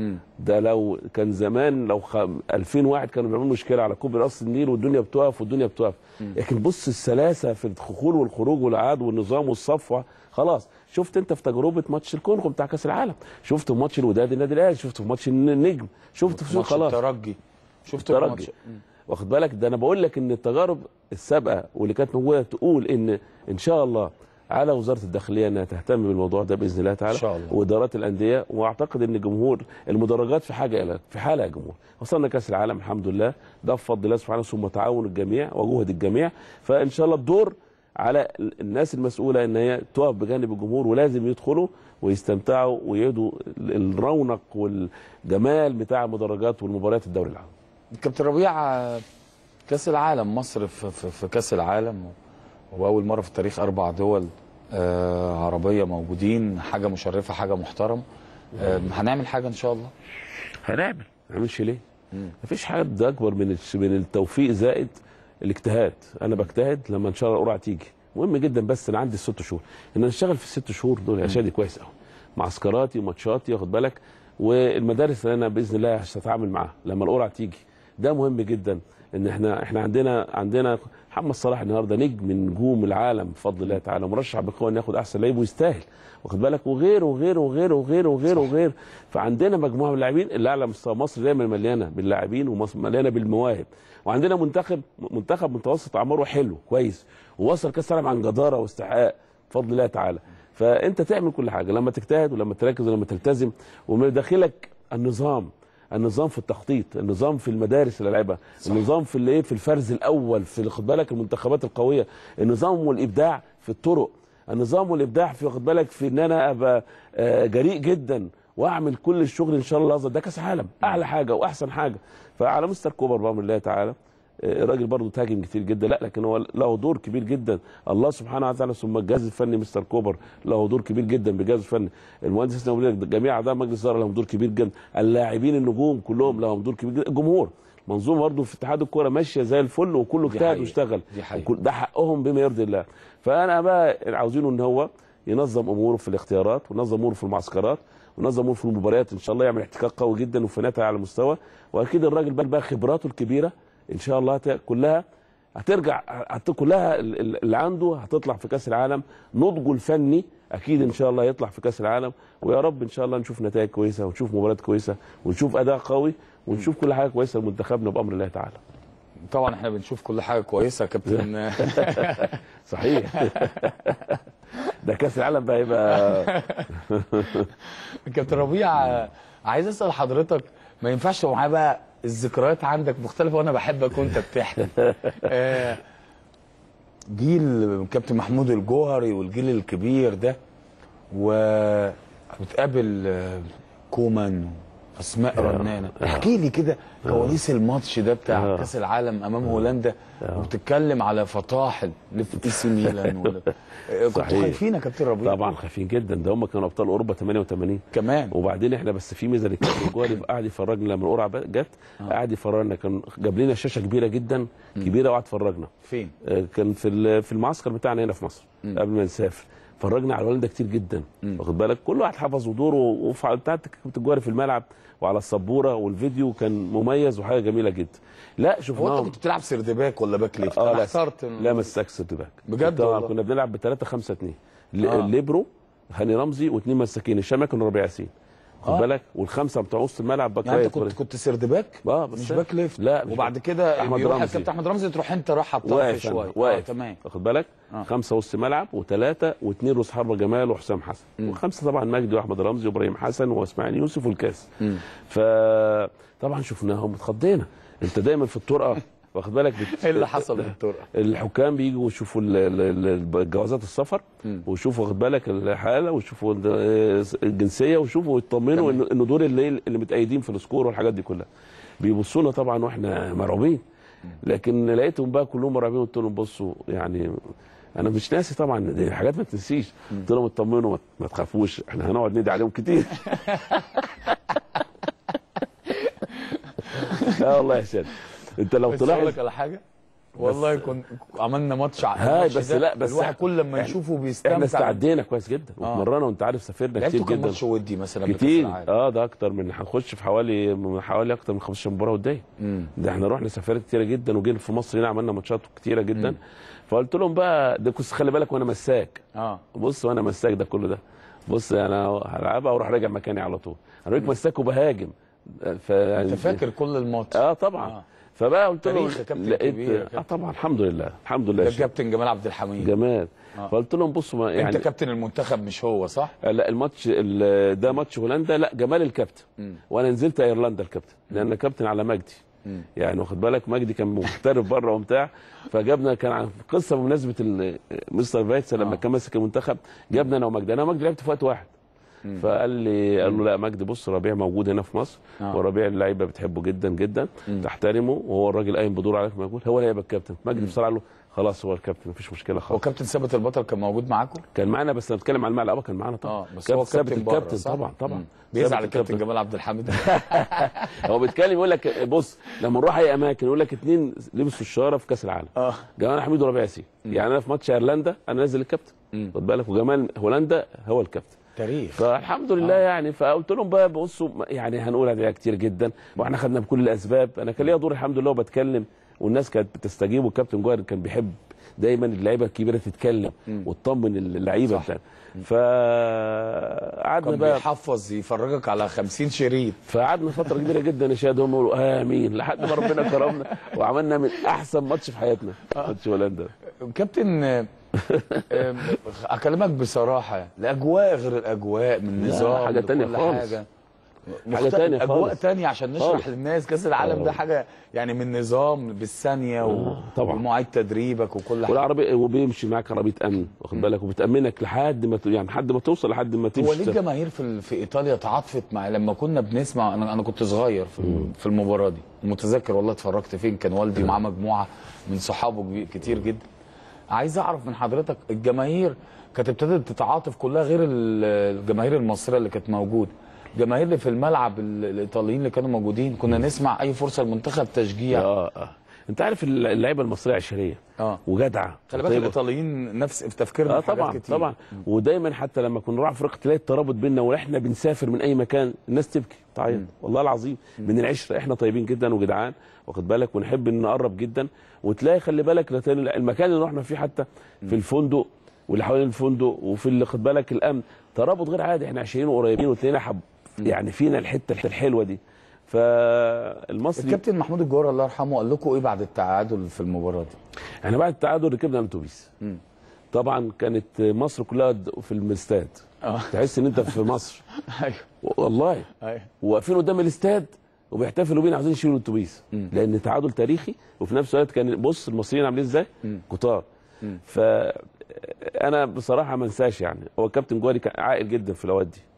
ده لو كان زمان لو خ... 2000 واحد كانوا بيعملوا مشكله على كوبري راس النيل والدنيا بتقف والدنيا بتقف لكن بص السلاسه في الدخول والخروج والعاد والنظام والصفوه خلاص شفت انت في تجربه ماتش الكونغو بتاع كاس العالم شفت في ماتش الوداد النادي الاهلي شفت في ماتش النجم شفت في
ماتش
خلاص
الترجي شفت
الترجي.
الماتش
واخد بالك ده انا بقول لك ان التجارب السابقه واللي كانت موجوده تقول ان ان شاء الله على وزاره الداخليه انها تهتم بالموضوع ده باذن الله تعالى
إن شاء الله.
وادارات الانديه واعتقد ان الجمهور المدرجات في حاجه الى في حاله يا جمهور وصلنا كاس العالم الحمد لله ده بفضل الله سبحانه ثم تعاون الجميع وجهد الجميع فان شاء الله الدور على الناس المسؤوله ان هي تقف بجانب الجمهور ولازم يدخلوا ويستمتعوا ويدوا الرونق والجمال بتاع المدرجات والمباريات الدوري العام
كابتن ربيع آه، كاس العالم مصر في, في, في كاس العالم واول مره في التاريخ اربع دول آه عربيه موجودين حاجه مشرفه حاجه محترمه آه هنعمل حاجه ان شاء الله
هنعمل ما نعملش ليه؟ مفيش حد اكبر من الش- من التوفيق زائد الاجتهاد انا بجتهد لما ان شاء الله القرعه تيجي مهم جدا بس انا عندي الست شهور ان انا اشتغل في الست شهور دول يا شادي كويس قوي معسكراتي وماتشاتي واخد بالك والمدارس اللي انا باذن الله هتعامل معاها لما القرعه تيجي ده مهم جدا ان احنا احنا عندنا عندنا محمد صلاح النهارده نجم من نجوم العالم بفضل الله تعالى مرشح بقوه انه ياخد احسن لعيب ويستاهل واخد بالك وغيره وغيره وغيره وغيره وغيره وغيره فعندنا مجموعه من اللاعبين اللي على مستوى مصر دايما مليانه باللاعبين ومصر مليانه بالمواهب وعندنا منتخب منتخب متوسط اعماره حلو كويس ووصل كاس العالم عن جداره واستحقاق بفضل الله تعالى فانت تعمل كل حاجه لما تجتهد ولما تركز ولما تلتزم ومن داخلك النظام النظام في التخطيط النظام في المدارس اللي لعبها النظام في الايه في الفرز الاول في خد بالك المنتخبات القويه النظام والابداع في الطرق النظام والابداع في واخد بالك في ان انا ابقى آه، جريء جدا واعمل كل الشغل ان شاء الله ده كاس عالم اعلى حاجه واحسن حاجه فعلى مستر كوبر بامر الله تعالى آه، الراجل برضه تهاجم كتير جدا لا لكن هو له دور كبير جدا الله سبحانه وتعالى ثم الجهاز الفني مستر كوبر له دور كبير جدا بالجهاز الفني المهندس حسني أبو زيد، جميع اعضاء مجلس الاداره لهم دور كبير جدا اللاعبين النجوم كلهم لهم دور كبير جدا الجمهور منظومه برضه في اتحاد الكوره ماشيه زي الفل وكله
دي
اجتهد
حقيقة.
واشتغل
دي حقيقة.
وكل- ده حقهم بما يرضي الله فانا بقى عاوزينه ان هو ينظم اموره في الاختيارات وينظم اموره في المعسكرات وينظم اموره في المباريات ان شاء الله يعمل احتكاك قوي جدا وفنيات على مستوى واكيد الراجل بقى, بقى خبراته الكبيره ان شاء الله هت- كلها هترجع هت- كلها ال- ال- اللي عنده هتطلع في كاس العالم نضجه الفني اكيد ان شاء الله هيطلع في كاس العالم ويا رب ان شاء الله نشوف نتائج كويسه ونشوف مباريات كويسه ونشوف اداء قوي ونشوف كل حاجه كويسه لمنتخبنا بامر الله تعالى
طبعا احنا بنشوف كل حاجه كويسه يا كابتن
صحيح ده كاس العالم بقى يبقى
كابتن ربيع عايز اسال حضرتك ما ينفعش تبقى معايا بقى الذكريات عندك مختلفه وانا بحبك وانت بتحكي آه، جيل كابتن محمود الجوهري والجيل الكبير ده وبتقابل آه، كومان اسماء رنانه احكي لي كده كواليس الماتش ده بتاع
آه.
كاس العالم امام هولندا وبتتكلم على فطاحل اللي في اي سي ميلان ولا آه، كنتوا
صحيح.
خايفين يا كابتن ربيع
طبعا خايفين جدا ده هم كانوا ابطال اوروبا 88
كمان
وبعدين احنا بس في ميزه للكابتن جوهري قاعد يفرجنا لما القرعه جت قاعد يفرجنا كان جاب لنا شاشه كبيره جدا كبيره وقعد فرجنا
فين
آه، كان في ال- في المعسكر بتاعنا هنا في مصر
مم.
قبل ما نسافر فرجنا على هولندا كتير جدا
مم.
واخد بالك كل واحد حفظ دوره وفعل بتاعت كابتن جوهري في الملعب وعلى السبوره والفيديو كان مميز وحاجه جميله جدا لا
هو انت
شفناهم
كنت بتلعب سردباك ولا باك ليفت؟
اه
انا
لا
احترت
لا ما مسكش باك
بجد
طبعا
والله؟
كنا بنلعب ب 3 5 2
آه.
الليبرو هاني رمزي واثنين مساكين الشام كانوا ربيع ياسين خد
آه.
بالك والخمسه بتوع وسط الملعب باك
يعني انت
رايت
كنت كنت سردباك
اه بس
مش باك ليفت
لا مش
وبعد
باك.
كده
أحمد
يروح
رمزي.
الكابتن احمد رمزي تروح انت رايحه بطرف
واقف
شويه
أنا، واقف
آه تمام
واخد بالك
آه.
خمسه وسط ملعب وثلاثه واثنين روس حربه جمال وحسام حسن
مم.
وخمسه طبعا مجدي واحمد رمزي وابراهيم حسن واسماعيل يوسف والكاس
مم.
فطبعا شفناهم اتخضينا انت دايما في الطرقه واخد بالك بت...
ايه اللي حصل في الطرقه؟
الحكام بيجوا يشوفوا ال- ال- ال- جوازات السفر
مم.
ويشوفوا واخد بالك الحاله ويشوفوا ال- الجنسيه ويشوفوا يطمنوا
تمام.
ان ان دول اللي اللي متأيدين في السكور والحاجات دي كلها بيبصوا لنا طبعا واحنا مرعوبين لكن لقيتهم بقى كلهم مرعوبين قلت لهم بصوا يعني انا مش ناسي طبعا دي حاجات ما تنسيش قلت لهم اطمنوا ما- ما تخافوش احنا هنقعد ندعي عليهم كتير اه والله يا شاد انت لو
بس اقول
طلعت
لك على حاجه والله كنت عملنا ماتش ع-
هاي
الماتش
بس
ده
لا بس
الواحد كل لما
إحنا-
يشوفه بيستمتع
احنا استعدينا كويس جدا
آه.
واتمرنا وانت عارف سافرنا كتير
لعبتوا كام
جدا
ماتش ودي مثلا بكأس
كتير
العالم؟
اه ده اكتر من هنخش في حوالي من حوالي اكتر من 15 مباراه وديه
مم.
ده احنا رحنا سفارات كتيره جدا وجينا في مصر هنا عملنا ماتشات كتيره جدا فقلت لهم بقى ده كنت خلي بالك وانا مساك
اه
بص وانا مساك ده كله ده بص انا هلعبها واروح راجع مكاني على طول انا بقيت مساك وبهاجم ف
انت فاكر كل الماتش
اه طبعا
آه.
فبقى قلت لهم
تاريخ يا كابتن كبير يا
اه
كابتن.
طبعا الحمد لله الحمد لله
ده
يا شيخ.
الكابتن جمال عبد الحميد
جمال
آه.
فقلت لهم بصوا ما- يعني
انت كابتن المنتخب مش هو صح؟
لا الماتش ال- ده ماتش هولندا لا جمال الكابتن
مم.
وانا نزلت ايرلندا الكابتن لان كابتن على مجدي
مم.
يعني واخد بالك مجدي كان محترف بره وبتاع فجابنا كان عن قصه بمناسبه ال- مستر فايتس لما
آه.
كان ماسك المنتخب جابنا انا ومجدي انا ومجدي لعبت في وقت واحد
مم.
فقال لي قال له لا مجدي بص ربيع موجود هنا في مصر
آه.
وربيع اللعيبه بتحبه جدا جدا
مم.
تحترمه وهو الراجل قايم بدور عليك موجود هو اللي هيبقى الكابتن مجدي بصراحه قال له خلاص هو الكابتن مفيش مشكله
هو
خالص
كابتن ثابت البطل كان موجود معاكم؟
كان معانا بس انا بتكلم عن الملعب كان معانا طبعا
اه بس هو
ثابت
كابتن بره
الكابتن
صح؟
طبعا طبعا
مم. بيزعل
ثابت
الكابتن جمال عبد الحميد
هو بيتكلم يقول لك بص لما نروح اي اماكن يقول لك اثنين لبسوا الشاره في كاس العالم
اه
جمال حميد وربيع ياسين يعني انا في ماتش ايرلندا انا نازل الكابتن
مم.
خد بالك وجمال هولندا هو الكابتن
تاريخ
فالحمد لله يعني فقلت لهم بقى بصوا يعني هنقول عليها كتير جدا واحنا خدنا بكل الاسباب انا كان ليا دور الحمد لله وبتكلم والناس كانت بتستجيب والكابتن جوهر كان بيحب دايما اللعيبه الكبيره تتكلم وتطمن اللعيبه بتاعت فقعدنا
كان
بقى
بيحفظ يفرجك على 50 شريط
فقعدنا فتره كبيره جدا نشاهد هم يقولوا امين لحد ما ربنا كرمنا وعملنا من احسن ماتش في حياتنا ماتش هولندا
كابتن آه، آه، اكلمك بصراحه الاجواء غير الاجواء من
لا،
نظام
حاجة تانية
لكل
خالص.
حاجه
حاجة
مختلف-
تانية
اجواء
خالص.
تانية عشان نشرح
خالص.
للناس كاس العالم ده حاجه يعني من نظام بالثانيه و...
طبعا.
ومواعيد تدريبك وكل حاجه
والعربي وبيمشي معاك عربيه امن واخد بالك وبتامنك لحد ما ت- يعني لحد ما توصل لحد ما
هو ليه
تمشي
الجماهير في ال- في ايطاليا تعاطفت مع لما كنا بنسمع انا انا كنت صغير في ال- في المباراه دي متذكر والله اتفرجت فين كان والدي معاه مجموعه من صحابه كبي- كتير جدا عايز اعرف من حضرتك الجماهير كانت ابتدت تتعاطف كلها غير ال- الجماهير المصريه اللي كانت موجوده الجماهير اللي في الملعب ال- الايطاليين اللي كانوا موجودين كنا نسمع اي فرصه المنتخب تشجيع
اه اه انت عارف اللعيبه المصريه عشريه
اه
وجدعه
خلي بالك
طيبة.
الايطاليين نفس في تفكيرنا
اه
في حاجات
طبعا
كتير.
طبعا ودايما حتى لما كنا نروح افريقيا تلاقي الترابط بيننا واحنا بنسافر من اي مكان الناس تبكي تعيط والله العظيم من العشره احنا طيبين جدا وجدعان واخد بالك ونحب ان نقرب جدا وتلاقي خلي بالك لتاني- المكان اللي رحنا فيه حتى في الفندق واللي حوالين الفندق وفي اللي خد بالك الامن ترابط غير عادي احنا عايشين وقريبين وتلاقينا حب يعني فينا الحته الحلوه دي فالمصري
الكابتن محمود الجوهر الله يرحمه قال لكم ايه بعد التعادل في المباراه دي؟
احنا بعد التعادل ركبنا الاتوبيس طبعا كانت مصر كلها د- في الاستاد
اه
تحس ان انت في مصر
ايوه
والله
ايوه
واقفين قدام الاستاد وبيحتفلوا بينا عاوزين يشيلوا الاتوبيس لان تعادل تاريخي وفي نفس الوقت كان بص المصريين عاملين ازاي كتار ف انا بصراحه ما انساش يعني هو كابتن جواري كان عاقل جدا في الاوقات دي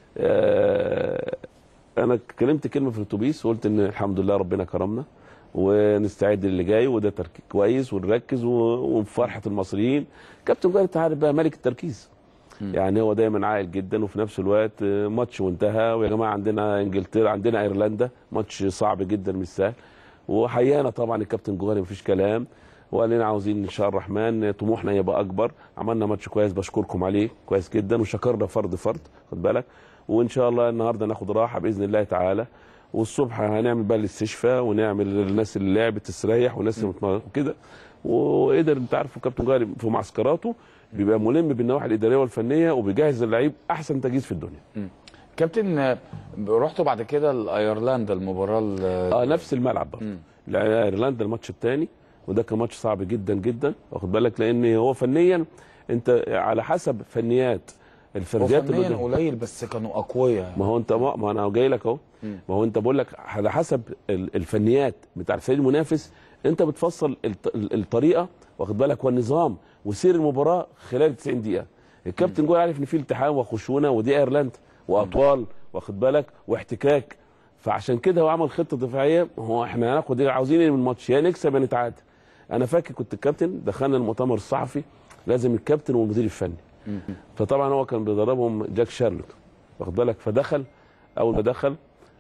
آه، انا اتكلمت كلمه في الاتوبيس وقلت ان الحمد لله ربنا كرمنا ونستعد للي جاي وده تركيز كويس ونركز و- وفرحه المصريين كابتن جواري انت عارف بقى ملك التركيز يعني هو دايما عاقل جدا وفي نفس الوقت آه، ماتش وانتهى ويا جماعه عندنا انجلترا عندنا ايرلندا ماتش صعب جدا مش سهل وحيانا طبعا الكابتن جوهري مفيش كلام وقال لنا عاوزين ان شاء الله الرحمن طموحنا يبقى اكبر عملنا ماتش كويس بشكركم عليه كويس جدا وشكرنا فرد فرد خد بالك وان شاء الله النهارده ناخد راحه باذن الله تعالى والصبح هنعمل بقى الاستشفاء ونعمل الناس اللي لعبت تستريح والناس اللي متمرنة وكده وقدر انت عارف كابتن جوهري في معسكراته بيبقى ملم بالنواحي الاداريه والفنيه وبيجهز اللعيب احسن تجهيز في الدنيا
كابتن آه، رحتوا بعد كده لايرلندا المباراه ال-
اه نفس الملعب برضه لا، ايرلندا الماتش الثاني وده كان ماتش صعب جدا جدا واخد بالك لان هو فنيا انت على حسب فنيات
هو
الفرديات اللي
فنيا
قدام.
قليل بس كانوا اقوياء
ما هو انت ما, ما انا جاي لك اهو ما هو انت بقول لك على حسب ال- الفنيات بتاع الفريق المنافس انت بتفصل الط- ال- الطريقه واخد بالك والنظام وسير المباراه خلال 90 دقيقه الكابتن جوي عارف ان في التحام وخشونه ودي ايرلندا واطوال واخد بالك واحتكاك فعشان كده هو عمل خطه دفاعيه هو احنا هناخد ايه عاوزين ايه من الماتش يا نكسب يا نتعادل انا فاكر كنت الكابتن دخلنا المؤتمر الصحفي لازم الكابتن والمدير الفني فطبعا هو كان بيدربهم جاك شارلوت واخد بالك فدخل اول ما دخل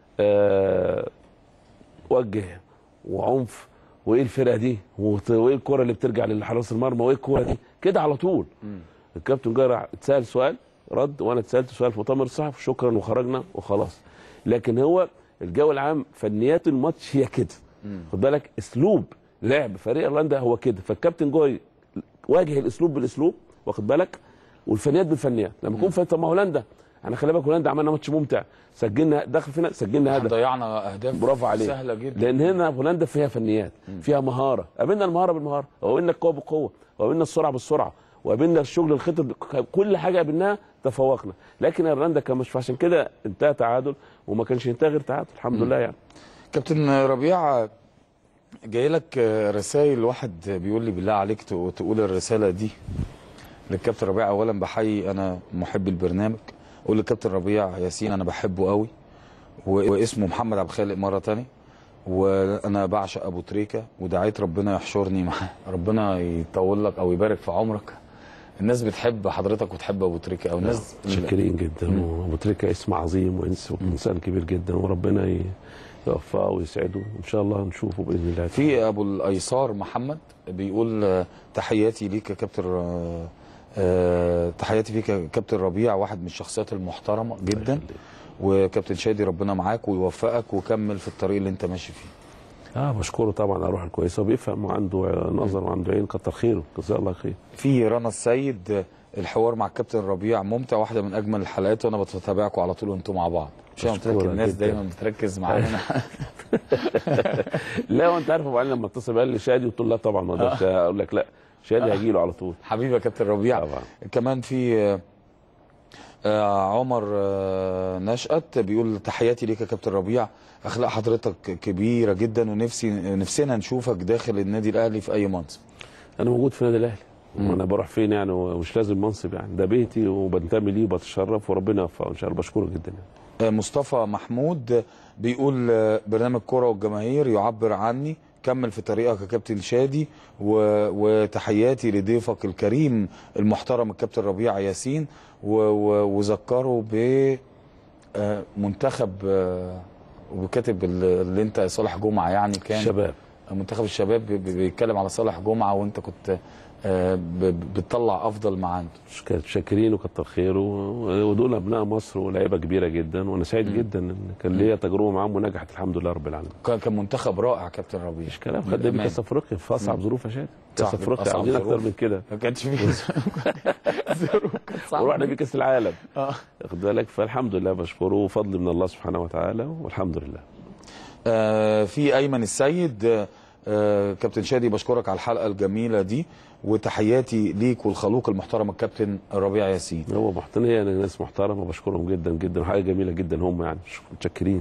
آه وجه وعنف وايه الفرقه دي وت- وايه الكره اللي بترجع لحراس المرمى وايه الكره دي كده على طول الكابتن جرع اتسال سؤال رد وانا اتسالت سؤال في مؤتمر الصحفي شكرا وخرجنا وخلاص لكن هو الجو العام فنيات الماتش هي كده خد بالك اسلوب لعب فريق ايرلندا هو كده فالكابتن جوي واجه الاسلوب بالاسلوب واخد بالك والفنيات بالفنيات لما يكون في طب ما هولندا انا خلي بالك هولندا عملنا ماتش ممتع سجلنا دخل فينا سجلنا هدف
ضيعنا اهداف
برافو عليك
سهله جدا
لان هنا هولندا فيها فنيات فيها مهاره قابلنا المهاره بالمهاره وقابلنا القوه بالقوه وقابلنا السرعه بالسرعه وقابلنا الشغل الخطط كل حاجه قابلناها تفوقنا لكن ايرلندا كان مش عشان كده انتهى تعادل وما كانش ينتهي غير تعادل الحمد لله يعني
كابتن ربيع جاي لك رسائل واحد بيقول لي بالله عليك تق- تقول الرساله دي للكابتن ربيع اولا بحيي انا محب البرنامج قول للكابتن ربيع ياسين انا بحبه قوي و- واسمه محمد عبد الخالق مره تانية وانا بعشق ابو تريكه ودعيت ربنا يحشرني معاه ربنا يطول لك او يبارك في عمرك الناس بتحب حضرتك وتحب ابو تريكه او الناس
شاكرين جدا وابو تريكه اسم عظيم وانس وانسان كبير جدا وربنا ي- يوفقه ويسعده ان شاء الله نشوفه باذن الله
في ابو الايسار محمد بيقول آه، تحياتي ليك يا كابتن آه، آه، تحياتي فيك يا كابتن ربيع واحد من الشخصيات المحترمه جدا وكابتن شادي ربنا معاك ويوفقك وكمل في الطريق اللي انت ماشي فيه
اه بشكره طبعا على الروح الكويسه وبيفهم وعنده نظر وعنده عين كتر خيره جزاه الله خير
في رنا السيد آه، الحوار مع الكابتن ربيع ممتع واحده من اجمل الحلقات وانا بتابعكم على طول وانتم مع بعض مش أنا قلت لك
مشكورة
الناس
جداً.
دايما بتركز معانا
لا وانت عارف وبعدين لما اتصل قال لي شادي قلت له لا طبعا ما اقدرش اقول لك لا شادي هجي له على طول
حبيبي يا كابتن ربيع
طبعا
كمان في آه، آه، عمر آه، نشأت بيقول تحياتي ليك يا كابتن ربيع اخلاق حضرتك كبيره جدا ونفسي نفسنا نشوفك داخل النادي الاهلي في اي منصب
انا موجود في النادي الاهلي وانا بروح فين يعني ومش لازم منصب يعني ده بيتي وبنتمي ليه وبتشرف وربنا يوفقه ان شاء الله بشكره جدا يعني.
آه، مصطفى محمود بيقول آه، برنامج كرة والجماهير يعبر عني كمل في طريقك يا كابتن شادي و... وتحياتي لضيفك الكريم المحترم الكابتن ربيع ياسين و... و... وذكره ب آه، منتخب آه، وكاتب ال- اللي انت صالح جمعه يعني كان
الشباب.
منتخب الشباب بي- بي- بيتكلم على صالح جمعه وانت كنت آه، ب- ب- بتطلع افضل ما عنده
كانت شاكرين وكتر خيره ودول ابناء مصر ولاعيبه كبيره جدا وانا سعيد جدا ان كان ليا تجربه معاهم ونجحت الحمد لله رب العالمين
كان كان منتخب رائع كابتن ربيع
مش كلام خد بيه كاس افريقيا في اصعب ظروف يا شادي
صح،
كاس افريقيا
أصعب
عاوزين اكتر
ظروف.
من كده
ما كانش فيه ظروف كانت صعبة.
ورحنا بيه كاس العالم
اه
واخد بالك فالحمد لله بشكره وفضل من الله سبحانه وتعالى والحمد لله
آه، في ايمن السيد آه، آه، كابتن شادي بشكرك على الحلقه الجميله دي وتحياتي ليك والخلوق المحترم الكابتن ربيع ياسين
هو محترم هي ناس محترمه بشكرهم جدا جدا وحاجه جميله جدا هم يعني متشكرين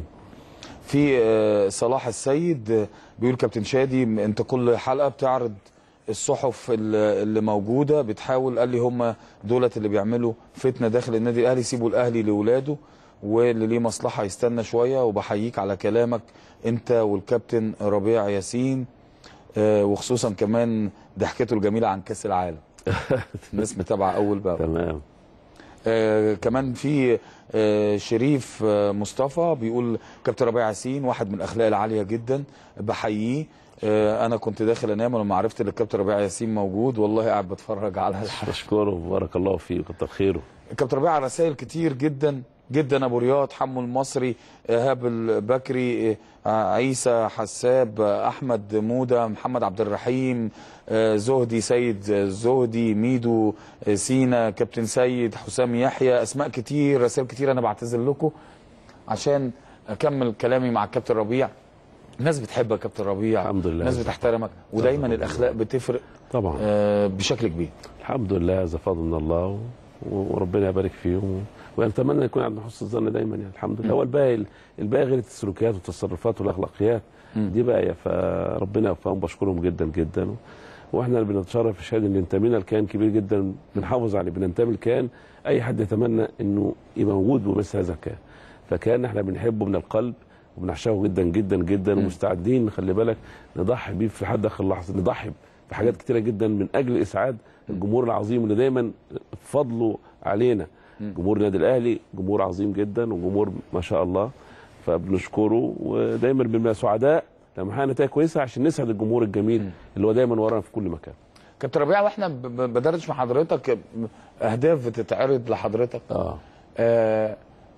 في آه، صلاح السيد آه، بيقول كابتن شادي م- انت كل حلقه بتعرض الصحف اللي اللي موجوده بتحاول قال لي هم دولت اللي بيعملوا فتنه داخل النادي الاهلي سيبوا الاهلي لاولاده واللي ليه مصلحه يستنى شويه وبحييك على كلامك انت والكابتن ربيع ياسين آه، وخصوصا كمان ضحكته الجميله عن كاس العالم الناس متابعه اول باول
تمام
آه كمان في آه شريف آه مصطفى بيقول كابتن ربيع ياسين واحد من الاخلاق العاليه جدا بحييه آه انا كنت داخل انام ولما عرفت ان الكابتن ربيع ياسين موجود والله قاعد بتفرج على الحلقه
بشكره بارك الله فيه وكتر خيره
كابتن ربيع رسائل كتير جدا جدا ابو رياض حمو المصري ايهاب البكري آه، عيسى حساب آه، احمد موده محمد عبد الرحيم آه، زهدي سيد آه، زهدي ميدو آه، سينا كابتن سيد حسام يحيى اسماء كتير رسائل كتير انا بعتذر لكم عشان اكمل كلامي مع الكابتن ربيع الناس بتحبك يا كابتن ربيع
الحمد لله.
الناس بتحترمك ودايما الاخلاق بتفرق
طبعا
آه، بشكل كبير
الحمد لله هذا فضل من الله و- وربنا يبارك فيهم ونتمنى يكون عندنا حسن الظن دايما يعني الحمد لله هو الباقي الباقي غير السلوكيات والتصرفات والاخلاقيات دي باقيه فربنا يوفقهم بشكرهم جدا جدا واحنا اللي بنتشرف في شهاده ان انتمينا لكيان كبير جدا بنحافظ عليه بننتمي لكيان اي حد يتمنى انه يبقى موجود بمثل هذا الكيان فكان احنا بنحبه من القلب وبنعشقه جدا جدا جدا ومستعدين خلي بالك نضحي بيه في لحد اخر لحظه نضحي بحاجات كتيره جدا من اجل اسعاد الجمهور العظيم اللي دايما فضله علينا جمهور النادي الاهلي جمهور عظيم جدا وجمهور ما شاء الله فبنشكره ودايما بنبقى سعداء لما نحقق نتائج كويسه عشان نسعد الجمهور الجميل اللي هو دايما ورانا في كل مكان
كابتن ربيع واحنا ب- ب- بدردش مع حضرتك اهداف بتتعرض لحضرتك
اه
آه،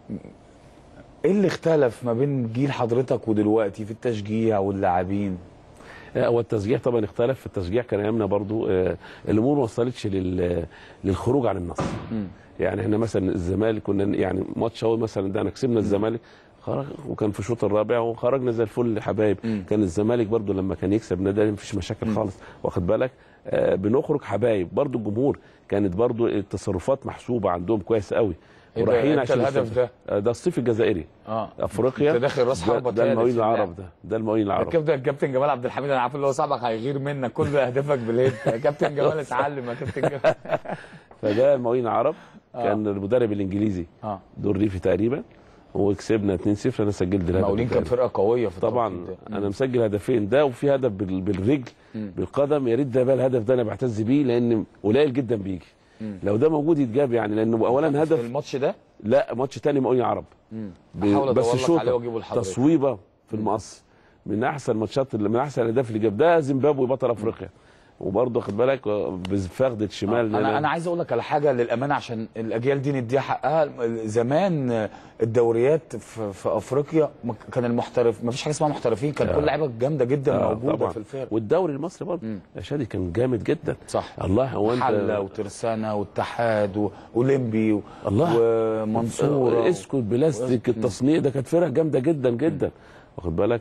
ايه اللي اختلف ما بين جيل حضرتك ودلوقتي في التشجيع واللاعبين
لا، هو التشجيع طبعا اختلف التشجيع كان ايامنا برضو آه، الامور ما وصلتش لل للخروج عن النص يعني احنا مثلا الزمالك كنا يعني ماتش اول مثلا ده انا كسبنا الزمالك خرج وكان في الشوط الرابع وخرجنا زي الفل حبايب كان الزمالك برضو لما كان يكسب نادي مفيش مشاكل خالص واخد بالك آه بنخرج حبايب برضو الجمهور كانت برضو التصرفات محسوبه عندهم كويس قوي
إيه ده؟
ورايحين
إمتى
عشان
الهدف
نستفيد. آه، ده الصيف الجزائري
اه
افريقيا
انت داخل راس
ده-
حربة
ده
ثالث
المقاولين
في اللعب.
العرب ده ده المقاولين العرب
الكابتن الكابتن جمال عبد الحميد انا عارف اللي هو صاحبك هيغير منك كل اهدافك بالهيد يا كابتن جمال اتعلم يا كابتن جمال
فده المقاولين العرب
آه.
كان المدرب الانجليزي
اه
دور ريفي تقريبا وكسبنا 2-0 انا سجلت الهدف
المقاولين كان
الثاني.
فرقه قويه في
طبعا
التوقيت ده.
انا مسجل هدفين ده وفي هدف بال- بالرجل
مم.
بالقدم يا ريت ده بقى الهدف ده انا بعتز بيه لان قليل جدا بيجي
مم.
لو ده موجود يتجاب يعني لانه اولا
في
هدف
الماتش ده
لا ماتش تاني مقاولين عرب
مم.
ب-
هحاول
بس
ادور لك
شوطة.
عليه واجيبه لحضرتك
تصويبه في المقص من احسن ماتشات من احسن الاهداف اللي جاب ده زيمبابوي بطل افريقيا وبرضه خد بالك بفخده شمال
انا انا عايز اقول لك على حاجه للامانه عشان الاجيال دي نديها حقها زمان الدوريات في, في افريقيا ما كان المحترف ما فيش حاجه اسمها محترفين كان
آه.
كل لعيبه جامده جدا
آه،
موجوده
طبعاً.
في الفرق
والدوري المصري برضه يا شادي كان جامد جدا
صح
الله هو انت
حله وترسانه واتحاد واولمبي و...
الله
ومنصوره
اسكت بلاستيك التصنيع ده كانت فرق جامده جدا جدا واخد بالك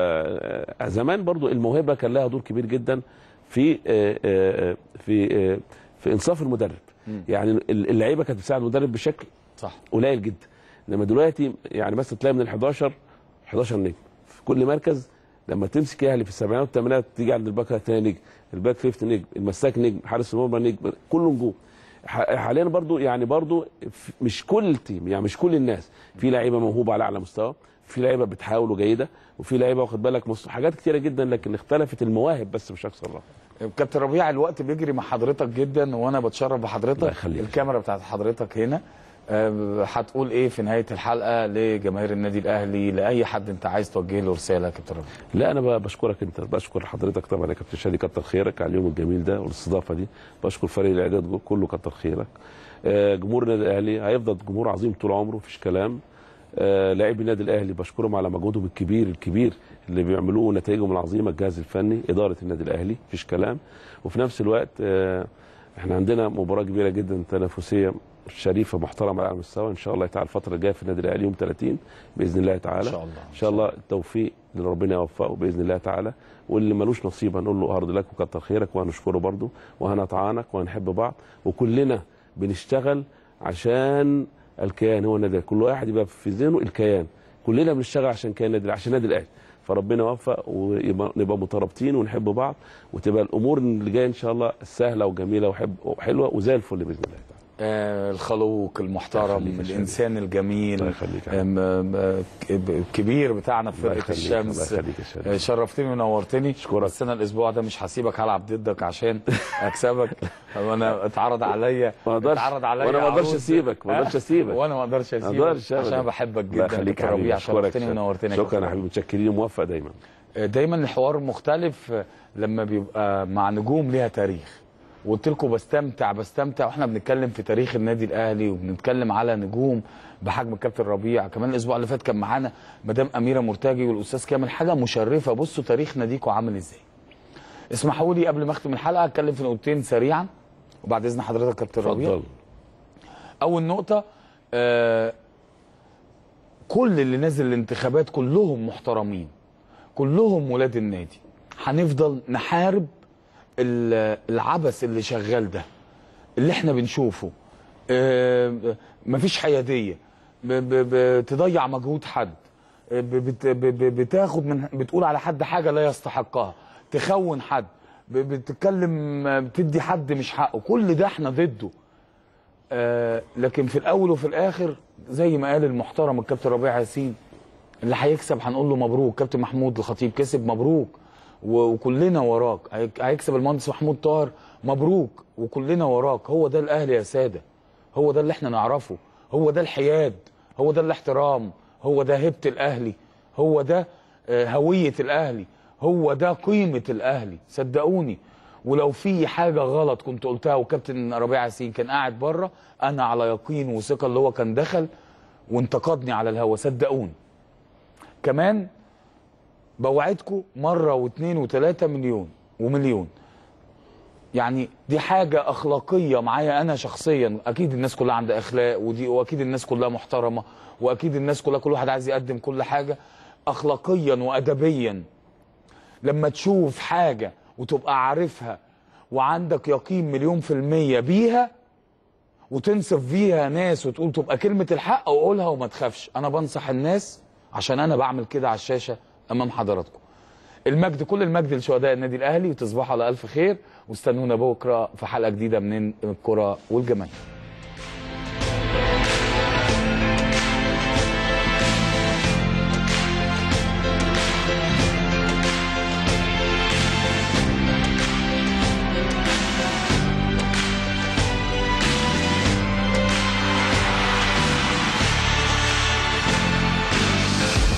فزمان برضو الموهبه كان لها دور كبير جدا في آه، آه، في آه، في انصاف المدرب
مم.
يعني اللعيبه كانت بتساعد المدرب بشكل
صح
قليل جدا انما دلوقتي يعني مثلا تلاقي من ال 11 11 نجم في كل مركز لما تمسك اهلي في السبعينات والثمانينات تيجي عند الباك هتلاقي نجم الباك ليفت نجم المساك نجم حارس المرمى نجم كله نجوم ح- حاليا برضو يعني برضو ف- مش كل التيم يعني مش كل الناس في لعيبه موهوبه على اعلى مستوى في لعيبه بتحاول وجيده وفي لعيبه واخد بالك مص- حاجات كتيره جدا لكن اختلفت المواهب بس مش اكثر الله
كابتن ربيع الوقت بيجري مع حضرتك جدا وانا بتشرف
الله
بحضرتك
يخليك.
الكاميرا بتاعت حضرتك هنا آه، هتقول ايه في نهايه الحلقه لجماهير النادي الاهلي لاي حد انت عايز توجه له رساله يا كابتن ربيع
لا انا ب- بشكرك انت بشكر حضرتك طبعا يا كابتن شادي كتر خيرك على اليوم الجميل ده والاستضافه دي بشكر فريق الاعداد كله كتر خيرك آه، جمهور النادي الاهلي هيفضل جمهور عظيم طول عمره مفيش كلام آه، لاعبي النادي الاهلي بشكرهم على مجهودهم الكبير الكبير اللي بيعملوه ونتائجهم العظيمه الجهاز الفني اداره النادي الاهلي مفيش كلام وفي نفس الوقت آه، احنا عندنا مباراه كبيره جدا تنافسيه شريفه محترمه على المستوى ان شاء الله تعالى الفتره الجايه في النادي الاهلي يوم 30 باذن الله تعالى
إن شاء الله.
ان شاء الله التوفيق اللي ربنا يوفقه باذن الله تعالى واللي ملوش نصيب هنقول له ارض لك وكتر خيرك وهنشكره برضه وهنطعنك وهنحب بعض وكلنا بنشتغل عشان الكيان هو النادي الأهلي. كل واحد يبقى في ذهنه الكيان كلنا بنشتغل عشان كيان النادي الأهلي، عشان النادي الاهلي فربنا يوفق ونبقى مترابطين ونحب بعض وتبقى الامور اللي جايه ان شاء الله سهله وجميله وحب وحلوه وزي الفل باذن الله تعالى
آه، الخلوق المحترم
الله يخليك يا
الانسان الجميل
الله يخليك يا
آم، آم، آه، الكبير بتاعنا في
الله
فرقه
يخليك، الله
الشمس
يخليك يا شادي.
آه، شرفتني ونورتني
أشكرك.
بس انا الاسبوع ده مش هسيبك هلعب ضدك عشان اكسبك وانا اتعرض عليا
ما اقدرش
اتعرض عليا
وانا ما اقدرش
عروض.
اسيب ما اقدرش
آه،
اسيبك
وانا ما اقدرش
ما
اسيبك
اقدرش
عشان
أبداً.
انا بحبك
الله
جدا
يخليك
كابتن
يا حبيبي
ربيع
اشكرك
شرفتني ونورتني يا
شكرا
كابتن
يا حبيبي متشكرين وموفق دايما
دايما الحوار مختلف لما بيبقى مع نجوم ليها تاريخ وقلت لكم بستمتع بستمتع واحنا بنتكلم في تاريخ النادي الاهلي وبنتكلم على نجوم بحجم الكابتن ربيع كمان الاسبوع اللي فات كان معانا مدام اميره مرتجي والاستاذ كامل حاجه مشرفه بصوا تاريخ ناديكم عامل ازاي اسمحوا لي قبل ما اختم الحلقه اتكلم في نقطتين سريعا وبعد اذن حضرتك كابتن ربيع
اتفضل
اول نقطه آه كل اللي نازل الانتخابات كلهم محترمين كلهم ولاد النادي هنفضل نحارب ال- العبث اللي شغال ده اللي احنا بنشوفه آه، مفيش حياديه ب- ب- بتضيع مجهود حد آه، ب- بت- ب- ب- بتاخد من بتقول على حد حاجه لا يستحقها تخون حد ب- بتتكلم آه، بتدي حد مش حقه كل ده احنا ضده آه، لكن في الاول وفي الاخر زي ما قال المحترم الكابتن ربيع ياسين اللي هيكسب هنقول له مبروك كابتن محمود الخطيب كسب مبروك و- وكلنا وراك هيك- هيكسب المهندس محمود طاهر مبروك وكلنا وراك هو ده الاهلي يا ساده هو ده اللي احنا نعرفه هو ده الحياد هو ده الاحترام هو ده هيبه الاهلي هو ده آه، هويه الاهلي هو ده قيمه الاهلي صدقوني ولو في حاجه غلط كنت قلتها وكابتن ربيع ياسين كان قاعد بره انا على يقين وثقه اللي هو كان دخل وانتقدني على الهوا صدقوني كمان بوعدكم مره واثنين وثلاثه مليون ومليون يعني دي حاجه اخلاقيه معايا انا شخصيا اكيد الناس كلها عندها اخلاق ودي واكيد الناس كلها محترمه واكيد الناس كلها كل واحد عايز يقدم كل حاجه اخلاقيا وادبيا لما تشوف حاجه وتبقى عارفها وعندك يقين مليون في الميه بيها وتنصف فيها ناس وتقول تبقى كلمه الحق وقولها وما تخافش انا بنصح الناس عشان انا بعمل كده على الشاشه امام حضراتكم المجد كل المجد لشهداء النادي الاهلي وتصبحوا على الف خير واستنونا بكره في حلقه جديده من الكره والجمال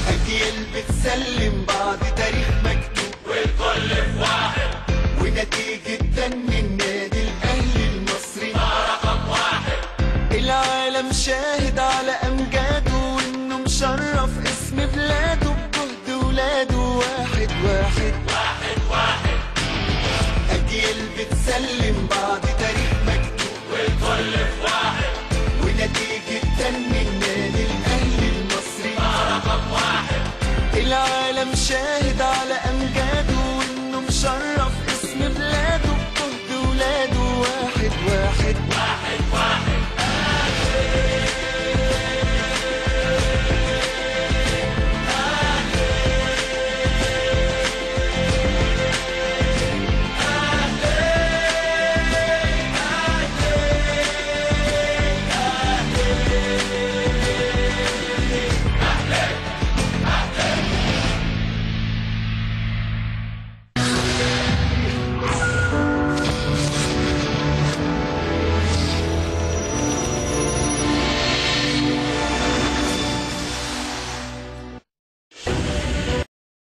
أجيال بتسلم بعض تاريخ مكتوب والكل في واحد ونتيجة جدا النادي الاهلي المصري رقم واحد العالم شاهد على امجاده وانه مشرف اسم بلاده بجهد ولاده واحد واحد واحد واحد اجيال بتسلم بعض تاريخ مكتوب والكل في واحد ونتيجة تنمي النادي الاهلي المصري رقم واحد العالم شاهد